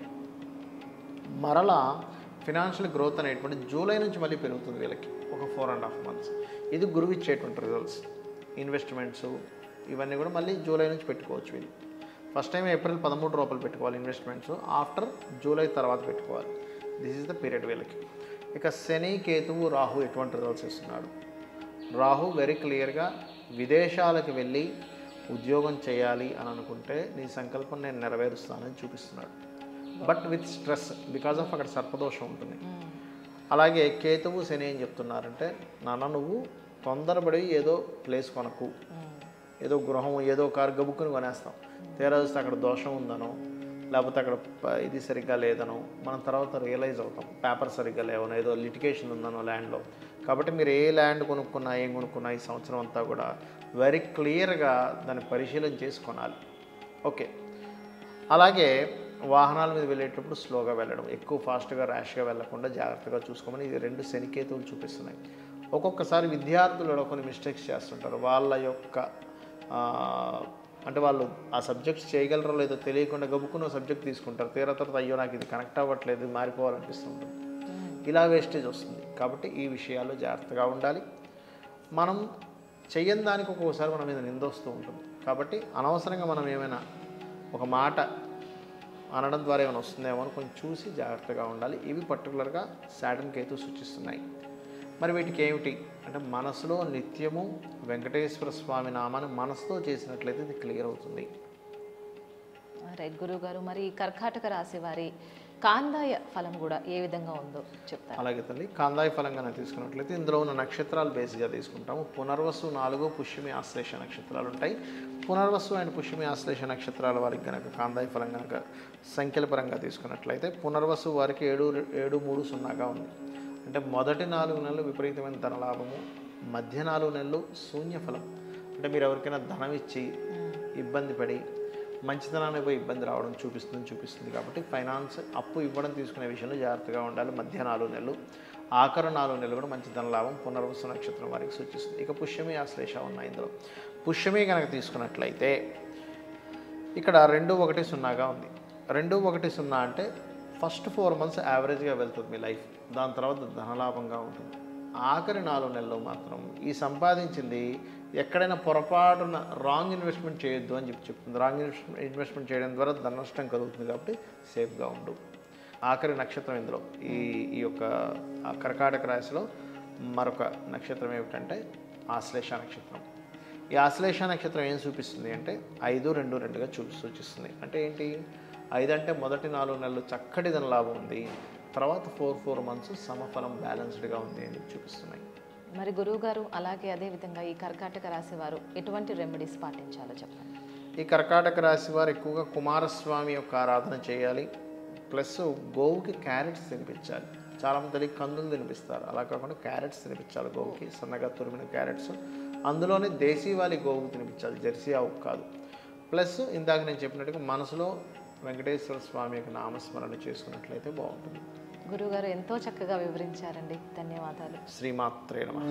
మరలా ఫినాన్షియల్ గ్రోత్ అనేటువంటి జూలై నుంచి మళ్ళీ పెరుగుతుంది వీళ్ళకి ఒక ఫోర్ అండ్ హాఫ్ మంత్స్ ఇది గురువు ఇచ్చేటువంటి రిజల్ట్స్ ఇన్వెస్ట్మెంట్స్ ఇవన్నీ కూడా మళ్ళీ జూలై నుంచి పెట్టుకోవచ్చు వీళ్ళు ఫస్ట్ టైం ఏప్రిల్ పదమూడు రూపాయలు పెట్టుకోవాలి ఇన్వెస్ట్మెంట్స్ ఆఫ్టర్ జూలై తర్వాత పెట్టుకోవాలి దిస్ ఇస్ ద పీరియడ్ వీళ్ళకి ఇక శని కేతువు రాహు ఎటువంటి రిజల్ట్స్ ఇస్తున్నాడు రాహు వెరీ క్లియర్గా విదేశాలకు వెళ్ళి ఉద్యోగం చేయాలి అని అనుకుంటే నీ సంకల్పం నేను నెరవేరుస్తానని చూపిస్తున్నాడు but with stress because of అక్కడ సర్పదోషం ఉంటుంది అలాగే కేతువు శని ఏం చెప్తున్నారంటే నాన్న నువ్వు తొందరపడి ఏదో ప్లేస్ కొనకు ఏదో గృహం ఏదో కారు గబుక్కుని కొనేస్తాం తీరా చూస్తే అక్కడ దోషం ఉందనో లేకపోతే అక్కడ ప- ఇది సరిగ్గా లేదనో మనం తర్వాత రియలైజ్ అవుతాం పేపర్ సరిగ్గా లేవనో ఏదో లిటికేషన్ ఉందనో ల్యాండ్లో కాబట్టి మీరు ఏ ల్యాండ్ కొనుక్కున్నా ఏం కొనుక్కున్నా ఈ సంవత్సరం అంతా కూడా వెరీ క్లియర్గా దాన్ని పరిశీలన చేసి కొనాలి ఓకే అలాగే వాహనాల మీద వెళ్ళేటప్పుడు స్లోగా వెళ్ళడం ఎక్కువ ఫాస్ట్గా ర్యాష్గా వెళ్ళకుండా జాగ్రత్తగా చూసుకోమని ఇది రెండు శనికేతువులు చూపిస్తున్నాయి ఒక్కొక్కసారి విద్యార్థులు కొన్ని మిస్టేక్స్ చేస్తుంటారు వాళ్ళ యొక్క ఆ, అంటే వాళ్ళు ఆ సబ్జెక్ట్స్ చేయగలరో లేదో తెలియకుండా గబుక్కున్న సబ్జెక్ట్ తీసుకుంటారు తీరా తర్వాత అయ్యో నాకు ఇది కనెక్ట్ అవ్వట్లేదు ఇది మారిపోవాలనిపిస్తుంటుంది ఇలా వేస్టేజ్ వస్తుంది కాబట్టి ఈ విషయాల్లో జాగ్రత్తగా ఉండాలి మనం చెయ్యని దానికి ఒక్కొక్కసారి మన మీద నిందొస్తూ ఉంటుంది కాబట్టి అనవసరంగా మనం ఏమైనా ఒక మాట అనడం ద్వారా ఏమైనా వస్తుందేమో అని కొంచెం చూసి జాగ్రత్తగా ఉండాలి ఇవి పర్టికులర్గా శాటన్ కేతు సూచిస్తున్నాయి మరి వీటికి ఏమిటి అంటే మనసులో నిత్యము వెంకటేశ్వర స్వామి నామాన్ని మనసుతో చేసినట్లయితే ఇది క్లియర్ అవుతుంది రైట్ గురువు గారు మరి ఈ కర్కాటక రాశి వారి కాందాయ ఫలం కూడా ఏ విధంగా ఉందో చెప్తారు అలాగే తల్లి కాందాయ ఫలంగా తీసుకున్నట్లయితే ఇందులో ఉన్న నక్షత్రాలు బేస్గా తీసుకుంటాము పునర్వసు నాలుగు పుష్యమి ఆశ్లేష నక్షత్రాలు ఉంటాయి పునర్వసు అండ్ పుష్యమి ఆశ్లేష నక్షత్రాల వారికి కనుక కాందాయ ఫలం కనుక సంఖ్యల పరంగా తీసుకున్నట్లయితే పునర్వసు వారికి ఏడు ఏడు మూడు సున్నాగా ఉంది అంటే మొదటి నాలుగు నెలలు విపరీతమైన ధనలాభము మధ్య నాలుగు నెలలు శూన్య ఫలం అంటే మీరు ఎవరికైనా ధనం ఇచ్చి ఇబ్బంది పడి మంచితనాన్ని పోయి ఇబ్బంది రావడం చూపిస్తుంది చూపిస్తుంది కాబట్టి ఫైనాన్స్ అప్పు ఇవ్వడం తీసుకునే విషయంలో జాగ్రత్తగా ఉండాలి మధ్య నాలుగు నెలలు ఆఖరు నాలుగు నెలలు కూడా మంచి ధన లాభం పునర్వసు నక్షత్రం వారికి సూచిస్తుంది ఇక పుష్యమి ఆశ్లేష ఉన్నాయి ఇందులో పుష్యమి కనుక తీసుకున్నట్లయితే ఇక్కడ రెండు ఒకటి సున్నాగా ఉంది రెండు ఒకటి సున్నా అంటే ఫస్ట్ ఫోర్ మంత్స్ యావరేజ్గా వెళ్తుంది మీ లైఫ్ దాని తర్వాత ధనలాభంగా ఉంటుంది ఆఖరి నాలుగు నెలలు మాత్రం ఈ సంపాదించింది ఎక్కడైనా పొరపాటున రాంగ్ ఇన్వెస్ట్మెంట్ చేయొద్దు అని చెప్పి చెప్తుంది రాంగ్ ఇన్వెస్ట్మెంట్ చేయడం ద్వారా ధన నష్టం కలుగుతుంది కాబట్టి సేఫ్గా ఉండు ఆఖరి నక్షత్రం ఇందులో ఈ ఈ యొక్క ఆ కర్కాటక రాశిలో మరొక నక్షత్రం ఏమిటంటే ఆశ్లేష నక్షత్రం ఈ ఆశ్లేష నక్షత్రం ఏం చూపిస్తుంది అంటే ఐదు రెండు రెండుగా చూ సూచిస్తుంది అంటే ఏంటి ఐదు అంటే మొదటి నాలుగు నెలలు చక్కటి ధన లాభం ఉంది తర్వాత ఫోర్ ఫోర్ మంత్స్ సమఫలం బ్యాలెన్స్డ్గా ఉంది అని చూపిస్తున్నాయి మరి గురువు గారు అలాగే అదే విధంగా ఈ కర్కాటక రాశి వారు ఎటువంటి రెమెడీస్ పాటించాలో చెప్పండి ఈ కర్కాటక రాశి వారు ఎక్కువగా కుమారస్వామి యొక్క ఆరాధన చేయాలి ప్లస్ గోవుకి క్యారెట్స్ తినిపించాలి చాలామంది తెలియక కందులు తినిపిస్తారు అలా కాకుండా క్యారెట్స్ తినిపించాలి గోవుకి సన్నగా తురిమిన క్యారెట్స్ అందులోనే దేశీవాలి గోవుకి తినిపించాలి జెర్సీ ఆవుకు కాదు ప్లస్ ఇందాక నేను చెప్పినట్టుగా మనసులో వెంకటేశ్వర స్వామి యొక్క నామస్మరణ చేసుకున్నట్లయితే బాగుంటుంది గురువుగారు ఎంతో చక్కగా వివరించారండి ధన్యవాదాలు శ్రీమాత్రే నమ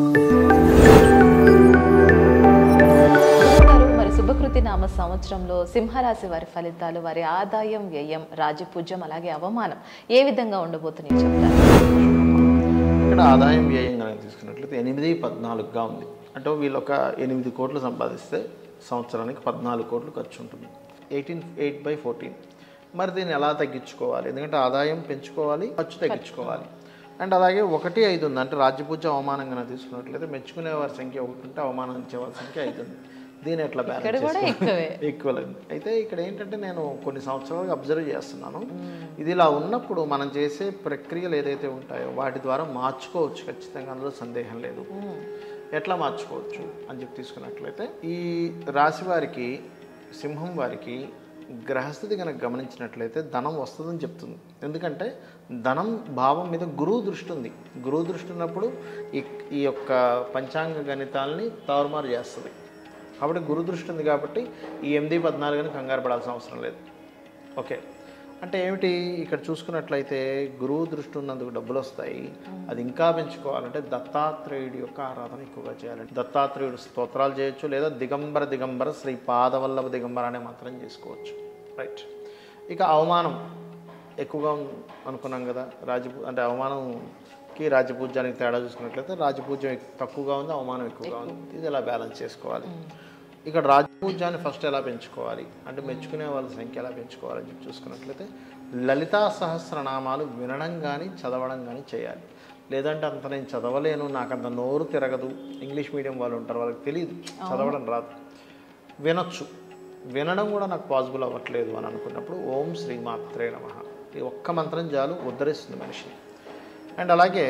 గురువుగారు మరి శుభకృతి నామ సంవత్సరంలో సింహరాశి వారి ఫలితాలు వారి ఆదాయం వ్యయం రాజపూజ్యం అలాగే అవమానం ఏ విధంగా ఉండబోతున్నాయి చెప్తారు ఇక్కడ ఆదాయం వ్యయం కనుక తీసుకున్నట్లయితే ఎనిమిది పద్నాలుగుగా ఉంది అంటే వీళ్ళు ఒక ఎనిమిది కోట్లు సంపాదిస్తే సంవత్సరానికి పద్నాలుగు కోట్లు ఖర్చు ఉంటుంది ఎయిటీన్ ఎయిట్ బై ఫోర్టీన్ మరి దీన్ని ఎలా తగ్గించుకోవాలి ఎందుకంటే ఆదాయం పెంచుకోవాలి ఖర్చు తగ్గించుకోవాలి అండ్ అలాగే ఒకటి ఐదు ఉంది అంటే రాజ్యపూజ అవమానం కనుక తీసుకున్నట్లయితే మెచ్చుకునే వారి సంఖ్య ఒకటి ఉంటే అవమానించే వారి సంఖ్య ఐదు ఉంది దీన్ని ఎట్లా ఇక్కడ కూడా బ్యాలెన్స్ ఎక్కువే ఈక్వల్ అయింది అయితే ఇక్కడ ఏంటంటే నేను కొన్ని సంవత్సరాలుగా అబ్జర్వ్ చేస్తున్నాను ఇది ఇలా ఉన్నప్పుడు మనం చేసే ప్రక్రియలు ఏదైతే ఉంటాయో వాటి ద్వారా మార్చుకోవచ్చు ఖచ్చితంగా అందులో సందేహం లేదు ఎట్లా మార్చుకోవచ్చు అని చెప్పి తీసుకున్నట్లయితే ఈ రాశి వారికి సింహం వారికి గ్రహస్థితి కనుక గమనించినట్లయితే ధనం వస్తుందని చెప్తుంది ఎందుకంటే ధనం భావం మీద గురువు దృష్టి ఉంది గురువు దృష్టి ఉన్నప్పుడు ఈ ఈ యొక్క పంచాంగ గణితాలని తారుమారు చేస్తుంది కాబట్టి గురు దృష్టి ఉంది కాబట్టి ఈ ఎనిమిది పద్నాలుగుని కంగారు పడాల్సిన అవసరం లేదు ఓకే అంటే ఏమిటి ఇక్కడ చూసుకున్నట్లయితే గురువు దృష్టి ఉన్నందుకు డబ్బులు వస్తాయి అది ఇంకా పెంచుకోవాలంటే దత్తాత్రేయుడి యొక్క ఆరాధన ఎక్కువగా చేయాలి దత్తాత్రేయుడు స్తోత్రాలు చేయొచ్చు లేదా దిగంబర దిగంబర శ్రీ పాదవల్లభ దిగంబర అనే మంత్రం చేసుకోవచ్చు రైట్ ఇక అవమానం ఎక్కువగా ఉం- అనుకున్నాం కదా రాజపూ అంటే అవమానంకి రాజపూజ్యానికి తేడా చూసుకున్నట్లయితే రాజపూజ్యం ఎక్- తక్కువగా ఉంది అవమానం ఎక్కువగా ఉంది ఇది ఎలా బ్యాలెన్స్ చేసుకోవాలి ఇక్కడ రాజపూజ్యాన్ని ఫస్ట్ ఎలా పెంచుకోవాలి అంటే మెచ్చుకునే వాళ్ళ సంఖ్య ఎలా పెంచుకోవాలని చెప్పి చూసుకున్నట్లయితే లలితా సహస్రనామాలు వినడం కానీ చదవడం కానీ చేయాలి లేదంటే అంత నేను చదవలేను నాకు అంత నోరు తిరగదు ఇంగ్లీష్ మీడియం వాళ్ళు ఉంటారు వాళ్ళకి తెలియదు చదవడం రాదు వినొచ్చు వినడం కూడా నాకు పాసిబుల్ అవ్వట్లేదు అని అనుకున్నప్పుడు ఓం శ్రీమాత్రే నమ ఈ ఒక్క మంత్రం చాలు ఉద్ధరిస్తుంది మనిషి అండ్ అలాగే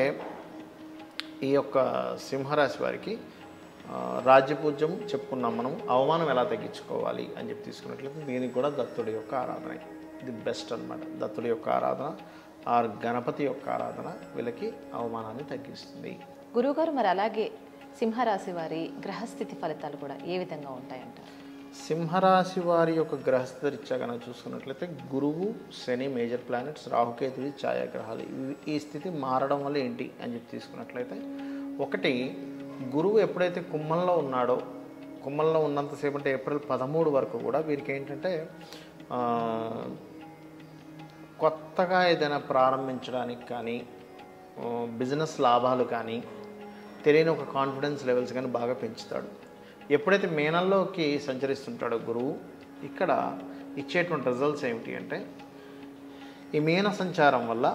ఈ యొక్క సింహరాశి వారికి ఆ, రాజ్యపూజ్యం చెప్పుకున్నాం మనం అవమానం ఎలా తగ్గించుకోవాలి అని చెప్పి తీసుకున్నట్లయితే దీనికి కూడా దత్తుడి యొక్క ఆరాధన ఇది బెస్ట్ అన్నమాట దత్తుడి యొక్క ఆరాధన ఆర్ గణపతి యొక్క ఆరాధన వీళ్ళకి అవమానాన్ని తగ్గిస్తుంది గురువుగారు మరి అలాగే సింహరాశి వారి గ్రహస్థితి ఫలితాలు కూడా ఏ విధంగా ఉంటాయంటారు సింహరాశి వారి యొక్క గ్రహస్థితి రీత్యా కనుక చూసుకున్నట్లయితే గురువు శని మేజర్ ప్లానెట్స్ రాహుకేతువి ఛాయాగ్రహాలు ఇవి ఈ స్థితి మారడం వల్ల ఏంటి అని చెప్పి తీసుకున్నట్లయితే ఒకటి గురువు ఎప్పుడైతే కుమ్మంలో ఉన్నాడో కుమ్మంలో ఉన్నంతసేపు అంటే ఏప్రిల్ పదమూడు వరకు కూడా వీరికి ఏంటంటే ఆ, కొత్తగా ఏదైనా ప్రారంభించడానికి కానీ ఆ, బిజినెస్ లాభాలు కానీ తెలియని ఒక కాన్ఫిడెన్స్ లెవెల్స్ కానీ బాగా పెంచుతాడు ఎప్పుడైతే మేనల్లోకి సంచరిస్తుంటాడో గురువు ఇక్కడ ఇచ్చేటువంటి రిజల్ట్స్ ఏమిటి అంటే ఈ మీన సంచారం వల్ల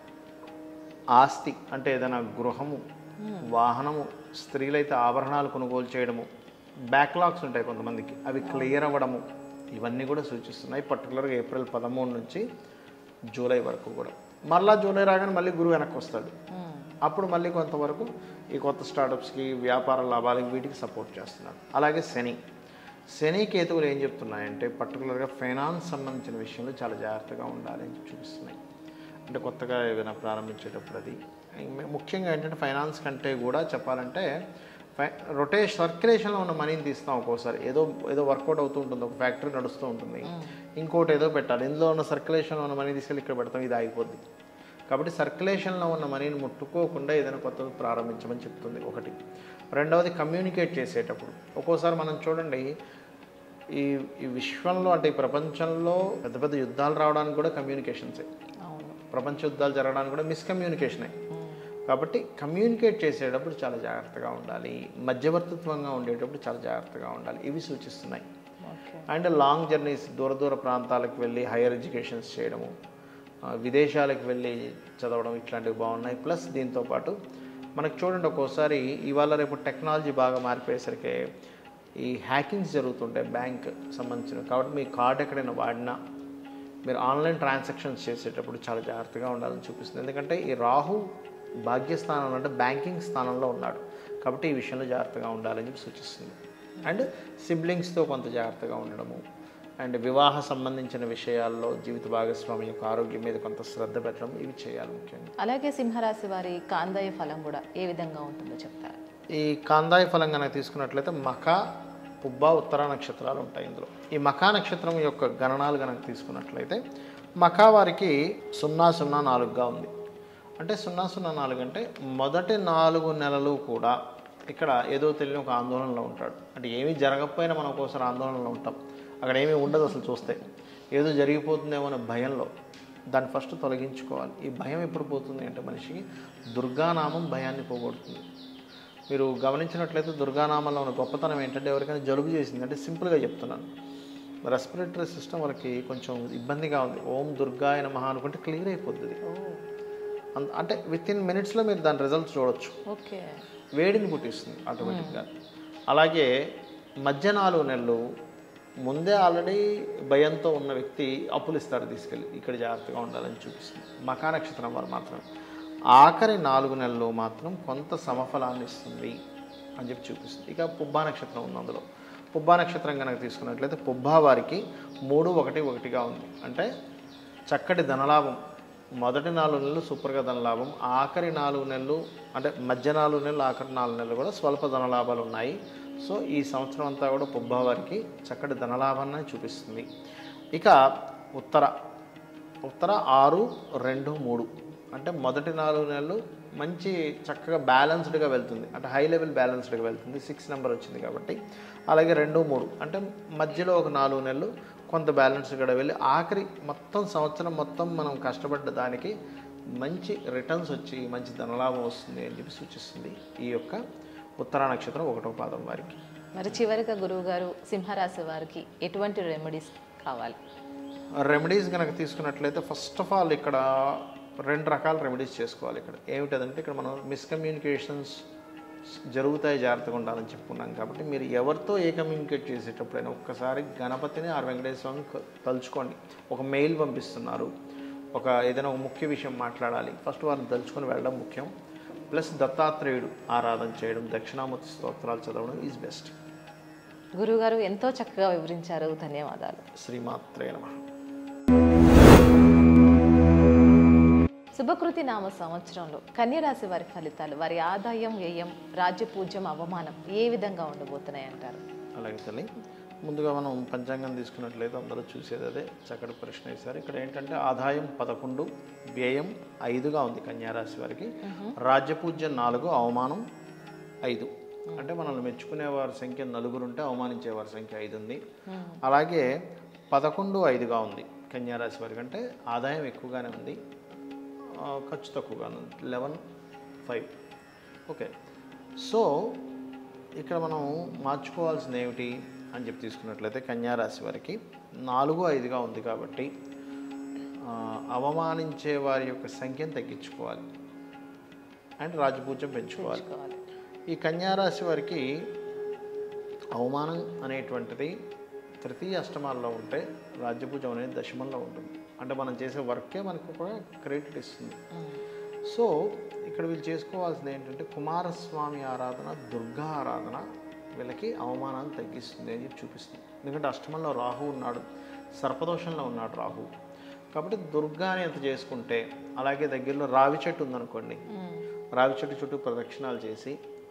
ఆస్తి అంటే ఏదైనా గృహము వాహనము స్త్రీలైతే ఆభరణాలు కొనుగోలు చేయడము బ్యాక్లాగ్స్ ఉంటాయి కొంతమందికి అవి క్లియర్ అవ్వడము ఇవన్నీ కూడా సూచిస్తున్నాయి పర్టికులర్గా ఏప్రిల్ పదమూడు నుంచి జూలై వరకు కూడా మళ్ళా జూలై రాగానే మళ్ళీ గురువు వెనక్కి వస్తాడు అప్పుడు మళ్ళీ కొంతవరకు ఈ కొత్త స్టార్టప్స్కి వ్యాపార లాభాలకి వీటికి సపోర్ట్ చేస్తున్నాడు అలాగే శని శని కేతువులు ఏం చెప్తున్నాయంటే పర్టికులర్గా ఫైనాన్స్ సంబంధించిన విషయంలో చాలా జాగ్రత్తగా ఉండాలి అని చూపిస్తున్నాయి అంటే కొత్తగా ఏదైనా ప్రారంభించేటప్పుడు అది ము- ముఖ్యంగా ఏంటంటే ఫైనాన్స్ కంటే కూడా చెప్పాలంటే ఫై రొటేష్ సర్క్యులేషన్లో ఉన్న మనీని తీస్తాం ఒక్కోసారి ఏదో ఏదో వర్కౌట్ అవుతూ ఉంటుంది ఒక ఫ్యాక్టరీ నడుస్తూ ఉంటుంది ఇంకోటి ఏదో పెట్టాలి ఇందులో ఉన్న సర్క్యులేషన్లో ఉన్న మనీ తీసుకెళ్ళి ఇక్కడ పెడతాం ఇది ఆగిపోద్ది కాబట్టి సర్క్యులేషన్లో ఉన్న మనీని ముట్టుకోకుండా ఏదైనా కొత్తది ప్రారంభించమని చెప్తుంది ఒకటి రెండవది కమ్యూనికేట్ చేసేటప్పుడు ఒక్కోసారి మనం చూడండి ఈ ఈ విశ్వంలో అంటే ఈ ప్రపంచంలో పెద్ద పెద్ద యుద్ధాలు రావడానికి కూడా కమ్యూనికేషన్సే అవును ప్రపంచ యుద్ధాలు జరగడానికి కూడా మిస్కమ్యూనికేషనే కాబట్టి కమ్యూనికేట్ చేసేటప్పుడు చాలా జాగ్రత్తగా ఉండాలి మధ్యవర్తిత్వంగా ఉండేటప్పుడు చాలా జాగ్రత్తగా ఉండాలి ఇవి సూచిస్తున్నాయి ఓకే అండ్ లాంగ్ జర్నీస్ దూర దూర ప్రాంతాలకు వెళ్ళి హైయర్ ఎడ్యుకేషన్స్ చేయడము ఆ, విదేశాలకు వెళ్ళి చదవడం ఇట్లాంటివి బాగున్నాయి ప్లస్ దీంతోపాటు మనకు చూడండి ఒక్కోసారి ఇవాళ రేపు టెక్నాలజీ బాగా మారిపోయేసరికి ఈ హ్యాకింగ్స్ జరుగుతుంటాయి బ్యాంక్ సంబంధించిన కాబట్టి మీ కార్డ్ ఎక్కడైనా వాడినా మీరు ఆన్లైన్ ట్రాన్సాక్షన్స్ చేసేటప్పుడు చాలా జాగ్రత్తగా ఉండాలని చూపిస్తుంది ఎందుకంటే ఈ రాహు భాగ్యస్థానం అంటే బ్యాంకింగ్ స్థానంలో ఉన్నాడు కాబట్టి ఈ విషయంలో జాగ్రత్తగా ఉండాలని చెప్పి సూచిస్తుంది అండ్ సిబ్లింగ్స్తో కొంత జాగ్రత్తగా ఉండడము అండ్ వివాహ సంబంధించిన విషయాల్లో జీవిత భాగస్వామి యొక్క ఆరోగ్యం మీద కొంత శ్రద్ధ పెట్టడం ఇవి చేయాలి ముఖ్యంగా అలాగే సింహరాశి వారి కాందాయ ఫలం కూడా ఏ విధంగా ఉంటుందో చెప్తారా ఈ కాందాయ ఫలం కనుక తీసుకున్నట్లయితే మక పుబ్బ ఉత్తర నక్షత్రాలు ఉంటాయి ఇందులో ఈ మకా నక్షత్రం యొక్క గణనాలు కనుక తీసుకున్నట్లయితే మకా వారికి సున్నా సున్నా నాలుగుగా ఉంది అంటే సున్నా సున్నా నాలుగు అంటే మొదటి నాలుగు నెలలు కూడా ఇక్కడ ఏదో తెలియని ఒక ఆందోళనలో ఉంటాడు అంటే ఏమీ జరగకపోయినా మనం ఒక్కోసారి ఆందోళనలో ఉంటాం అక్కడ ఏమీ ఉండదు అసలు చూస్తే ఏదో జరిగిపోతుందేమో అనే భయంలో దాన్ని ఫస్ట్ తొలగించుకోవాలి ఈ భయం ఎప్పుడు పోతుంది అంటే మనిషికి దుర్గానామం భయాన్ని పోగొడుతుంది మీరు గమనించినట్లయితే దుర్గానామంలో ఉన్న గొప్పతనం ఏంటంటే ఎవరికైనా జలుబు చేసింది అంటే సింపుల్గా చెప్తున్నాను రెస్పిరేటరీ సిస్టమ్ వాళ్ళకి కొంచెం ఇబ్బందిగా ఉంది ఓం దుర్గాయ నమః అనుకుంటే క్లియర్ అయిపోతుంది అంత- అంటే విత్ ఇన్ మినిట్స్లో మీరు దాని రిజల్ట్స్ చూడొచ్చు ఓకే వేడిని పుట్టిస్తుంది ఆటోమేటిక్గా అలాగే మధ్య నాలుగు నెలలు ముందే ఆల్రెడీ భయంతో ఉన్న వ్యక్తి అప్పులు ఇస్తాడు తీసుకెళ్ళి ఇక్కడ జాగ్రత్తగా ఉండాలని చూపిస్తుంది మకా నక్షత్రం వారు మాత్రం ఆఖరి నాలుగు నెలలు మాత్రం కొంత సమఫలాన్ని ఇస్తుంది అని చెప్పి చూపిస్తుంది ఇక పుబ్బా నక్షత్రం ఉంది అందులో పుబ్బా నక్షత్రం కనుక తీసుకున్నట్లయితే పుబ్బా వారికి మూడు ఒకటి ఒకటిగా ఉంది అంటే చక్కటి ధనలాభం మొదటి నాలుగు నెలలు సూపర్గా ధనలాభం ఆఖరి నాలుగు నెలలు అంటే మధ్య నాలుగు నెలలు ఆఖరి నాలుగు నెలలు కూడా స్వల్ప ధనలాభాలు ఉన్నాయి సో ఈ సంవత్సరం అంతా కూడా పుబ్బా వారికి చక్కటి ధనలాభాన్ని చూపిస్తుంది ఇక ఉత్తర ఉత్తర ఆరు రెండు మూడు అంటే మొదటి నాలుగు నెలలు మంచి చక్కగా బ్యాలెన్స్డ్గా వెళ్తుంది అంటే హై లెవెల్ బ్యాలెన్స్డ్గా వెళ్తుంది సిక్స్ నెంబర్ వచ్చింది కాబట్టి అలాగే రెండు మూడు అంటే మధ్యలో ఒక నాలుగు నెలలు కొంత బ్యాలెన్స్గా వెళ్ళి ఆఖరి మొత్తం సంవత్సరం మొత్తం మనం కష్టపడ్డ దానికి మంచి రిటర్న్స్ వచ్చి మంచి ధనలాభం వస్తుంది అని చెప్పి సూచిస్తుంది ఈ యొక్క ఉత్తరా నక్షత్రం ఒకటో పాదం వారికి మరి చివరిగా గురువు గారు సింహరాశి వారికి ఎటువంటి రెమెడీస్ కావాలి రెమెడీస్ కనుక తీసుకున్నట్లయితే ఫస్ట్ ఆఫ్ ఆల్ ఇక్కడ రెండు రకాల రెమెడీస్ చేసుకోవాలి ఇక్కడ ఏమిటంటే ఇక్కడ మనం మిస్కమ్యూనికేషన్స్ జరుగుతాయి జాగ్రత్తగా ఉండాలని చెప్పుకున్నాం కాబట్టి మీరు ఎవరితో ఏ కమ్యూనికేట్ చేసేటప్పుడైనా ఒక్కసారి గణపతిని ఆర్ వెంకటేశ్వర స్వామిని క- తలుచుకోండి ఒక మెయిల్ పంపిస్తున్నారు ఒక ఏదైనా ఒక ముఖ్య విషయం మాట్లాడాలి ఫస్ట్ వారిని తలుచుకొని వెళ్ళడం ముఖ్యం ప్లస్ దత్తాత్రేయుడు ఆరాధన చేయడం దక్షిణామూర్తి స్తోత్రాలు చదవడం ఈజ్ బెస్ట్ గురువుగారు ఎంతో చక్కగా వివరించారు ధన్యవాదాలు శ్రీమాత్రే నమః శుభకృతి నామ సంవత్సరంలో కన్యరాశి వారి ఫలితాలు వారి ఆదాయం వ్యయం రాజ్యపూజ్యం అవమానం ఏ విధంగా ఉండబోతున్నాయి అంటారు అలాగే తల్లి ముందుగా మనం పంచాంగం తీసుకున్నట్లయితే అందరూ చూసేది అదే చక్కటి ప్రశ్న వేశారు ఇక్కడ ఏంటంటే ఆదాయం పదకొండు వ్యయం ఐదుగా ఉంది కన్యారాశి వారికి రాజ్యపూజ్యం నాలుగు అవమానం ఐదు అంటే మనల్ని మెచ్చుకునే వారి సంఖ్య నలుగురు ఉంటే అవమానించే వారి సంఖ్య ఐదు ఉంది అలాగే పదకొండు ఐదుగా ఉంది కన్యారాశి వారికి అంటే ఆదాయం ఎక్కువగానే ఉంది ఆ, ఖర్చు తక్కువగానే ఉంది లెవెన్ ఫైవ్ ఓకే సో ఇక్కడ మనం మార్చుకోవాల్సింది ఏమిటి అని చెప్పి తీసుకున్నట్లయితే కన్యారాశి వారికి నాలుగు ఐదుగా ఉంది కాబట్టి ఆ, అవమానించే వారి యొక్క సంఖ్యను తగ్గించుకోవాలి అండ్ రాజపూజ్యం పెంచుకోవాలి కావాలి. ఈ కన్యారాశి వారికి అవమానం అనేటువంటిది తృతీయ అష్టమాల్లో ఉంటే రాజ్యపూజం అనేది దశమంలో ఉంటుంది అంటే మనం చేసే వర్కే మనకు ఒక క్రెడిట్ ఇస్తుంది సో ఇక్కడ వీళ్ళు చేసుకోవాల్సింది ఏంటంటే కుమారస్వామి ఆరాధన దుర్గా ఆరాధన వీళ్ళకి అవమానాన్ని తగ్గిస్తుంది అని చెప్పి చూపిస్తుంది ఎందుకంటే అష్టమంలో రాహు ఉన్నాడు సర్పదోషంలో ఉన్నాడు రాహు కాబట్టి దుర్గాని ఎంత చేసుకుంటే అలాగే దగ్గరలో రావి చెట్టు ఉందనుకోండి రావి చెట్టు చుట్టూ ప్రదక్షిణాలు చేసి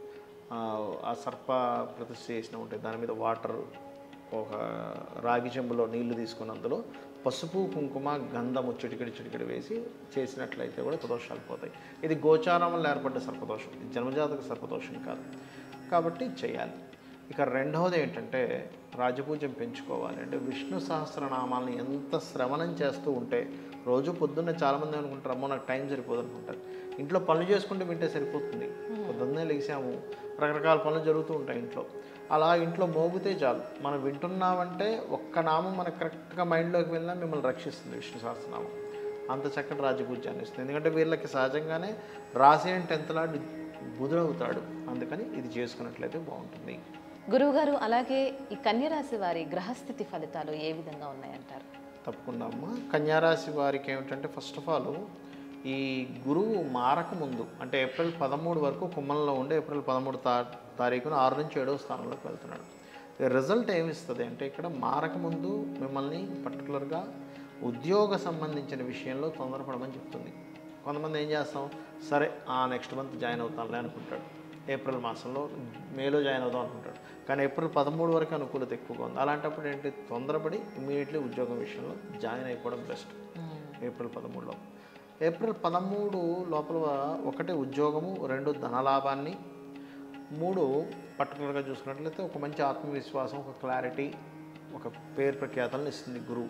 ఆ, ఆ సర్ప ప్రతిష్ఠ చేసిన ఉంటాయి దాని మీద వాటర్ ఒక రాగి చెంబులో నీళ్లు తీసుకుని అందులో పసుపు కుంకుమ గంధము చిటికెడి చిటికెడి వేసి చేసినట్లయితే కూడా దోషాలు పోతాయి ఇది గోచారం వల్ల ఏర్పడ్డ సర్పదోషం ఇది జన్మజాతక సర్పదోషం కాదు కాబట్టి చేయాలి ఇక రెండవది ఏంటంటే రాజపూజ్యం పెంచుకోవాలి అంటే విష్ణు సహస్రనామాలను ఎంత శ్రవణం చేస్తూ ఉంటే రోజు పొద్దున్నే చాలామంది అనుకుంటారు అమ్మో నాకు టైం సరిపోదు అనుకుంటారు ఇంట్లో పనులు చేసుకుంటే వింటే సరిపోతుంది పొద్దున్నే లేచాము రకరకాల పనులు జరుగుతూ ఉంటాయి ఇంట్లో అలా ఇంట్లో మోగితే చాలు మనం వింటున్నామంటే ఒక్క నామం మనకు కరెక్ట్గా మైండ్లోకి వెళ్ళినా మిమ్మల్ని రక్షిస్తుంది విష్ణు సహస్రనామం అంత చక్కటి రాజపూజ్యాన్ని ఇస్తుంది ఎందుకంటే వీళ్ళకి సహజంగానే రాసి అంటే ఎంతలాంటి బుధుడవుతాడు అందుకని ఇది చేసుకున్నట్లయితే బాగుంటుంది గురువుగారు అలాగే ఈ కన్యరాశి వారి గ్రహస్థితి ఫలితాలు ఏ విధంగా ఉన్నాయంటారు తప్పకుండా అమ్మ కన్యారాశి వారికి ఏమిటంటే ఫస్ట్ ఆఫ్ ఆల్ ఈ గురువు మారక ముందు అంటే ఏప్రిల్ పదమూడు వరకు కుమ్మంలో ఉండి ఏప్రిల్ పదమూడు తా తారీఖున ఆరు నుంచి ఏడవ స్థానంలోకి వెళ్తున్నాడు రిజల్ట్ ఏమిస్తుంది అంటే ఇక్కడ మారక ముందు మిమ్మల్ని పర్టికులర్గా ఉద్యోగ సంబంధించిన విషయంలో తొందరపడమని చెప్తుంది కొంతమంది ఏం చేస్తాం సరే ఆ నెక్స్ట్ మంత్ జాయిన్ అవుతానులే అనుకుంటాడు ఏప్రిల్ మాసంలో మేలో జాయిన్ అవుదాం అనుకుంటాడు కానీ ఏప్రిల్ పదమూడు వరకు అనుకూలత ఎక్కువగా ఉంది అలాంటప్పుడు ఏంటి తొందరపడి ఇమీడియట్లీ ఉద్యోగం విషయంలో జాయిన్ అయిపోవడం బెస్ట్ ఏప్రిల్ పదమూడులో ఏప్రిల్ పదమూడు లోపల ఒకటి ఉద్యోగము రెండు ధనలాభాన్ని మూడు పర్టికులర్గా చూసుకున్నట్లయితే ఒక మంచి ఆత్మవిశ్వాసం ఒక క్లారిటీ ఒక పేరు ప్రఖ్యాతలను ఇస్తుంది గురువు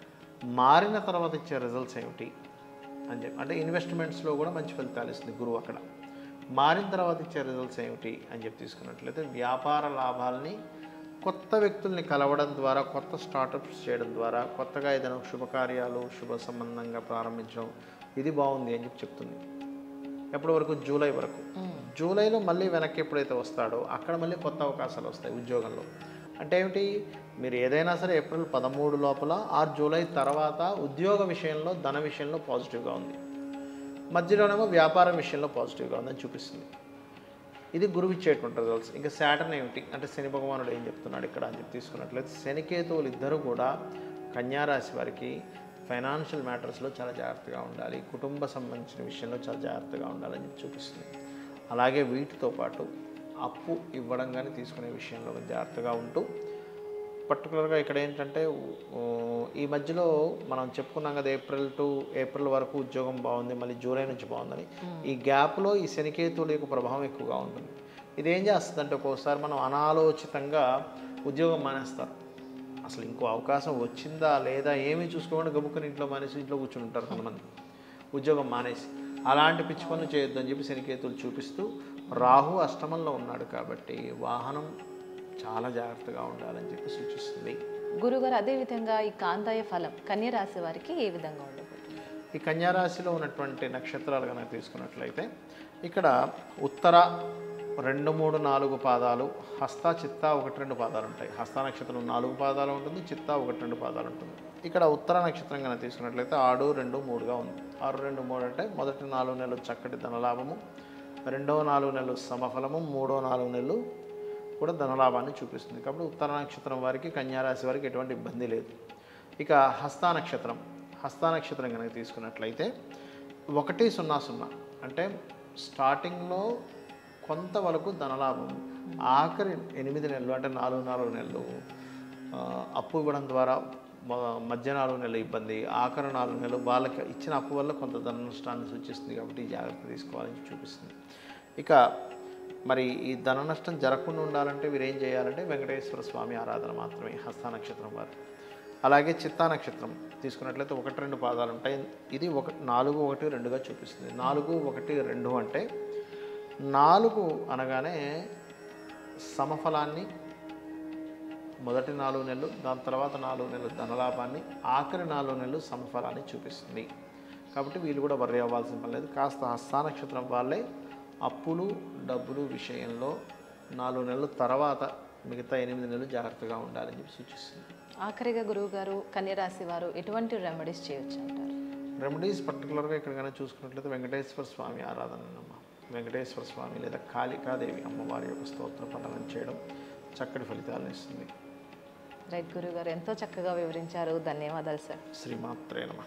మారిన తర్వాత ఇచ్చే రిజల్ట్స్ ఏమిటి అని చెప్పి అంటే ఇన్వెస్ట్మెంట్స్లో కూడా మంచి ఫలితాలు ఇస్తుంది గురువు అక్కడ మారిన తర్వాత ఇచ్చే రిజల్ట్స్ ఏమిటి అని చెప్పి తీసుకున్నట్లయితే వ్యాపార లాభాలని కొత్త వ్యక్తుల్ని కలవడం ద్వారా కొత్త స్టార్టప్స్ చేయడం ద్వారా కొత్తగా ఏదైనా శుభకార్యాలు శుభ సంబంధంగా ప్రారంభించడం ఇది బాగుంది అని చెప్పి చెప్తుంది ఎప్పటి వరకు జూలై వరకు జూలైలో మళ్ళీ వెనక్కి ఎప్పుడైతే వస్తాడో అక్కడ మళ్ళీ కొత్త అవకాశాలు వస్తాయి ఉద్యోగంలో అంటే ఏమిటి మీరు ఏదైనా సరే ఏప్రిల్ పదమూడు లోపల ఆరు జూలై తర్వాత ఉద్యోగ విషయంలో ధన విషయంలో పాజిటివ్గా ఉంది మధ్యలోనేమో వ్యాపారం విషయంలో పాజిటివ్గా ఉందని చూపిస్తుంది ఇది గురువు ఇచ్చేటువంటి రిజల్ట్స్ ఇంకా శాటర్న్ ఏమిటి అంటే శని భగవానుడు ఏం చెప్తున్నాడు ఇక్కడ అని చెప్పి తీసుకున్నట్లయితే శనికేతువులు ఇద్దరు కూడా కన్యారాశి వారికి ఫైనాన్షియల్ మ్యాటర్స్లో చాలా జాగ్రత్తగా ఉండాలి కుటుంబ సంబంధించిన విషయంలో చాలా జాగ్రత్తగా ఉండాలని చెప్పి చూపిస్తుంది అలాగే వీటితో పాటు అప్పు ఇవ్వడం కానీ తీసుకునే విషయంలో జాగ్రత్తగా ఉంటూ పర్టికులర్గా ఇక్కడ ఏంటంటే ఊ, ఈ మధ్యలో మనం చెప్పుకున్నాం కదా ఏప్రిల్ టు ఏప్రిల్ వరకు ఉద్యోగం బాగుంది మళ్ళీ జూలై నుంచి బాగుందని ఈ గ్యాప్లో ఈ శనికేతువుల యొక్క ప్రభావం ఎక్కువగా ఉంటుంది ఇది ఏం చేస్తుందంటే ఒక్కోసారి మనం అనాలోచితంగా ఉద్యోగం మానేస్తారు అసలు ఇంకో అవకాశం వచ్చిందా లేదా ఏమీ చూసుకోకుండా గబుక్కుని ఇంట్లో మానేసి ఇంట్లో కూర్చుని ఉంటారు కొంతమంది ఉద్యోగం మానేసి అలాంటి పిచ్చి పనులు చేయొద్దు అని చెప్పి శనికేతులు చూపిస్తూ రాహు అష్టమంలో ఉన్నాడు కాబట్టి వాహనం చాలా జాగ్రత్తగా ఉండాలని చెప్పి సూచిస్తుంది గురుగారు అదే విధంగా ఈ కాంతాయ ఫలం కన్యరాశి వారికి ఏ విధంగా ఉండబోతుంది ఈ కన్యారాశిలో ఉన్నటువంటి నక్షత్రాలు కనుక తీసుకున్నట్లయితే ఇక్కడ ఉత్తర రెండు మూడు నాలుగు పాదాలు హస్త చిత్త ఒకటి రెండు పాదాలు ఉంటాయి హస్త నక్షత్రం నాలుగు పాదాలు ఉంటుంది చిత్త ఒకటి రెండు పాదాలు ఉంటుంది ఇక్కడ ఉత్తర నక్షత్రం కనుక తీసుకున్నట్లయితే ఆరు రెండు మూడుగా ఉంది ఆరు రెండు మూడు అంటే మొదటి నాలుగు నెలలు చక్కటి ధనలాభము రెండవ నాలుగు నెలలు సమఫలము మూడో నాలుగు నెలలు కూడా ధనలాభాన్ని చూపిస్తుంది కాబట్టి ఉత్తర నక్షత్రం వారికి కన్యారాశి వారికి ఎటువంటి ఇబ్బంది లేదు ఇక హస్త నక్షత్రం హస్త నక్షత్రం కనుక తీసుకున్నట్లయితే ఒకటి సున్నా సున్నా అంటే స్టార్టింగ్లో కొంతవరకు ధనలాభం ఆఖరి ఎనిమిది నెలలు అంటే నాలుగు నాలుగు నెలలు ఆ, అప్పు ఇవ్వడం ద్వారా మ- మధ్య నాలుగు నెలల ఇబ్బంది ఆఖరి నాలుగు నెలలు వాళ్ళకి ఇచ్చిన అప్పు వల్ల కొంత ధన నష్టాన్ని సూచిస్తుంది కాబట్టి ఈ జాగ్రత్త తీసుకోవాలని చూపిస్తుంది ఇక మరి ఈ ధన నష్టం జరగకుండా ఉండాలంటే వీరు ఏం చేయాలంటే వెంకటేశ్వర స్వామి ఆరాధన మాత్రమే హస్త నక్షత్రం వారు అలాగే చిత్తా నక్షత్రం తీసుకున్నట్లయితే ఒకటి రెండు పాదాలు ఉంటాయి ఇది ఒక నాలుగు ఒకటి రెండుగా చూపిస్తుంది నాలుగు ఒకటి రెండు అంటే నాలుగు అనగానే సమఫలాన్ని మొదటి నాలుగు నెలలు దాని తర్వాత నాలుగు నెలలు ధనలాభాన్ని ఆఖరి నాలుగు నెలలు సమఫలాన్ని చూపిస్తుంది కాబట్టి వీళ్ళు కూడా వర్రీ అవ్వాల్సిన పని లేదు కాస్త హస్త నక్షత్రం వాళ్ళే అప్పులు డబ్బులు విషయంలో నాలుగు నెలల తర్వాత మిగతా ఎనిమిది నెలలు జాగ్రత్తగా ఉండాలని చెప్పి సూచిస్తుంది ఆఖరిగా గురువు గారు కన్యరాశి వారు ఎటువంటి రెమెడీస్ చేయొచ్చు అంటారు రెమెడీస్ పర్టికులర్గా ఎక్కడికైనా చూసుకున్నట్లయితే వెంకటేశ్వర స్వామి ఆరాధన అమ్మ వెంకటేశ్వర స్వామి లేదా కాళికాదేవి అమ్మవారి యొక్క స్తోత్ర పఠనం చేయడం చక్కటి ఫలితాలను ఇస్తుంది రైట్ గురువు గారు ఎంతో చక్కగా వివరించారు ధన్యవాదాలు సార్ శ్రీమాత్రే నమ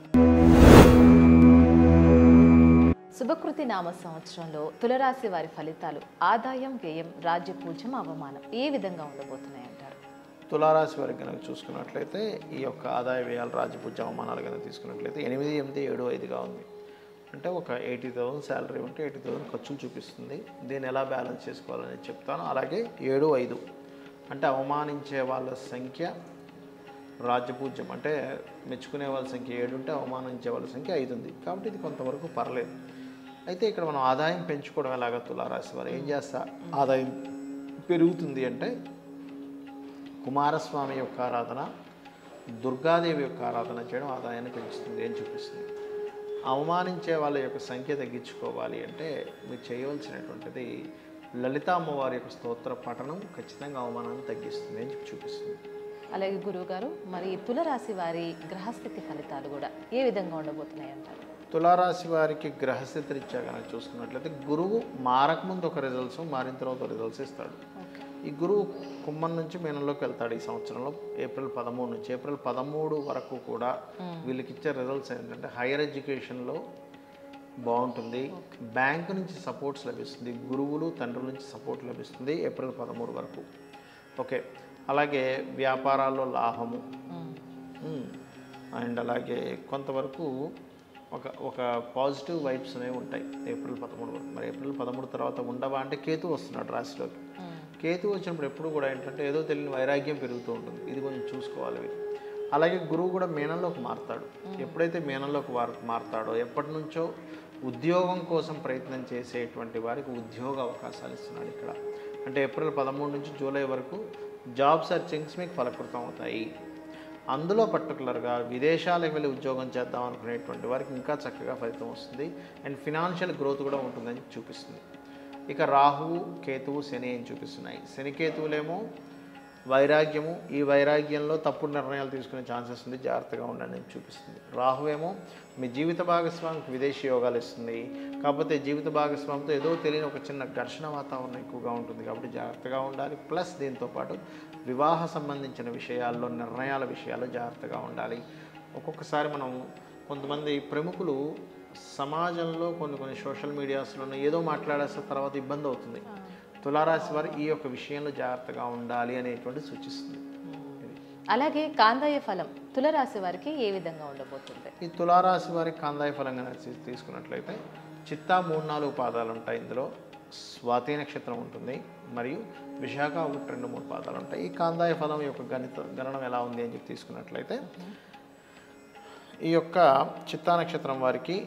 శుభకృతి నామ సంవత్సరంలో తులరాశి వారి ఫలితాలు ఆదాయం వ్యయం రాజ్య పూజ్యం అవమానం ఏ విధంగా ఉండబోతున్నాయి అంటారు తులారాశి వారికి కనుక చూసుకున్నట్లయితే ఈ యొక్క ఆదాయ వ్యయాలు రాజపూజ అవమానాలు కనుక తీసుకున్నట్లయితే ఎనిమిది ఎనిమిది ఏడు ఐదుగా ఉంది అంటే ఒక ఎయిటీ థౌసండ్ శాలరీ ఉంటే ఎయిటీ థౌసండ్ ఖర్చులు చూపిస్తుంది దీన్ని ఎలా బ్యాలెన్స్ చేసుకోవాలని చెప్తాను అలాగే ఏడు ఐదు అంటే అవమానించే వాళ్ళ సంఖ్య రాజ్యపూజ్యం అంటే మెచ్చుకునే వాళ్ళ సంఖ్య ఏడు ఉంటే అవమానించే వాళ్ళ సంఖ్య ఐదు ఉంది కాబట్టి ఇది కొంతవరకు పర్లేదు అయితే ఇక్కడ మనం ఆదాయం పెంచుకోవడం ఎలాగ తులారాశి వారు ఏం చేస్తా ఆదాయం పెరుగుతుంది అంటే కుమారస్వామి యొక్క ఆరాధన దుర్గాదేవి యొక్క ఆరాధన చేయడం ఆదాయాన్ని పెంచుతుంది అని చూపిస్తుంది అవమానించే వాళ్ళ యొక్క సంఖ్య తగ్గించుకోవాలి అంటే మీరు చేయవలసినటువంటిది లలిత అమ్మవారి యొక్క స్తోత్ర పఠనం ఖచ్చితంగా అవమానాన్ని తగ్గిస్తుంది అని చెప్పి చూపిస్తుంది అలాగే గురువు గారు మరి తులరాశి వారి గ్రహస్థితి ఫలితాలు కూడా ఏ విధంగా ఉండబోతున్నాయి అంటారు తులారాశి వారికి గ్రహస్థితి రీత్యా కనుక చూసుకున్నట్లయితే గురువు మారకముందు ఒక రిజల్ట్స్ మారిన తర్వాత ఒక రిజల్ట్స్ ఇస్తాడు ఓకే ఈ గురువు కుంభం నుంచి మీనంలోకి వెళ్తాడు ఈ సంవత్సరంలో ఏప్రిల్ పదమూడు నుంచి ఏప్రిల్ పదమూడు వరకు కూడా వీళ్ళకి ఇచ్చే రిజల్ట్స్ ఏంటంటే హైయర్ ఎడ్యుకేషన్లో బాగుంటుంది బ్యాంకు నుంచి సపోర్ట్స్ లభిస్తుంది గురువులు తండ్రుల నుంచి సపోర్ట్ లభిస్తుంది ఏప్రిల్ పదమూడు వరకు ఓకే అలాగే వ్యాపారాల్లో లాభము అండ్ అలాగే కొంతవరకు ఒక ఒక పాజిటివ్ వైబ్స్ అనేవి ఉంటాయి ఏప్రిల్ పదమూడు వరకు మరి ఏప్రిల్ పదమూడు తర్వాత ఉండవా అంటే కేతు వస్తున్నాడు రాశిలోకి కేతు వచ్చినప్పుడు ఎప్పుడు కూడా ఏంటంటే ఏదో తెలియని వైరాగ్యం పెరుగుతూ ఉంటుంది ఇది కొంచెం చూసుకోవాలి వీరు అలాగే గురువు కూడా మీనంలోకి మారుతాడు ఎప్పుడైతే మీనంలోకి వారు మారుతాడో ఎప్పటి నుంచో ఉద్యోగం కోసం ప్రయత్నం చేసేటువంటి వారికి ఉద్యోగ అవకాశాలు ఇస్తున్నాడు ఇక్కడ అంటే ఏప్రిల్ పదమూడు నుంచి జూలై వరకు జాబ్ సర్చింగ్స్ మీకు ఫలకృతం అవుతాయి అందులో పర్టికులర్గా విదేశాలకు వెళ్ళి ఉద్యోగం చేద్దాం అనుకునేటువంటి వారికి ఇంకా చక్కగా ఫలితం వస్తుంది అండ్ ఫినాన్షియల్ గ్రోత్ కూడా ఉంటుందని చూపిస్తుంది ఇక రాహువు కేతువు శని అని చూపిస్తున్నాయి శని కేతువులేమో వైరాగ్యము ఈ వైరాగ్యంలో తప్పుడు నిర్ణయాలు తీసుకునే ఛాన్సెస్ ఉంది జాగ్రత్తగా ఉండండి అని చూపిస్తుంది రాహు ఏమో మీ జీవిత భాగస్వామికి విదేశీ యోగాలు ఇస్తుంది కాకపోతే జీవిత భాగస్వామితో ఏదో తెలియని ఒక చిన్న ఘర్షణ వాతావరణం ఎక్కువగా ఉంటుంది కాబట్టి జాగ్రత్తగా ఉండాలి ప్లస్ దీంతో పాటు వివాహ సంబంధించిన విషయాల్లో నిర్ణయాల విషయాల్లో జాగ్రత్తగా ఉండాలి ఒక్కొక్కసారి మనం కొంతమంది ప్రముఖులు సమాజంలో కొన్ని కొన్ని సోషల్ మీడియాస్లోనే ఏదో మాట్లాడేస్తే తర్వాత ఇబ్బంది అవుతుంది తులారాశి వారు ఈ యొక్క విషయంలో జాగ్రత్తగా ఉండాలి అనేటువంటి సూచిస్తుంది ఇది. అలాగే కాందాయ ఫలం తులరాశి వారికి ఏ విధంగా ఉండబోతుంది ఈ తులారాశి వారికి కాందాయ ఫలంగా తీ- తీసుకున్నట్లయితే చిత్తా మూడు నాలుగు పాదాలు ఉంటాయి ఇందులో స్వాతి నక్షత్రం ఉంటుంది మరియు విశాఖ ఒకటి రెండు మూడు పాదాలు ఉంటాయి ఈ కాందాయ ఫలం యొక్క గణిత గణనం ఎలా ఉంది అని చెప్పి తీసుకున్నట్లయితే ఈ యొక్క చిత్తా నక్షత్రం వారికి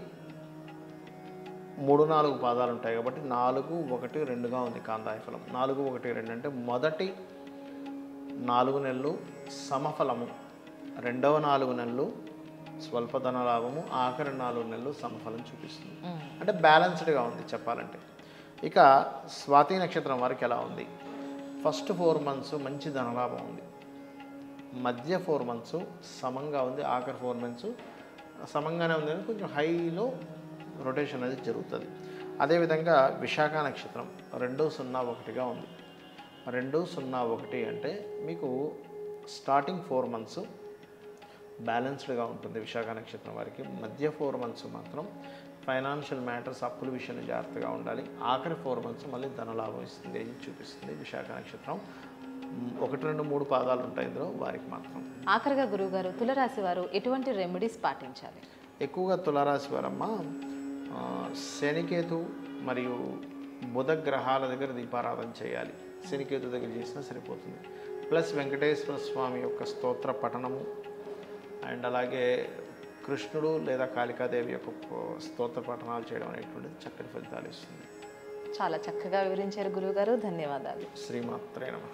మూడు నాలుగు పాదాలు ఉంటాయి కాబట్టి నాలుగు ఒకటి రెండుగా ఉంది కాందాయ ఫలం నాలుగు ఒకటి రెండు అంటే మొదటి నాలుగు నెలలు సమఫలము రెండవ నాలుగు నెలలు స్వల్ప ధన లాభము ఆఖరి నాలుగు నెలలు సమఫలం చూపిస్తుంది అంటే బ్యాలెన్స్డ్గా ఉంది చెప్పాలంటే ఇక స్వాతి నక్షత్రం వారికి ఎలా ఉంది ఫస్ట్ ఫోర్ మంత్స్ మంచి ధనలాభం ఉంది మధ్య ఫోర్ మంత్స్ సమంగా ఉంది ఆఖరి ఫోర్ మంత్స్ సమంగానే ఉంది కానీ కొంచెం హైలో రొటేషన్ అనేది జరుగుతుంది అదేవిధంగా విశాఖ నక్షత్రం రెండు సున్నా ఒకటిగా ఉంది రెండు సున్నా ఒకటి అంటే మీకు స్టార్టింగ్ ఫోర్ మంత్స్ బ్యాలెన్స్డ్గా ఉంటుంది విశాఖ నక్షత్రం వారికి మధ్య ఫోర్ మంత్స్ మాత్రం ఫైనాన్షియల్ మ్యాటర్స్ అప్పుల విషయంలో జాగ్రత్తగా ఉండాలి ఆఖరి ఫోర్ మంత్స్ మళ్ళీ ధనలాభం ఇస్తుంది అని చూపిస్తుంది విశాఖ నక్షత్రం మ్, ఒకటి రెండు మూడు పాదాలు ఉంటాయి ఇందులో వారికి మాత్రం ఆఖరిగా గురువు గారు తులరాశి వారు ఎటువంటి రెమెడీస్ పాటించాలి ఎక్కువగా తులారాశి వారమ్మ ఆ, శనికేతు మరియు బుధ గ్రహాల దగ్గర దీపారాధన చేయాలి శనికేతు దగ్గర చేసినా సరిపోతుంది ప్లస్ వెంకటేశ్వర స్వామి యొక్క స్తోత్ర పఠనము అండ్ అలాగే కృష్ణుడు లేదా కాళికాదేవి యొక్క స్తోత్ర పఠనాలు చేయడం అనేటువంటిది చక్కటి ఫలితాలు ఇస్తుంది చాలా చక్కగా వివరించారు గురువుగారు ధన్యవాదాలు శ్రీమాత్రే నమ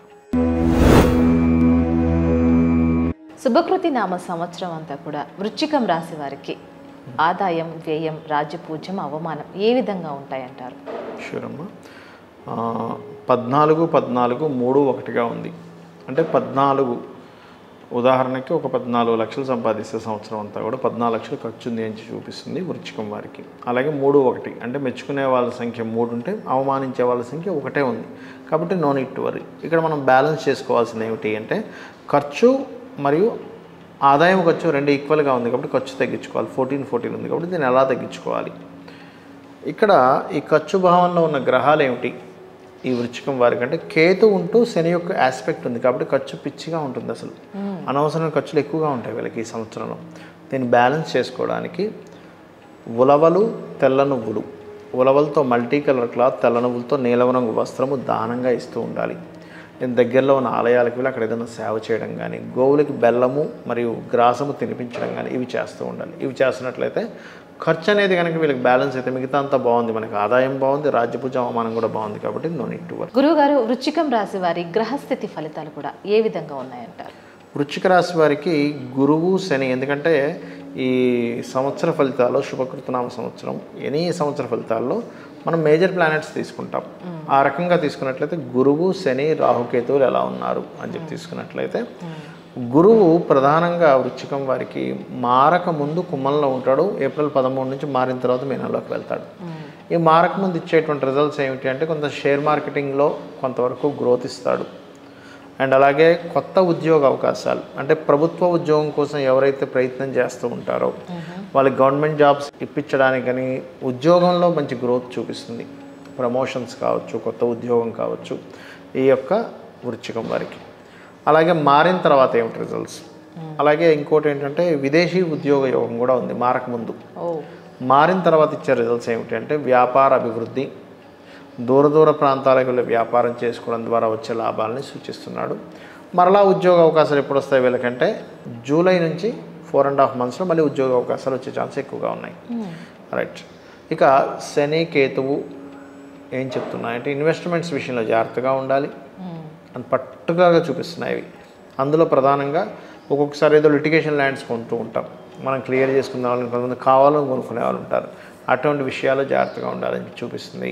శుభకృతి నామ సంవత్సరం అంతా కూడా వృశ్చికం రాశి వారికి ఆదాయం వ్యయం రాజ్యపూజ్యం అవమానం ఏ విధంగా ఉంటాయంటారు షూరమ్మ ఆ, పద్నాలుగు పద్నాలుగు మూడు ఒకటిగా ఉంది అంటే పద్నాలుగు ఉదాహరణకి ఒక పద్నాలుగు లక్షలు సంపాదిస్తే సంవత్సరం అంతా కూడా పద్నాలుగు లక్షలు ఖర్చు ఉంది అని చూపిస్తుంది వృచ్చికం వారికి అలాగే మూడు ఒకటి అంటే మెచ్చుకునే వాళ్ళ సంఖ్య మూడు ఉంటే అవమానించే వాళ్ళ సంఖ్య ఒకటే ఉంది కాబట్టి నో నీట్ టు వరీ ఇక్కడ మనం బ్యాలెన్స్ చేసుకోవాల్సింది ఏమిటి అంటే ఖర్చు మరియు ఆదాయం ఖర్చు రెండు ఈక్వల్గా ఉంది కాబట్టి ఖర్చు తగ్గించుకోవాలి ఫోర్టీన్ ఫోర్టీన్ ఉంది కాబట్టి దీన్ని ఎలా తగ్గించుకోవాలి ఇక్కడ ఈ ఖర్చు భావంలో ఉన్న గ్రహాలు ఏమిటి ఈ వృచ్చికం వారికి అంటే కేతు ఉంటూ శని యొక్క ఆస్పెక్ట్ ఉంది కాబట్టి ఖర్చు పిచ్చిగా ఉంటుంది అసలు అనవసరమైన ఖర్చులు ఎక్కువగా ఉంటాయి వీళ్ళకి ఈ సంవత్సరంలో దీన్ని బ్యాలెన్స్ చేసుకోవడానికి ఉలవలు తెల్ల నువ్వులు ఉలవలతో మల్టీ కలర్ క్లాత్ తెల్ల నువ్వులతో నీలవ రంగు వస్త్రము దానంగా ఇస్తూ ఉండాలి నేను దగ్గరలో ఉన్న ఆలయాలకు వెళ్ళి అక్కడ ఏదైనా సేవ చేయడం కానీ గోవులకి బెల్లము మరియు గ్రాసము తినిపించడం కానీ ఇవి చేస్తూ ఉండాలి ఇవి చేస్తున్నట్లయితే ఖర్చు అనేది కనుక వీళ్ళకి బ్యాలెన్స్ అయితే మిగతా అంతా బాగుంది మనకి ఆదాయం బాగుంది రాజ్యపూజ అవమానం కూడా బాగుంది కాబట్టి నో నీట్ టు వర్క్ గురువుగారు వృశ్చికం రాశి వారి గ్రహస్థితి ఫలితాలు కూడా ఏ విధంగా ఉన్నాయంటారు వృశ్చిక రాశి వారికి గురువు శని ఎందుకంటే ఈ సంవత్సర ఫలితాల్లో శుభకృతనామ సంవత్సరం ఎనీ సంవత్సర ఫలితాల్లో మనం మేజర్ ప్లానెట్స్ తీసుకుంటాం ఆ రకంగా తీసుకున్నట్లయితే గురువు శని రాహుకేతువులు ఎలా ఉన్నారు అని చెప్పి తీసుకున్నట్లయితే గురువు ప్రధానంగా వృశ్చికం వారికి మారక ముందు కుమ్మంలో ఉంటాడు ఏప్రిల్ పదమూడు నుంచి మారిన తర్వాత మీనంలోకి వెళ్తాడు ఈ మారక ముందు ఇచ్చేటువంటి రిజల్ట్స్ ఏమిటి అంటే కొంత షేర్ మార్కెటింగ్లో కొంతవరకు గ్రోత్ ఇస్తాడు అండ్ అలాగే కొత్త ఉద్యోగ అవకాశాలు అంటే ప్రభుత్వ ఉద్యోగం కోసం ఎవరైతే ప్రయత్నం చేస్తూ ఉంటారో వాళ్ళకి గవర్నమెంట్ జాబ్స్ ఇప్పించడానికని ఉద్యోగంలో మంచి గ్రోత్ చూపిస్తుంది ప్రమోషన్స్ కావచ్చు కొత్త ఉద్యోగం కావచ్చు ఈ యొక్క వృచ్చికం వారికి అలాగే మారిన తర్వాత ఏమిటి రిజల్ట్స్ అలాగే ఇంకోటి ఏంటంటే విదేశీ ఉద్యోగ యోగం కూడా ఉంది మారక ముందు ఓ మారిన తర్వాత ఇచ్చే రిజల్ట్స్ ఏమిటి అంటే వ్యాపార అభివృద్ధి దూర దూర ప్రాంతాలకు వెళ్ళి వ్యాపారం చేసుకోవడం ద్వారా వచ్చే లాభాలని సూచిస్తున్నాడు మరలా ఉద్యోగ అవకాశాలు ఎప్పుడు వస్తాయి వీళ్ళకంటే జూలై నుంచి ఫోర్ అండ్ హాఫ్ మంత్స్లో మళ్ళీ ఉద్యోగ అవకాశాలు వచ్చే ఛాన్స్ ఎక్కువగా ఉన్నాయి రైట్ ఇక శని కేతువు ఏం చెప్తున్నాయంటే ఇన్వెస్ట్మెంట్స్ విషయంలో జాగ్రత్తగా ఉండాలి అని పర్టికులర్గా చూపిస్తున్నాయి ఇవి అందులో ప్రధానంగా ఒక్కొక్కసారి ఏదో లిటిగేషన్ ల్యాండ్స్ కొంటూ ఉంటాం మనం క్లియర్ చేసుకునే వాళ్ళని కొంతమంది కావాలని కొనుక్కునే వాళ్ళు ఉంటారు అటువంటి విషయాలు జాగ్రత్తగా ఉండాలని చూపిస్తుంది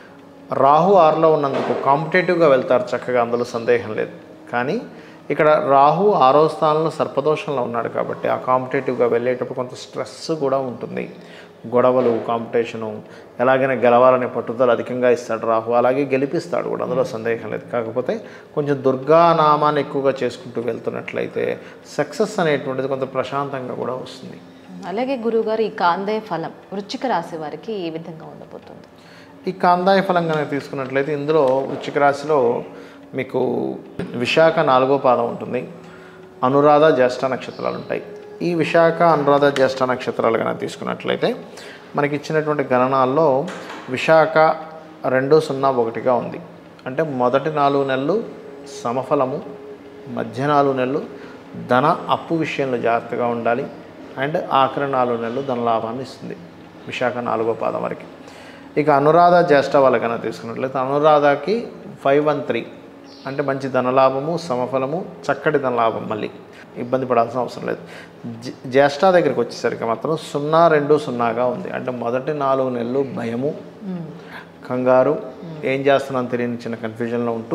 రాహు ఆరులో ఉన్నందుకు కాంపిటేటివ్గా వెళ్తారు చక్కగా అందులో సందేహం లేదు కానీ ఇక్కడ రాహు ఆరో స్థానంలో సర్పదోషంలో ఉన్నాడు కాబట్టి ఆ కాంపిటేటివ్గా వెళ్ళేటప్పుడు కొంత స్ట్రెస్ కూడా ఉంటుంది గొడవలు కాంపిటీషను ఎలాగైనా గెలవాలనే పట్టుదల అధికంగా ఇస్తాడు రాహు అలాగే గెలిపిస్తాడు కూడా అందులో సందేహం లేదు కాకపోతే కొంచెం దుర్గా నామాన్ని ఎక్కువగా చేసుకుంటూ వెళ్తున్నట్లయితే సక్సెస్ అనేటువంటిది కొంత ప్రశాంతంగా కూడా వస్తుంది అలాగే గురువుగారు ఈ కాందేయ ఫలం వృశ్చిక రాశి వారికి ఏ విధంగా ఉండబోతుంది ఈ కాందాయ ఫలం కనుక తీసుకున్నట్లయితే ఇందులో వృశ్చిక రాశిలో మీకు విశాఖ నాలుగో పాదం ఉంటుంది అనురాధ జ్యేష్ఠ నక్షత్రాలు ఉంటాయి ఈ విశాఖ అనురాధ జ్యేష్ఠ నక్షత్రాలు కనుక తీసుకున్నట్లయితే మనకి ఇచ్చినటువంటి గణనాల్లో విశాఖ రెండు సున్నా ఒకటిగా ఉంది అంటే మొదటి నాలుగు నెలలు సమఫలము మధ్య నాలుగు నెలలు ధన అప్పు విషయంలో జాగ్రత్తగా ఉండాలి అండ్ ఆఖరి నాలుగు నెలలు ధన లాభాన్ని ఇస్తుంది విశాఖ నాలుగో పాదం వరకు ఇక అనురాధ జ్యేష్ఠ వాళ్ళకైనా తీసుకున్నట్లయితే అనురాధకి ఫైవ్ వన్ త్రీ అంటే మంచి ధనలాభము సమఫలము చక్కటి ధనలాభం మళ్ళీ ఇబ్బంది పడాల్సిన అవసరం లేదు జ- జ్యేష్ఠ దగ్గరికి వచ్చేసరికి మాత్రం సున్నా రెండు సున్నాగా ఉంది అంటే మొదటి నాలుగు నెలలు భయము కంగారు ఏం చేస్తున్నాను తెలియని చిన్న కన్ఫ్యూజన్లో ఉంటూ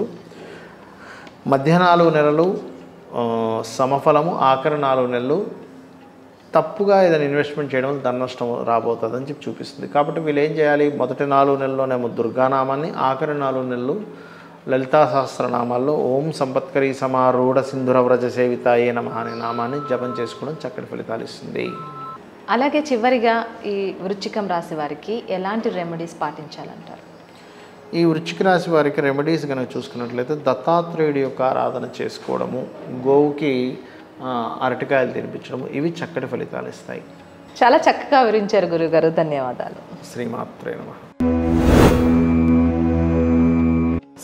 మధ్య నాలుగు నెలలు ఆ, సమఫలము ఆఖరి నాలుగు నెలలు తప్పుగా ఏదైనా ఇన్వెస్ట్మెంట్ చేయడం వల్ల ధన నష్టం రాబోతుందని చెప్పి చూపిస్తుంది కాబట్టి వీళ్ళు ఏం చేయాలి మొదటి నాలుగు నెలల్లోనేమో దుర్గానామాన్ని ఆఖరి నాలుగు నెలలు లలితా సహస్రనామాల్లో ఓం సంపత్కరి సమారూఢ సింధుర వ్రజ సేవితాయే నమ అనే నామాన్ని జపం చేసుకోవడం చక్కటి ఫలితాలు ఇస్తుంది అలాగే చివరిగా ఈ వృశ్చికం రాశి వారికి ఎలాంటి రెమెడీస్ పాటించాలంటారు ఈ వృశ్చిక రాశి వారికి రెమెడీస్ కనుక చూసుకున్నట్లయితే దత్తాత్రేయుడి యొక్క ఆరాధన చేసుకోవడము గోవుకి ఆ, అరటికాయలు తినిపించడము ఇవి చక్కటి ఫలితాలు ఇస్తాయి చాలా చక్కగా వివరించారు గురుగారు ధన్యవాదాలు శ్రీమాత్రే నమ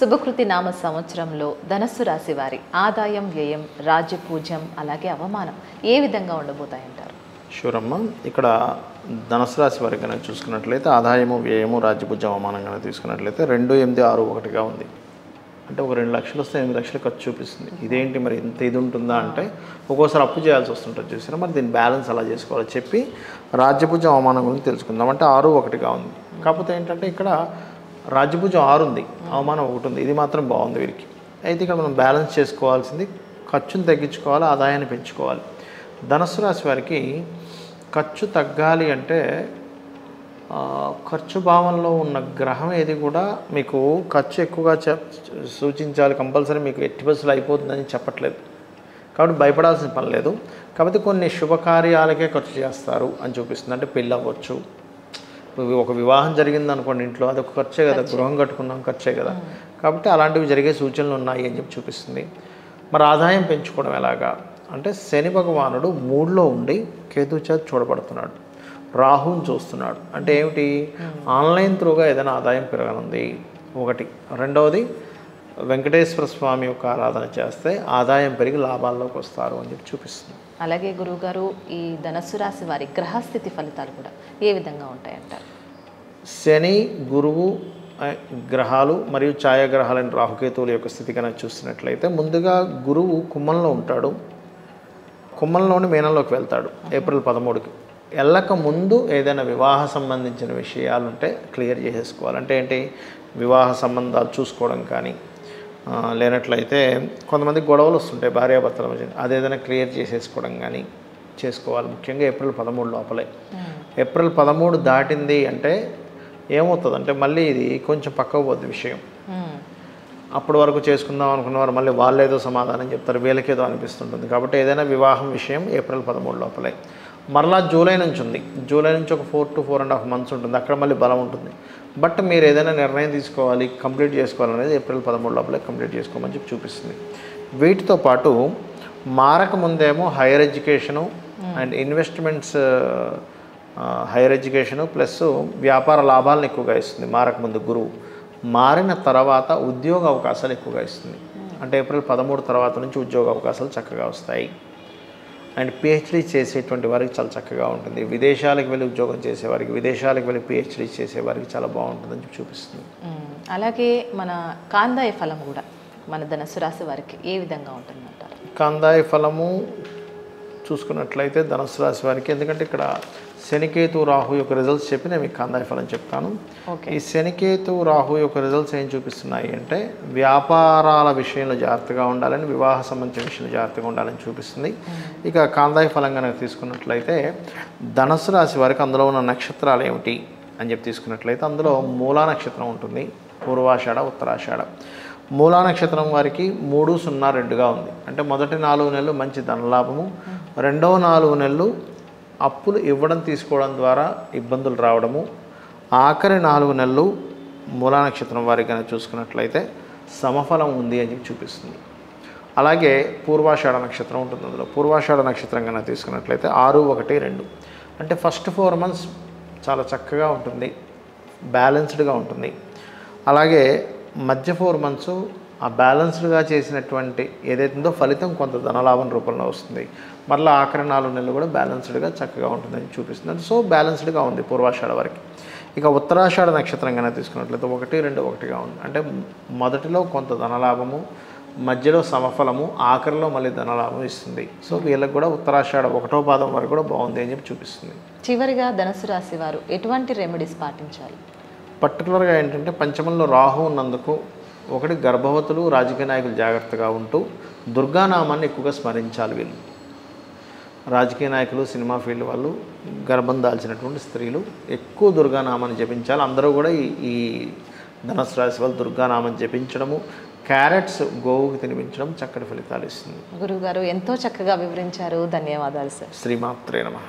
శుభకృతి నామ సంవత్సరంలో ధనస్సు రాశి వారి ఆదాయం వ్యయం రాజ్యపూజ్యం అలాగే అవమానం ఏ విధంగా ఉండబోతాయంటారు షూరమ్మ ఇక్కడ ధనుసు రాశి వారికి కనుక చూసుకున్నట్లయితే ఆదాయము వ్యయము రాజ్యభుజ అవమానం కనుక తీసుకున్నట్లయితే రెండు ఎనిమిది ఆరు ఒకటిగా ఉంది అంటే ఒక రెండు లక్షలు వస్తే ఎనిమిది లక్షలు ఖర్చు చూపిస్తుంది ఇదేంటి మరి ఇంత ఇది ఉంటుందా అంటే ఒక్కోసారి అప్పు చేయాల్సి వస్తుంటుంది చూసారా మరి దీని బ్యాలెన్స్ అలా చేసుకోవాలి చెప్పి రాజ్యభుజ అవమానం గురించి తెలుసుకుందాం అంటే ఆరు ఒకటిగా ఉంది కాకపోతే ఏంటంటే ఇక్కడ రాజ్యభుజం ఆరు ఉంది అవమానం ఒకటి ఉంది ఇది మాత్రం బాగుంది వీరికి అయితే ఇక్కడ మనం బ్యాలెన్స్ చేసుకోవాల్సింది ఖర్చును తగ్గించుకోవాలి ఆదాయాన్ని పెంచుకోవాలి ధనస్సు రాశి వారికి ఖర్చు తగ్గాలి అంటే ఆ, ఖర్చు భావంలో ఉన్న గ్రహం ఏది కూడా మీకు ఖర్చు ఎక్కువగా చెప్ సూచించాలి కంపల్సరీ మీకు ఎట్టి బస్సులు అయిపోతుందని చెప్పట్లేదు కాబట్టి భయపడాల్సిన పని లేదు కాబట్టి కొన్ని శుభకార్యాలకే ఖర్చు చేస్తారు అని చూపిస్తుంది అంటే పెళ్ళి అవ్వచ్చు ఇప్పుడు ఒక వివాహం జరిగింది అనుకోండి ఇంట్లో అది ఒక ఖర్చే కదా గృహం కట్టుకున్నాం ఖర్చే కదా కాబట్టి అలాంటివి జరిగే సూచనలు ఉన్నాయి అని చెప్పి చూపిస్తుంది మరి ఆదాయం పెంచుకోవడం ఎలాగా అంటే శని భగవానుడు మూడులో ఉండి కేతు చేత చూడబడుతున్నాడు రాహుని చూస్తున్నాడు అంటే ఏమిటి ఆన్లైన్ త్రూగా ఏదైనా ఆదాయం పెరగనుంది ఒకటి రెండవది వెంకటేశ్వర స్వామి యొక్క ఆరాధన చేస్తే ఆదాయం పెరిగి లాభాల్లోకి వస్తారు అని చెప్పి చూపిస్తుంది అలాగే గురువుగారు ఈ ధనస్సు రాశి వారి గ్రహస్థితి ఫలితాలు కూడా ఏ విధంగా ఉంటాయంటారు శని గురువు ఆ, గ్రహాలు మరియు ఛాయాగ్రహాలైన రాహుకేతువుల యొక్క స్థితి కనుక చూసినట్లయితే ముందుగా గురువు కుంభంలో ఉంటాడు కుంభంలోని మీనంలోకి వెళ్తాడు ఏప్రిల్ పదమూడుకి వెళ్ళక ముందు ఏదైనా వివాహ సంబంధించిన విషయాలు ఉంటే క్లియర్ చేసేసుకోవాలి అంటే ఏంటి వివాహ సంబంధాలు చూసుకోవడం కానీ ఆ, లేనట్లయితే కొంతమంది గొడవలు వస్తుంటాయి భార్యాభర్తల మధ్య అదేదైనా క్లియర్ చేసేసుకోవడం కానీ చేసుకోవాలి ముఖ్యంగా ఏప్రిల్ పదమూడు లోపలే ఏప్రిల్ పదమూడు దాటింది అంటే ఏమవుతుంది అంటే మళ్ళీ ఇది కొంచెం పక్కకు పోద్ది విషయం మ్మ్. అప్పటి వరకు చేసుకుందాం అనుకున్నవారు మళ్ళీ వాళ్ళేదో సమాధానం చెప్తారు వీళ్ళకేదో అనిపిస్తుంటుంది కాబట్టి ఏదైనా వివాహం విషయం ఏప్రిల్ పదమూడు లోపలే మరలా జూలై నుంచి ఉంది జూలై నుంచి ఒక four to four and half months ఉంటుంది అక్కడ మళ్ళీ బలం ఉంటుంది బట్ మీరు ఏదైనా నిర్ణయం తీసుకోవాలి కంప్లీట్ చేసుకోవాలనేది ఏప్రిల్ పదమూడు లోపలే కంప్లీట్ చేసుకోమని చెప్పి చూపిస్తుంది వీటితో పాటు మారక ముందేమో higher education and investments higher education plus వ్యాపార లాభాలను ఎక్కువగా ఇస్తుంది మారక ముందు గురువు మారిన తర్వాత ఉద్యోగ అవకాశాలు ఎక్కువగా ఇస్తుంది అంటే ఏప్రిల్ పదమూడు తర్వాత నుంచి ఉద్యోగ అవకాశాలు చక్కగా వస్తాయి అండ్ పిహెచ్డీ చేసేటువంటి వారికి చాలా చక్కగా ఉంటుంది విదేశాలకు వెళ్ళి ఉద్యోగం చేసేవారికి విదేశాలకు వెళ్ళి పిహెచ్డీ చేసేవారికి చాలా బాగుంటుందని చెప్పి చూపిస్తుంది మ్మ్. అలాగే మన కాందాయ ఫలం కూడా మన ధనస్సు రాశి వారికి ఏ విధంగా ఉంటుందంటారు కందాయ ఫలము చూసుకున్నట్లయితే ధనుసు రాశి వారికి ఎందుకంటే ఇక్కడ శనికేతు రాహు యొక్క రిజల్ట్స్ చెప్పి నేను మీకు కందాయ ఫలం చెప్తాను ఓకే ఈ శనికేతు రాహు యొక్క రిజల్ట్స్ ఏం చూపిస్తున్నాయి అంటే వ్యాపారాల విషయంలో జాగ్రత్తగా ఉండాలని వివాహ సంబంధించిన విషయంలో జాగ్రత్తగా ఉండాలని చూపిస్తుంది ఇక కాందాయ ఫలం కనుక తీసుకున్నట్లయితే ధనస్సు రాశి వారికి అందులో ఉన్న నక్షత్రాలు ఏమిటి అని చెప్పి తీసుకున్నట్లయితే అందులో మూలా నక్షత్రం ఉంటుంది పూర్వాషాఢ ఉత్తరాషాఢ మూలా నక్షత్రం వారికి మూడు సున్నా రెండుగా ఉంది అంటే మొదటి నాలుగు నెలలు మంచి ధనలాభము రెండవ నాలుగు నెలలు అప్పులు ఇవ్వడం తీసుకోవడం ద్వారా ఇబ్బందులు రావడము ఆఖరి నాలుగు నెలలు మూలా నక్షత్రం వారికి కనుక చూసుకున్నట్లయితే సమఫలం ఉంది అని చెప్పి చూపిస్తుంది అలాగే పూర్వాషాఢ నక్షత్రం ఉంటుంది అందులో పూర్వాషాఢ నక్షత్రం కనుక తీసుకున్నట్లయితే ఆరు ఒకటి రెండు అంటే ఫస్ట్ ఫోర్ మంత్స్ చాలా చక్కగా ఉంటుంది బ్యాలెన్స్డ్గా ఉంటుంది అలాగే మధ్య ఫోర్ మంత్స్ ఆ బ్యాలెన్స్డ్గా చేసినటువంటి ఏదైతుందో ఫలితం కొంత ధనలాభం రూపంలో వస్తుంది మళ్ళీ ఆఖరి నాలుగు నెలలు కూడా బ్యాలెన్స్డ్గా చక్కగా ఉంటుందని చూపిస్తుంది అంటే సో బ్యాలెన్స్డ్గా ఉంది పూర్వాషాఢ వరకు ఇక ఉత్తరాషాఢ నక్షత్రం కనుక తీసుకున్నట్లయితే ఒకటి రెండు ఒకటిగా ఉంది అంటే మొదటిలో కొంత ధనలాభము మధ్యలో సమఫలము ఆఖరిలో మళ్ళీ ధనలాభం ఇస్తుంది సో వీళ్ళకి కూడా ఉత్తరాషాఢ ఒకటో పాదం వరకు కూడా బాగుంది అని చెప్పి చూపిస్తుంది చివరిగా ధనుసు రాశి వారు ఎటువంటి రెమెడీస్ పాటించాలి పర్టికులర్గా ఏంటంటే పంచమంలో రాహు ఉన్నందుకు ఒకటి గర్భవతులు రాజకీయ నాయకులు జాగ్రత్తగా ఉంటూ దుర్గానామాన్ని ఎక్కువగా స్మరించాలి వీళ్ళు రాజకీయ నాయకులు సినిమా ఫీల్డ్ వాళ్ళు గర్భం దాల్చినటువంటి స్త్రీలు ఎక్కువ దుర్గానామాన్ని జపించాలి అందరూ కూడా ఈ ఈ ధనస్సు రాశి వాళ్ళు దుర్గానామం జపించడము క్యారెట్స్ గోవుకి తినిపించడం చక్కటి ఫలితాలు ఇస్తుంది గురువుగారు ఎంతో చక్కగా వివరించారు ధన్యవాదాలు సార్ శ్రీమాత్రే నమః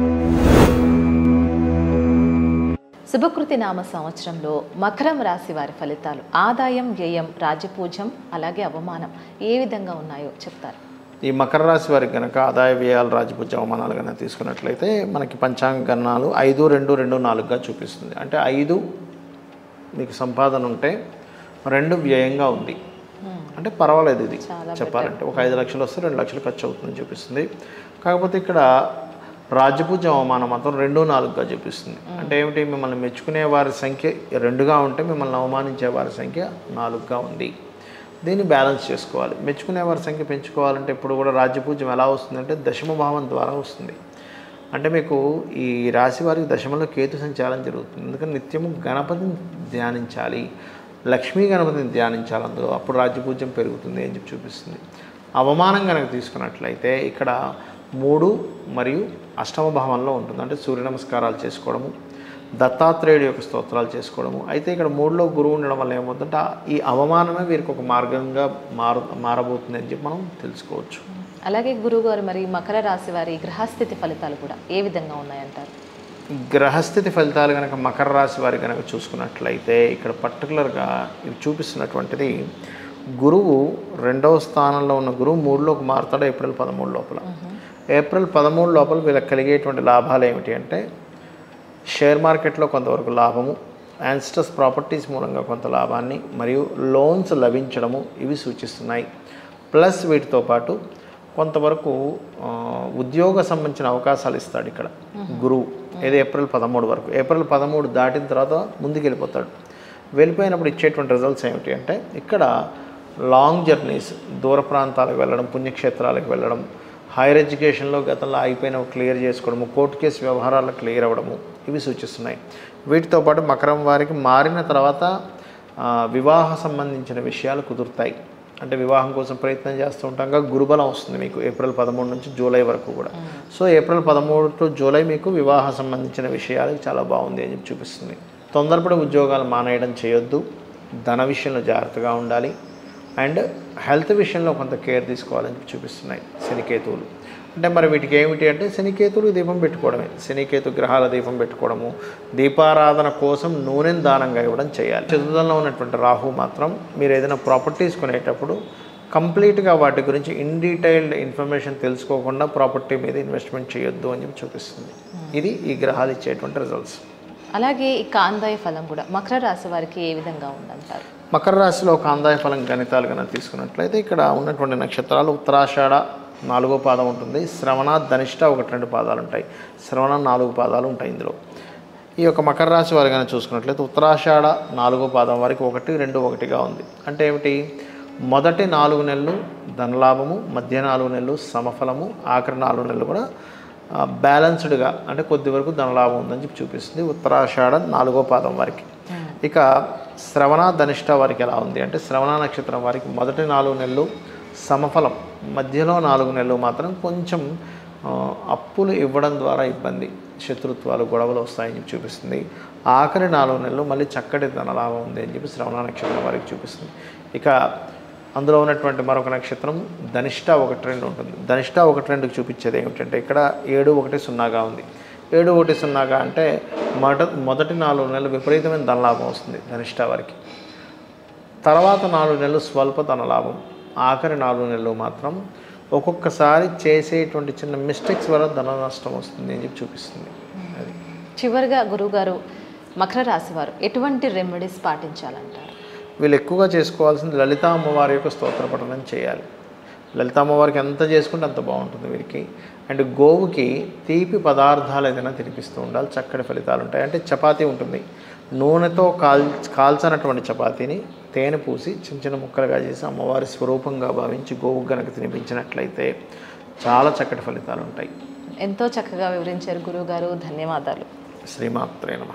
శుభకృతి నామ సంవత్సరంలో మకరం రాశి వారి ఫలితాలు ఆదాయం వ్యయం రాజ్యపూజ్యం అలాగే అవమానం ఏ విధంగా ఉన్నాయో చెప్తారు ఈ మకర రాశి వారికి కనుక ఆదాయ వ్యయాలు రాజపూజ అవమానాలు కనుక తీసుకున్నట్లయితే మనకి పంచాంగ గణనాలు ఐదు రెండు రెండు నాలుగుగా చూపిస్తుంది అంటే ఐదు మీకు సంపాదన ఉంటే రెండు వ్యయంగా ఉంది అంటే పర్వాలేదు ఇది చాలా చెప్పాలంటే ఒక ఐదు లక్షలు వస్తే రెండు లక్షలు ఖర్చు అవుతుందని చూపిస్తుంది కాకపోతే ఇక్కడ రాజ్యపూజ అవమానం మాత్రం రెండు నాలుగుగా చూపిస్తుంది అంటే ఏమిటి మిమ్మల్ని మెచ్చుకునే వారి సంఖ్య రెండుగా ఉంటే మిమ్మల్ని అవమానించే వారి సంఖ్య నాలుగుగా ఉంది దీన్ని బ్యాలెన్స్ చేసుకోవాలి మెచ్చుకునే వారి సంఖ్య పెంచుకోవాలంటే ఇప్పుడు కూడా రాజ్యపూజ్యం ఎలా వస్తుందంటే దశమ భావం ద్వారా వస్తుంది అంటే మీకు ఈ రాశి వారికి దశమంలో కేతు సంచారం జరుగుతుంది ఎందుకంటే నిత్యము గణపతిని ధ్యానించాలి లక్ష్మీ గణపతిని ధ్యానించాలి అందులో అప్పుడు రాజ్యపూజ్యం పెరుగుతుంది అని చెప్పి చూపిస్తుంది అవమానం కనుక తీసుకున్నట్లయితే ఇక్కడ మూడు మరియు అష్టమ భావంలో ఉంటుంది అంటే సూర్య నమస్కారాలు చేసుకోవడము దత్తాత్రేయుడి యొక్క స్తోత్రాలు చేసుకోవడము అయితే ఇక్కడ మూడులో గురువు ఉండడం వల్ల ఏమవుతుందంటే ఆ- ఈ అవమానమే వీరికి ఒక మార్గంగా మారు మారబోతుంది అని చెప్పి మనం తెలుసుకోవచ్చు అలాగే గురువుగారు మరి మకర రాశి వారి గ్రహస్థితి ఫలితాలు కూడా ఏ విధంగా ఉన్నాయంటారు గ్రహస్థితి ఫలితాలు కనుక మకర రాశి వారి కనుక చూసుకున్నట్లయితే ఇక్కడ పర్టికులర్గా ఇవి చూపిస్తున్నటువంటిది గురువు రెండవ స్థానంలో ఉన్న గురువు మూడులోకి మారుతాడు ఏప్రిల్ పదమూడు లోపల ఏప్రిల్ పదమూడు లోపల వీళ్ళకి కలిగేటువంటి లాభాలు ఏమిటి అంటే షేర్ మార్కెట్లో కొంతవరకు లాభము యాన్స్టస్ ప్రాపర్టీస్ మూలంగా కొంత లాభాన్ని మరియు లోన్స్ లభించడము ఇవి సూచిస్తున్నాయి ప్లస్ వీటితో పాటు కొంతవరకు ఆ, ఉద్యోగ సంబంధించిన అవకాశాలు ఇస్తాడు ఇక్కడ గురువు ఏది ఏప్రిల్ పదమూడు వరకు ఏప్రిల్ పదమూడు దాటిన తర్వాత ముందుకు వెళ్ళిపోతాడు వెళ్ళిపోయినప్పుడు ఇచ్చేటువంటి రిజల్ట్స్ ఏమిటి అంటే ఇక్కడ లాంగ్ జర్నీస్ దూర ప్రాంతాలకు వెళ్ళడం పుణ్యక్షేత్రాలకు వెళ్ళడం హైయర్ ఎడ్యుకేషన్లో గతంలో ఆగిపోయిన క్లియర్ చేసుకోవడము కోర్టు కేసు వ్యవహారాలు క్లియర్ అవ్వడము ఇవి సూచిస్తున్నాయి వీటితో పాటు మకరం వారికి మారిన తర్వాత ఆ, వివాహ సంబంధించిన విషయాలు కుదురుతాయి అంటే వివాహం కోసం ప్రయత్నం చేస్తూ ఉంటాం గురుబలం వస్తుంది మీకు ఏప్రిల్ పదమూడు నుంచి జూలై వరకు కూడా సో ఏప్రిల్ పదమూడు టు జూలై మీకు వివాహ సంబంధించిన విషయాలు చాలా బాగుంది అని చెప్పి చూపిస్తుంది తొందరపడి ఉద్యోగాలు మానేయడం చేయొద్దు ధన విషయంలో జాగ్రత్తగా ఉండాలి అండ్ హెల్త్ విషయంలో కొంత కేర్ తీసుకోవాలని చెప్పి చూపిస్తున్నాయి శనికేతువులు అంటే మరి వీటికి ఏమిటి అంటే శనికేతువులు దీపం పెట్టుకోవడమే శనికేతు గ్రహాల దీపం పెట్టుకోవడము దీపారాధన కోసం నూనెను దానంగా ఇవ్వడం చేయాలి చతుర్థంలో ఉన్నటువంటి రాహు మాత్రం మీరు ఏదైనా ప్రాపర్టీస్ కొనేటప్పుడు కంప్లీట్గా వాటి గురించి ఇన్ డీటెయిల్డ్ ఇన్ఫర్మేషన్ తెలుసుకోకుండా ప్రాపర్టీ మీద ఇన్వెస్ట్మెంట్ చేయొద్దు అని చెప్పి చూపిస్తుంది ఇది ఈ గ్రహాలు ఇచ్చేటువంటి రిజల్ట్స్ అలాగే ఈ కాందాయ ఫలం కూడా మకర రాశి వారికి ఏ విధంగా ఉందంటారు మకర రాశిలో ఒక ఆందాయ ఫలం గణితాలు కనుక తీసుకున్నట్లయితే ఇక్కడ ఉన్నటువంటి నక్షత్రాలు ఉత్తరాషాఢ నాలుగో పాదం ఉంటుంది శ్రవణ ధనిష్ట ఒకటి రెండు పాదాలు ఉంటాయి శ్రవణ నాలుగు పాదాలు ఉంటాయి ఇందులో ఈ యొక్క మకర రాశి వారు కనుక చూసుకున్నట్లయితే ఉత్తరాషాఢ నాలుగో పాదం వారికి ఒకటి రెండు ఒకటిగా ఉంది అంటే ఏమిటి మొదటి నాలుగు నెలలు ధనలాభము మధ్య నాలుగు నెలలు సమఫలము ఆఖరి నాలుగు నెలలు కూడా ఆ, బ్యాలెన్స్డ్గా అంటే కొద్ది వరకు ధనలాభం ఉందని చెప్పి చూపిస్తుంది ఉత్తరాషాఢ నాలుగో పాదం వారికి ఇక శ్రవణ ధనిష్ట వారికి ఎలా ఉంది అంటే శ్రవణ నక్షత్రం వారికి మొదటి నాలుగు నెలలు సమఫలం మధ్యలో నాలుగు నెలలు మాత్రం కొంచెం ఆ, అప్పులు ఇవ్వడం ద్వారా ఇబ్బంది శత్రుత్వాలు గొడవలు వస్తాయని చెప్పి చూపిస్తుంది ఆఖరి నాలుగు నెలలు మళ్ళీ చక్కటి ధనలాభం ఉంది అని చెప్పి శ్రవణ నక్షత్రం వారికి చూపిస్తుంది ఇక అందులో ఉన్నటువంటి మరొక నక్షత్రం ధనిష్ట ఒకటి రెండు ఉంటుంది ధనిష్ట ఒకటి రెండుకి చూపించేది ఏమిటంటే ఇక్కడ ఏడు ఒకటి సున్నాగా ఉంది ఏడు ఒకటి సున్నాగా అంటే మొదట మొదటి నాలుగు నెలలు విపరీతమైన ధనలాభం వస్తుంది ధనిష్ట వారికి తర్వాత నాలుగు నెలలు స్వల్ప ధనలాభం ఆఖరి నాలుగు నెలలు మాత్రం ఒక్కొక్కసారి చేసేటువంటి చిన్న మిస్టేక్స్ వల్ల ధన నష్టం వస్తుంది అని చెప్పి చూపిస్తుంది అది చివరిగా గురువుగారు మకర రాశి వారు ఎటువంటి రెమెడీస్ పాటించాలంటారు వీళ్ళు ఎక్కువగా చేసుకోవాల్సింది లలిత అమ్మవారి యొక్క స్తోత్ర పఠనం చేయాలి లలిత అమ్మవారికి ఎంత చేసుకుంటే అంత బాగుంటుంది వీరికి అండ్ గోవుకి తీపి పదార్థాలు ఏదైనా తినిపిస్తూ ఉండాలి చక్కటి ఫలితాలు ఉంటాయి అంటే చపాతీ ఉంటుంది నూనెతో కాల్ కాల్చనటువంటి చపాతీని తేనె పూసి చిన్న చిన్న ముక్కలుగా చేసి అమ్మవారి స్వరూపంగా భావించి గోవుకు గనక తినిపించినట్లయితే చాలా చక్కటి ఫలితాలు ఉంటాయి ఎంతో చక్కగా వివరించారు గురువుగారు ధన్యవాదాలు శ్రీమాత్రే నమ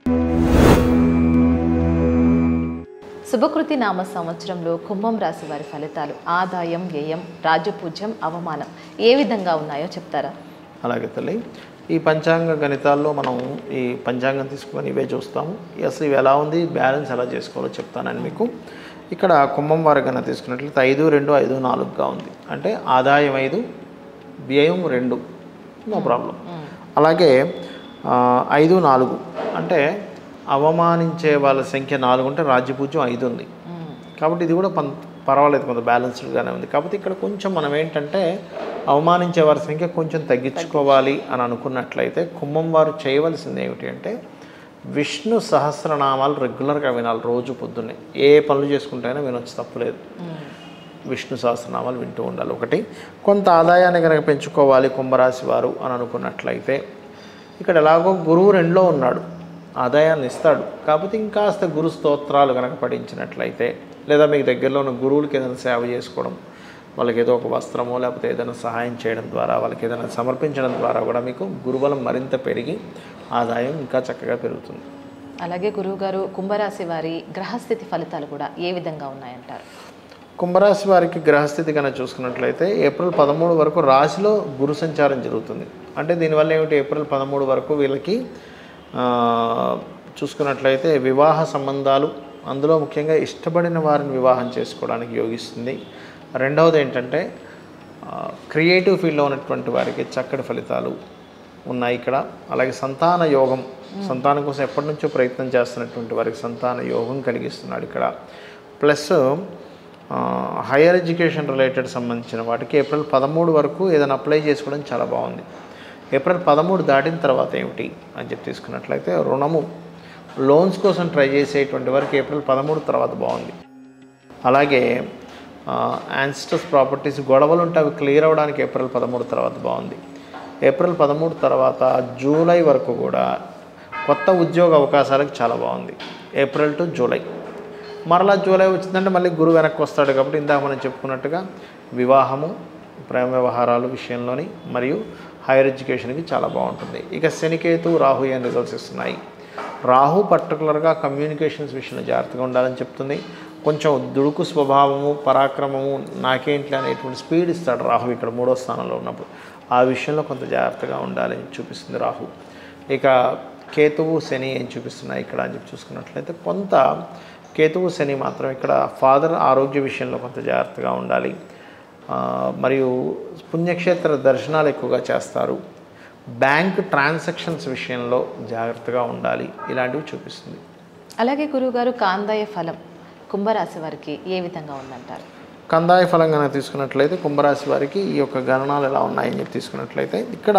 శుభకృతి నామ సంవత్సరంలో కుంభం రాశి వారి ఫలితాలు ఆదాయం వ్యయం రాజ్యపూజ్యం అవమానం ఏ విధంగా ఉన్నాయో చెప్తారా అలాగే తల్లి ఈ పంచాంగ గణితాల్లో మనం ఈ పంచాంగం తీసుకొని ఇవే చూస్తాము అసలు ఇవి ఎలా ఉంది బ్యాలెన్స్ ఎలా చేసుకోవాలో చెప్తానని మీకు ఇక్కడ కుంభం వారి కన్నా తీసుకున్నట్లయితే ఐదు రెండు ఐదు నాలుగుగా ఉంది అంటే ఆదాయం ఐదు వ్యయం రెండు నో ప్రాబ్లం అలాగే ఆ, ఐదు నాలుగు అంటే అవమానించే వాళ్ళ సంఖ్య నాలుగు ఉంటే రాజ్యపూజ్యం ఐదు ఉంది కాబట్టి ఇది కూడా పం పర్వాలేదు కొంత బ్యాలెన్స్డ్గానే ఉంది కాకపోతే ఇక్కడ కొంచెం మనం ఏంటంటే అవమానించే వారి సంఖ్య కొంచెం తగ్గించుకోవాలి అని అనుకున్నట్లయితే కుంభం వారు చేయవలసింది ఏమిటి అంటే విష్ణు సహస్రనామాలు రెగ్యులర్గా వినాలి రోజు పొద్దున్నే ఏ పనులు చేసుకుంటైనా వినొచ్చు తప్పులేదు విష్ణు సహస్రనామాలు వింటూ ఉండాలి ఒకటి కొంత ఆదాయాన్ని కనుక పెంచుకోవాలి కుంభరాశి వారు అని అనుకున్నట్లయితే ఇక్కడ ఎలాగో గురువు రెండులో ఉన్నాడు ఆదాయాన్ని ఇస్తాడు కాకపోతే ఇంకాస్త గురు స్తోత్రాలు కనుక పఠించినట్లయితే లేదా మీకు దగ్గరలో ఉన్న గురువులకి ఏదైనా సేవ చేసుకోవడం వాళ్ళకి ఏదో ఒక వస్త్రమో లేకపోతే ఏదైనా సహాయం చేయడం ద్వారా వాళ్ళకి ఏదైనా సమర్పించడం ద్వారా కూడా మీకు గురుబలం మరింత పెరిగి ఆదాయం ఇంకా చక్కగా పెరుగుతుంది అలాగే గురువుగారు కుంభరాశి వారి గ్రహస్థితి ఫలితాలు కూడా ఏ విధంగా ఉన్నాయంటారు కుంభరాశి వారికి గ్రహస్థితి కనుక చూసుకున్నట్లయితే ఏప్రిల్ పదమూడు వరకు రాశిలో గురు సంచారం జరుగుతుంది అంటే దీనివల్ల ఏమిటి ఏప్రిల్ పదమూడు వరకు వీళ్ళకి ఆ, చూసుకున్నట్లయితే వివాహ సంబంధాలు అందులో ముఖ్యంగా ఇష్టపడిన వారిని వివాహం చేసుకోవడానికి యోగిస్తుంది రెండవది ఏంటంటే ఆ, క్రియేటివ్ ఫీల్డ్లో ఉన్నటువంటి వారికి చక్కటి ఫలితాలు ఉన్నాయి ఇక్కడ అలాగే సంతాన యోగం సంతానం కోసం ఎప్పటి నుంచో ప్రయత్నం చేస్తున్నటువంటి వారికి సంతాన యోగం కలిగిస్తున్నాడు ఇక్కడ ప్లస్ హైయర్ ఎడ్యుకేషన్ రిలేటెడ్ సంబంధించిన వాటికి ఏప్రిల్ పదమూడు వరకు ఏదైనా అప్లై చేసుకోవడం చాలా బాగుంది ఏప్రిల్ పదమూడు దాటిన తర్వాత ఏమిటి అని చెప్పి తీసుకున్నట్లయితే రుణము లోన్స్ కోసం ట్రై చేసేటువంటి వారికి ఏప్రిల్ పదమూడు తర్వాత బాగుంది అలాగే యాన్స్టర్స్ ప్రాపర్టీస్ గొడవలు ఉంటే అవి క్లియర్ అవ్వడానికి ఏప్రిల్ పదమూడు తర్వాత బాగుంది ఏప్రిల్ పదమూడు తర్వాత జూలై వరకు కూడా కొత్త ఉద్యోగ అవకాశాలకు చాలా బాగుంది ఏప్రిల్ టు జూలై మరలా జూలై వచ్చిందంటే మళ్ళీ గురువు వెనక్కి వస్తాడు కాబట్టి ఇందాక మనం చెప్పుకున్నట్టుగా వివాహము ప్రేమ వ్యవహారాలు విషయంలోని మరియు హైయర్ ఎడ్యుకేషన్కి చాలా బాగుంటుంది ఇక శనికేతు రాహు ఏం రిజల్ట్స్ ఇస్తున్నాయి రాహు పర్టికులర్గా కమ్యూనికేషన్స్ విషయంలో జాగ్రత్తగా ఉండాలని చెప్తుంది కొంచెం దుడుకు స్వభావము పరాక్రమము నాకేంటి అనేటువంటి స్పీడ్ ఇస్తాడు రాహు ఇక్కడ మూడో స్థానంలో ఉన్నప్పుడు ఆ విషయంలో కొంత జాగ్రత్తగా ఉండాలని చూపిస్తుంది రాహు ఇక కేతువు శని ఏం చూపిస్తున్నాయి ఇక్కడ అని చెప్పి చూసుకున్నట్లయితే కొంత కేతువు శని మాత్రం ఇక్కడ ఫాదర్ ఆరోగ్య విషయంలో కొంత జాగ్రత్తగా ఉండాలి ఆ, మరియు పుణ్యక్షేత్ర దర్శనాలు ఎక్కువగా చేస్తారు బ్యాంక్ ట్రాన్సాక్షన్స్ విషయంలో జాగ్రత్తగా ఉండాలి ఇలాంటివి చూపిస్తుంది అలాగే గురువుగారు కాందాయ ఫలం కుంభరాశి వారికి ఏ విధంగా ఉందంటారు కందాయ ఫలం కనుక తీసుకున్నట్లయితే కుంభరాశి వారికి ఈ యొక్క గణనాలు ఎలా ఉన్నాయని చెప్పి తీసుకున్నట్లయితే ఇక్కడ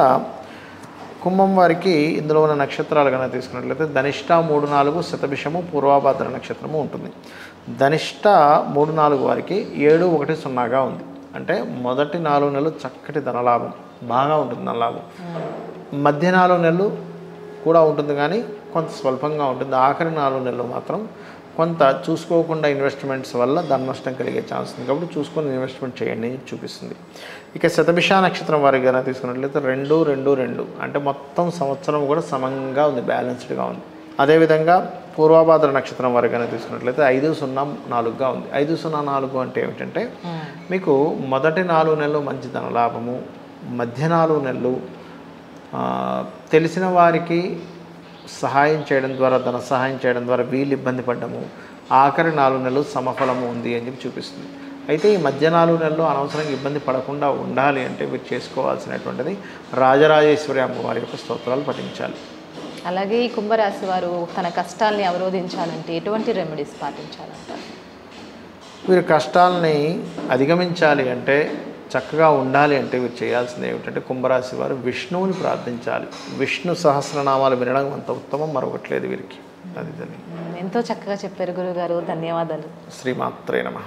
కుంభం వారికి ఇందులో ఉన్న నక్షత్రాలు కనుక తీసుకున్నట్లయితే ధనిష్ట మూడు నాలుగు శతభిషము పూర్వాభాద్ర నక్షత్రము ఉంటుంది ధనిష్ట మూడు నాలుగు వారికి ఏడు ఒకటి సున్నాగా ఉంది అంటే మొదటి నాలుగు నెలలు చక్కటి ధనలాభం బాగా ఉంటుంది ధనలాభం మధ్య నాలుగు నెలలు కూడా ఉంటుంది కానీ కొంత స్వల్పంగా ఉంటుంది ఆఖరి నాలుగు నెలలు మాత్రం కొంత చూసుకోకుండా ఇన్వెస్ట్మెంట్స్ వల్ల ధన నష్టం కలిగే ఛాన్స్ ఉంది కాబట్టి చూసుకొని ఇన్వెస్ట్మెంట్ చేయండి అని చూపిస్తుంది ఇక శతభిష నక్షత్రం వారికి కనుక తీసుకున్నట్లయితే రెండు రెండు రెండు అంటే మొత్తం సంవత్సరం కూడా సమంగా ఉంది బ్యాలెన్స్డ్గా ఉంది అదేవిధంగా పూర్వాభాద్ర నక్షత్రం వారికి కనుక తీసుకున్నట్లయితే ఐదు సున్నా నాలుగుగా ఉంది ఐదు సున్నా నాలుగు అంటే ఏమిటంటే మీకు మొదటి నాలుగు నెలలు మంచి ధనలాభము మధ్య నాలుగు నెలలు ఆ, తెలిసిన వారికి సహాయం చేయడం ద్వారా ధన సహాయం చేయడం ద్వారా వీళ్ళు ఇబ్బంది పడ్డము ఆఖరి నాలుగు నెలలు సమఫలము ఉంది అని చెప్పి చూపిస్తుంది అయితే ఈ మధ్య నాలుగు నెలలు అనవసరంగా ఇబ్బంది పడకుండా ఉండాలి అంటే మీరు చేసుకోవాల్సినటువంటిది రాజరాజేశ్వరి అమ్మవారి యొక్క స్తోత్రాలు పఠించాలి అలాగే ఈ కుంభరాశి వారు తన కష్టాల్ని అవరోధించాలంటే ఎటువంటి రెమెడీస్ పాటించాలంటారు వీరి కష్టాలని అధిగమించాలి అంటే చక్కగా ఉండాలి అంటే వీరు చేయాల్సింది ఏమిటంటే కుంభరాశి వారు విష్ణువుని ప్రార్థించాలి విష్ణు సహస్రనామాలు వినడం అంత ఉత్తమం మరొకటి లేదు వీరికి అది తల్లి ఎంతో చక్కగా చెప్పారు గురుగారు ధన్యవాదాలు శ్రీమాత్రే నమః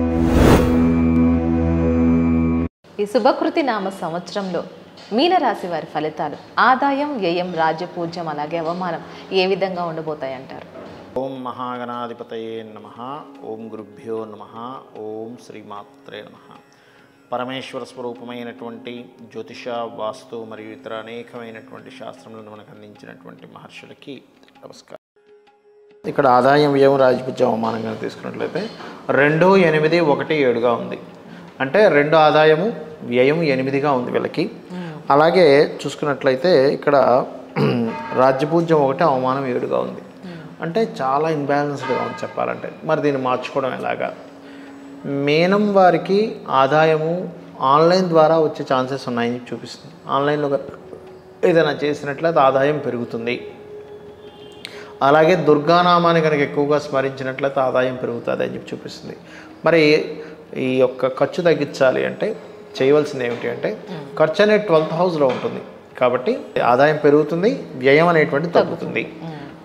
ఈ శుభకృతి నామ సంవత్సరంలో మీనరాశి వారి ఫలితాలు ఆదాయం వ్యయం రాజ్యపూజ్యం అలాగే అవమానం ఏ విధంగా ఉండబోతాయంటారు ఓం మహాగణాధిపతయే నమ ఓం గురుభ్యో నమ ఓం శ్రీమాత్రే నమ పరమేశ్వర స్వరూపమైనటువంటి జ్యోతిష వాస్తు మరియు ఇతర అనేకమైనటువంటి శాస్త్రములను మనకు అందించినటువంటి మహర్షులకి నమస్కారం ఇక్కడ ఆదాయం వ్యయం రాజపూజ్యం అవమానంగా తీసుకున్నట్లయితే రెండు ఎనిమిది ఒకటి ఏడుగా ఉంది అంటే రెండు ఆదాయము వ్యయం ఎనిమిదిగా ఉంది వీళ్ళకి అలాగే చూసుకున్నట్లయితే ఇక్కడ రాజ్యపూజ్యం ఒకటి అవమానం ఏడుగా ఉంది అంటే చాలా ఇన్బ్యాలెన్స్డ్గా ఉంది చెప్పాలంటే మరి దీన్ని మార్చుకోవడం ఎలాగా మేనం వారికి ఆదాయము ఆన్లైన్ ద్వారా వచ్చే ఛాన్సెస్ ఉన్నాయని చూపిస్తుంది ఆన్లైన్లో ఏదైనా చేసినట్లయితే ఆదాయం పెరుగుతుంది అలాగే దుర్గానామాన్ని కనుక ఎక్కువగా స్మరించినట్లయితే ఆదాయం పెరుగుతుంది అని చెప్పి చూపిస్తుంది మరి ఈ యొక్క ఖర్చు తగ్గించాలి అంటే చేయవలసింది ఏమిటి అంటే ఖర్చు అనేది ట్వెల్త్ హౌస్లో ఉంటుంది కాబట్టి ఆదాయం పెరుగుతుంది వ్యయం అనేటువంటి తగ్గుతుంది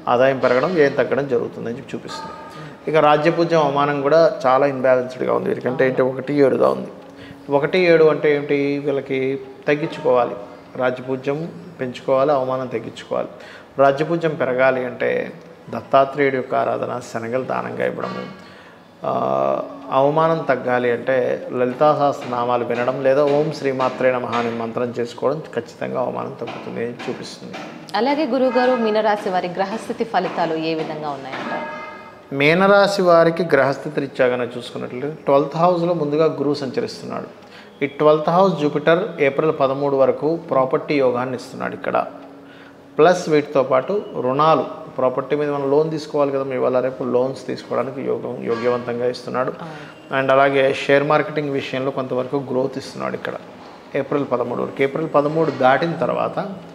ఆదాయం పెరగడం వ్యయం తగ్గడం జరుగుతుందని చెప్పి చూపిస్తుంది ఇక రాజ్యపూజ్యం అవమానం కూడా చాలా ఇన్బ్యాలెన్స్డ్గా ఉంది వీరికంటే ఏంటి ఒకటి ఏడుగా ఉంది ఒకటి ఏడు అంటే ఏంటి వీళ్ళకి తగ్గించుకోవాలి రాజ్యపూజ్యం పెంచుకోవాలి అవమానం తగ్గించుకోవాలి రాజ్యపూజ్యం పెరగాలి అంటే దత్తాత్రేయుడి యొక్క ఆరాధన శనగలు దానంగా ఇవ్వడము ఆ, అవమానం తగ్గాలి అంటే లలితా సహస్రనామాలు వినడం లేదా ఓం శ్రీమాత్రే నమః అనే మంత్రం చేసుకోవడం ఖచ్చితంగా అవమానం తగ్గుతుంది అని చూపిస్తుంది అలాగే గురువుగారు మీనరాశి వారి గ్రహస్థితి ఫలితాలు ఏ విధంగా ఉన్నాయంటారు మీనరాశి వారికి గ్రహస్థితి రీత్యా కనుక చూసుకున్నట్లయితే ట్వెల్త్ హౌస్లో ముందుగా గురువు సంచరిస్తున్నాడు ఈ ట్వెల్త్ హౌస్ జూపిటర్ ఏప్రిల్ పదమూడు వరకు ప్రాపర్టీ యోగాన్ని ఇస్తున్నాడు ఇక్కడ ప్లస్ వీటితో పాటు రుణాలు ప్రాపర్టీ మీద మనం లోన్ తీసుకోవాలి కదా ఇవాళ రేపు లోన్స్ తీసుకోవడానికి యోగం యోగ్యవంతంగా ఇస్తున్నాడు అండ్ అలాగే షేర్ మార్కెటింగ్ విషయంలో కొంతవరకు గ్రోత్ ఇస్తున్నాడు ఇక్కడ ఏప్రిల్ పదమూడు వరకు ఏప్రిల్ పదమూడు దాటిన తర్వాత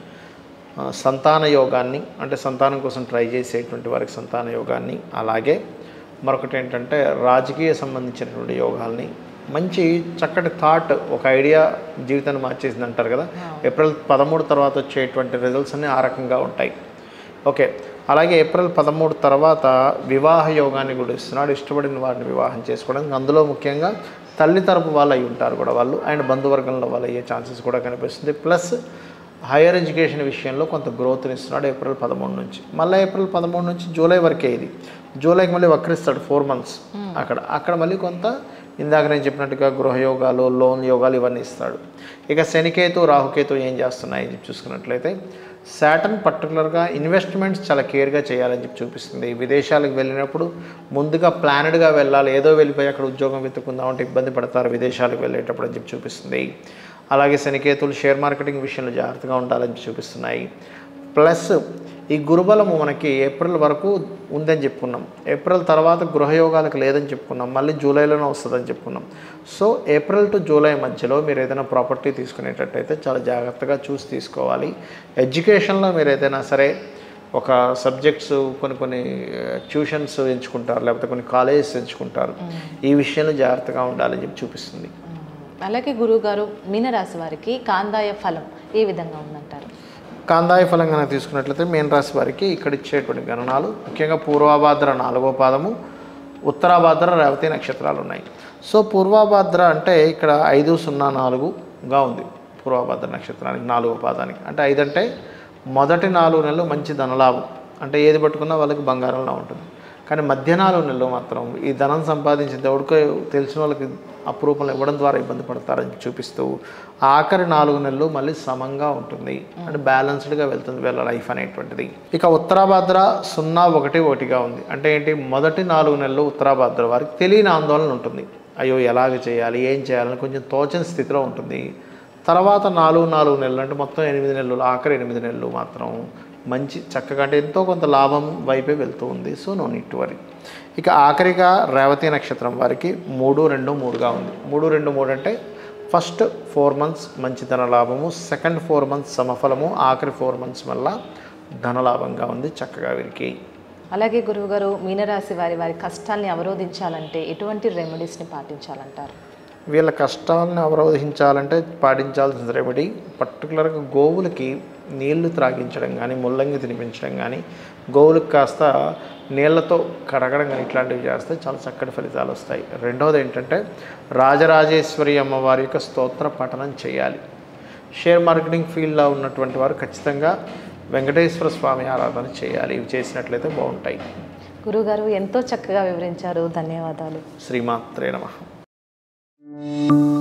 ఆ, సంతాన యోగాన్ని అంటే సంతానం కోసం ట్రై చేసేటువంటి వారికి సంతాన యోగాన్ని అలాగే మరొకటి ఏంటంటే రాజకీయ సంబంధించినటువంటి యోగాల్ని మంచి చక్కటి థాట్ ఒక ఐడియా జీవితాన్ని మార్చేసింది అంటారు కదా ఏప్రిల్ పదమూడు తర్వాత వచ్చేటువంటి రిజల్ట్స్ అన్నీ ఆ రకంగా ఉంటాయి ఓకే అలాగే ఏప్రిల్ పదమూడు తర్వాత వివాహ యోగాన్ని కూడా ఇస్తున్నాడు ఇష్టపడిన వారిని వివాహం చేసుకోవడానికి అందులో ముఖ్యంగా తల్లి తరపు వాళ్ళు అయి ఉంటారు కూడా వాళ్ళు అండ్ బంధువర్గంలో వాళ్ళు అయ్యే ఛాన్సెస్ కూడా కనిపిస్తుంది ప్లస్ హైయర్ ఎడ్యుకేషన్ విషయంలో కొంత గ్రోత్ని ఇస్తున్నాడు ఏప్రిల్ పదమూడు నుంచి మళ్ళీ ఏప్రిల్ పదమూడు నుంచి జూలై వరకే ఇది జూలైకి మళ్ళీ వక్రిస్తాడు ఫోర్ మంత్స్ అక్కడ అక్కడ మళ్ళీ కొంత ఇందాక నేను చెప్పినట్టుగా గృహయోగాలు లోన్ యోగాలు ఇవన్నీ ఇస్తాడు ఇక శనికేతు రాహుకేతు ఏం చేస్తున్నాయి అని చెప్పి చూసుకున్నట్లయితే శాటన్ పర్టికులర్గా ఇన్వెస్ట్మెంట్స్ చాలా కేర్గా చేయాలని చెప్పి చూపిస్తుంది విదేశాలకు వెళ్ళినప్పుడు ముందుగా ప్లానెడ్గా వెళ్ళాలి ఏదో వెళ్ళిపోయి అక్కడ ఉద్యోగం వెతుకుందాం అంటే ఇబ్బంది పడతారు విదేశాలకు వెళ్ళేటప్పుడు అని చెప్పి చూపిస్తుంది అలాగే శనికేతులు షేర్ మార్కెటింగ్ విషయంలో జాగ్రత్తగా ఉండాలని చెప్పి చూపిస్తున్నాయి ప్లస్ ఈ గురుబలము మనకి ఏప్రిల్ వరకు ఉందని చెప్పుకున్నాం ఏప్రిల్ తర్వాత గృహయోగాలకు లేదని చెప్పుకున్నాం మళ్ళీ జూలైలోనే వస్తుందని చెప్పుకున్నాం సో ఏప్రిల్ టు జూలై మధ్యలో మీరు ఏదైనా ప్రాపర్టీ తీసుకునేటట్టయితే చాలా జాగ్రత్తగా చూసి తీసుకోవాలి ఎడ్యుకేషన్లో మీరు ఏదైనా సరే ఒక సబ్జెక్ట్స్ కొన్ని కొన్ని ట్యూషన్స్ ఎంచుకుంటారు లేకపోతే కొన్ని కాలేజెస్ ఎంచుకుంటారు ఈ విషయంలో జాగ్రత్తగా ఉండాలని చెప్పి చూపిస్తుంది అలాగే గురువుగారు మీనరాశి వారికి కాందాయ ఫలం ఏ విధంగా ఉందంటారు కాందాయ ఫలం కనుక తీసుకున్నట్లయితే మీన రాశి వారికి ఇక్కడ ఇచ్చేటువంటి గణనాలు ముఖ్యంగా పూర్వాభాద్ర నాలుగో పాదము ఉత్తరాభాద్ర రేవతి నక్షత్రాలు ఉన్నాయి సో పూర్వాభాద్ర అంటే ఇక్కడ ఐదు సున్నా నాలుగుగా ఉంది పూర్వభద్ర నక్షత్రానికి నాలుగో పాదానికి అంటే ఐదు అంటే మొదటి నాలుగు నెలలు మంచి ధనలాభం అంటే ఏది పట్టుకున్నా వాళ్ళకి బంగారంలా ఉంటుంది కానీ మధ్య నాలుగు నెలలు మాత్రం ఈ ధనం సంపాదించిన ఎవరికో తెలిసిన వాళ్ళకి అప్రూపంలో ఇవ్వడం ద్వారా ఇబ్బంది పడతారని చూపిస్తూ ఆఖరి నాలుగు నెలలు మళ్ళీ సమంగా ఉంటుంది అంటే బ్యాలెన్స్డ్గా వెళ్తుంది వీళ్ళ లైఫ్ అనేటువంటిది ఇక ఉత్తరాభాద్ర సున్నా ఒకటి ఒకటిగా ఉంది అంటే ఏంటి మొదటి నాలుగు నెలలు ఉత్తరాభాద్ర వారికి తెలియని ఆందోళన ఉంటుంది అయ్యో ఎలాగ చేయాలి ఏం చేయాలని కొంచెం తోచని స్థితిలో ఉంటుంది తర్వాత నాలుగు నాలుగు నెలలు అంటే మొత్తం ఎనిమిది నెలలు ఆఖరి ఎనిమిది నెలలు మాత్రం మంచి చక్కగా అంటే ఎంతో కొంత లాభం వైపే వెళ్తూ ఉంది so no need to worry ఇక ఆఖరిగా రేవతి నక్షత్రం వారికి మూడు రెండు మూడుగా ఉంది మూడు రెండు మూడు అంటే ఫస్ట్ ఫోర్ మంత్స్ మంచి ధన లాభము సెకండ్ ఫోర్ మంత్స్ సమఫలము ఆఖరి ఫోర్ మంత్స్ వల్ల ధనలాభంగా ఉంది చక్కగా వీరికి అలాగే గురువుగారు మీనరాశి వారి వారి కష్టాల్ని అవరోధించాలంటే ఎటువంటి రెమెడీస్ని పాటించాలంటారు వీళ్ళ కష్టాలను అవరోధించాలంటే పాటించాల్సిన రెమెడీ పర్టికులర్గా గోవులకి నీళ్లు త్రాగించడం కానీ ముల్లంగి తినిపించడం కానీ గోవులకు కాస్త నీళ్లతో కడగడం కానీ ఇట్లాంటివి చేస్తే చాలా చక్కటి ఫలితాలు వస్తాయి రెండవది ఏంటంటే రాజరాజేశ్వరి అమ్మవారి యొక్క స్తోత్ర పఠనం చేయాలి షేర్ మార్కెటింగ్ ఫీల్డ్లో ఉన్నటువంటి వారు ఖచ్చితంగా వెంకటేశ్వర స్వామి ఆరాధన చేయాలి ఇవి చేసినట్లయితే బాగుంటాయి గురువుగారు ఎంతో చక్కగా వివరించారు ధన్యవాదాలు శ్రీమాత్రే నమః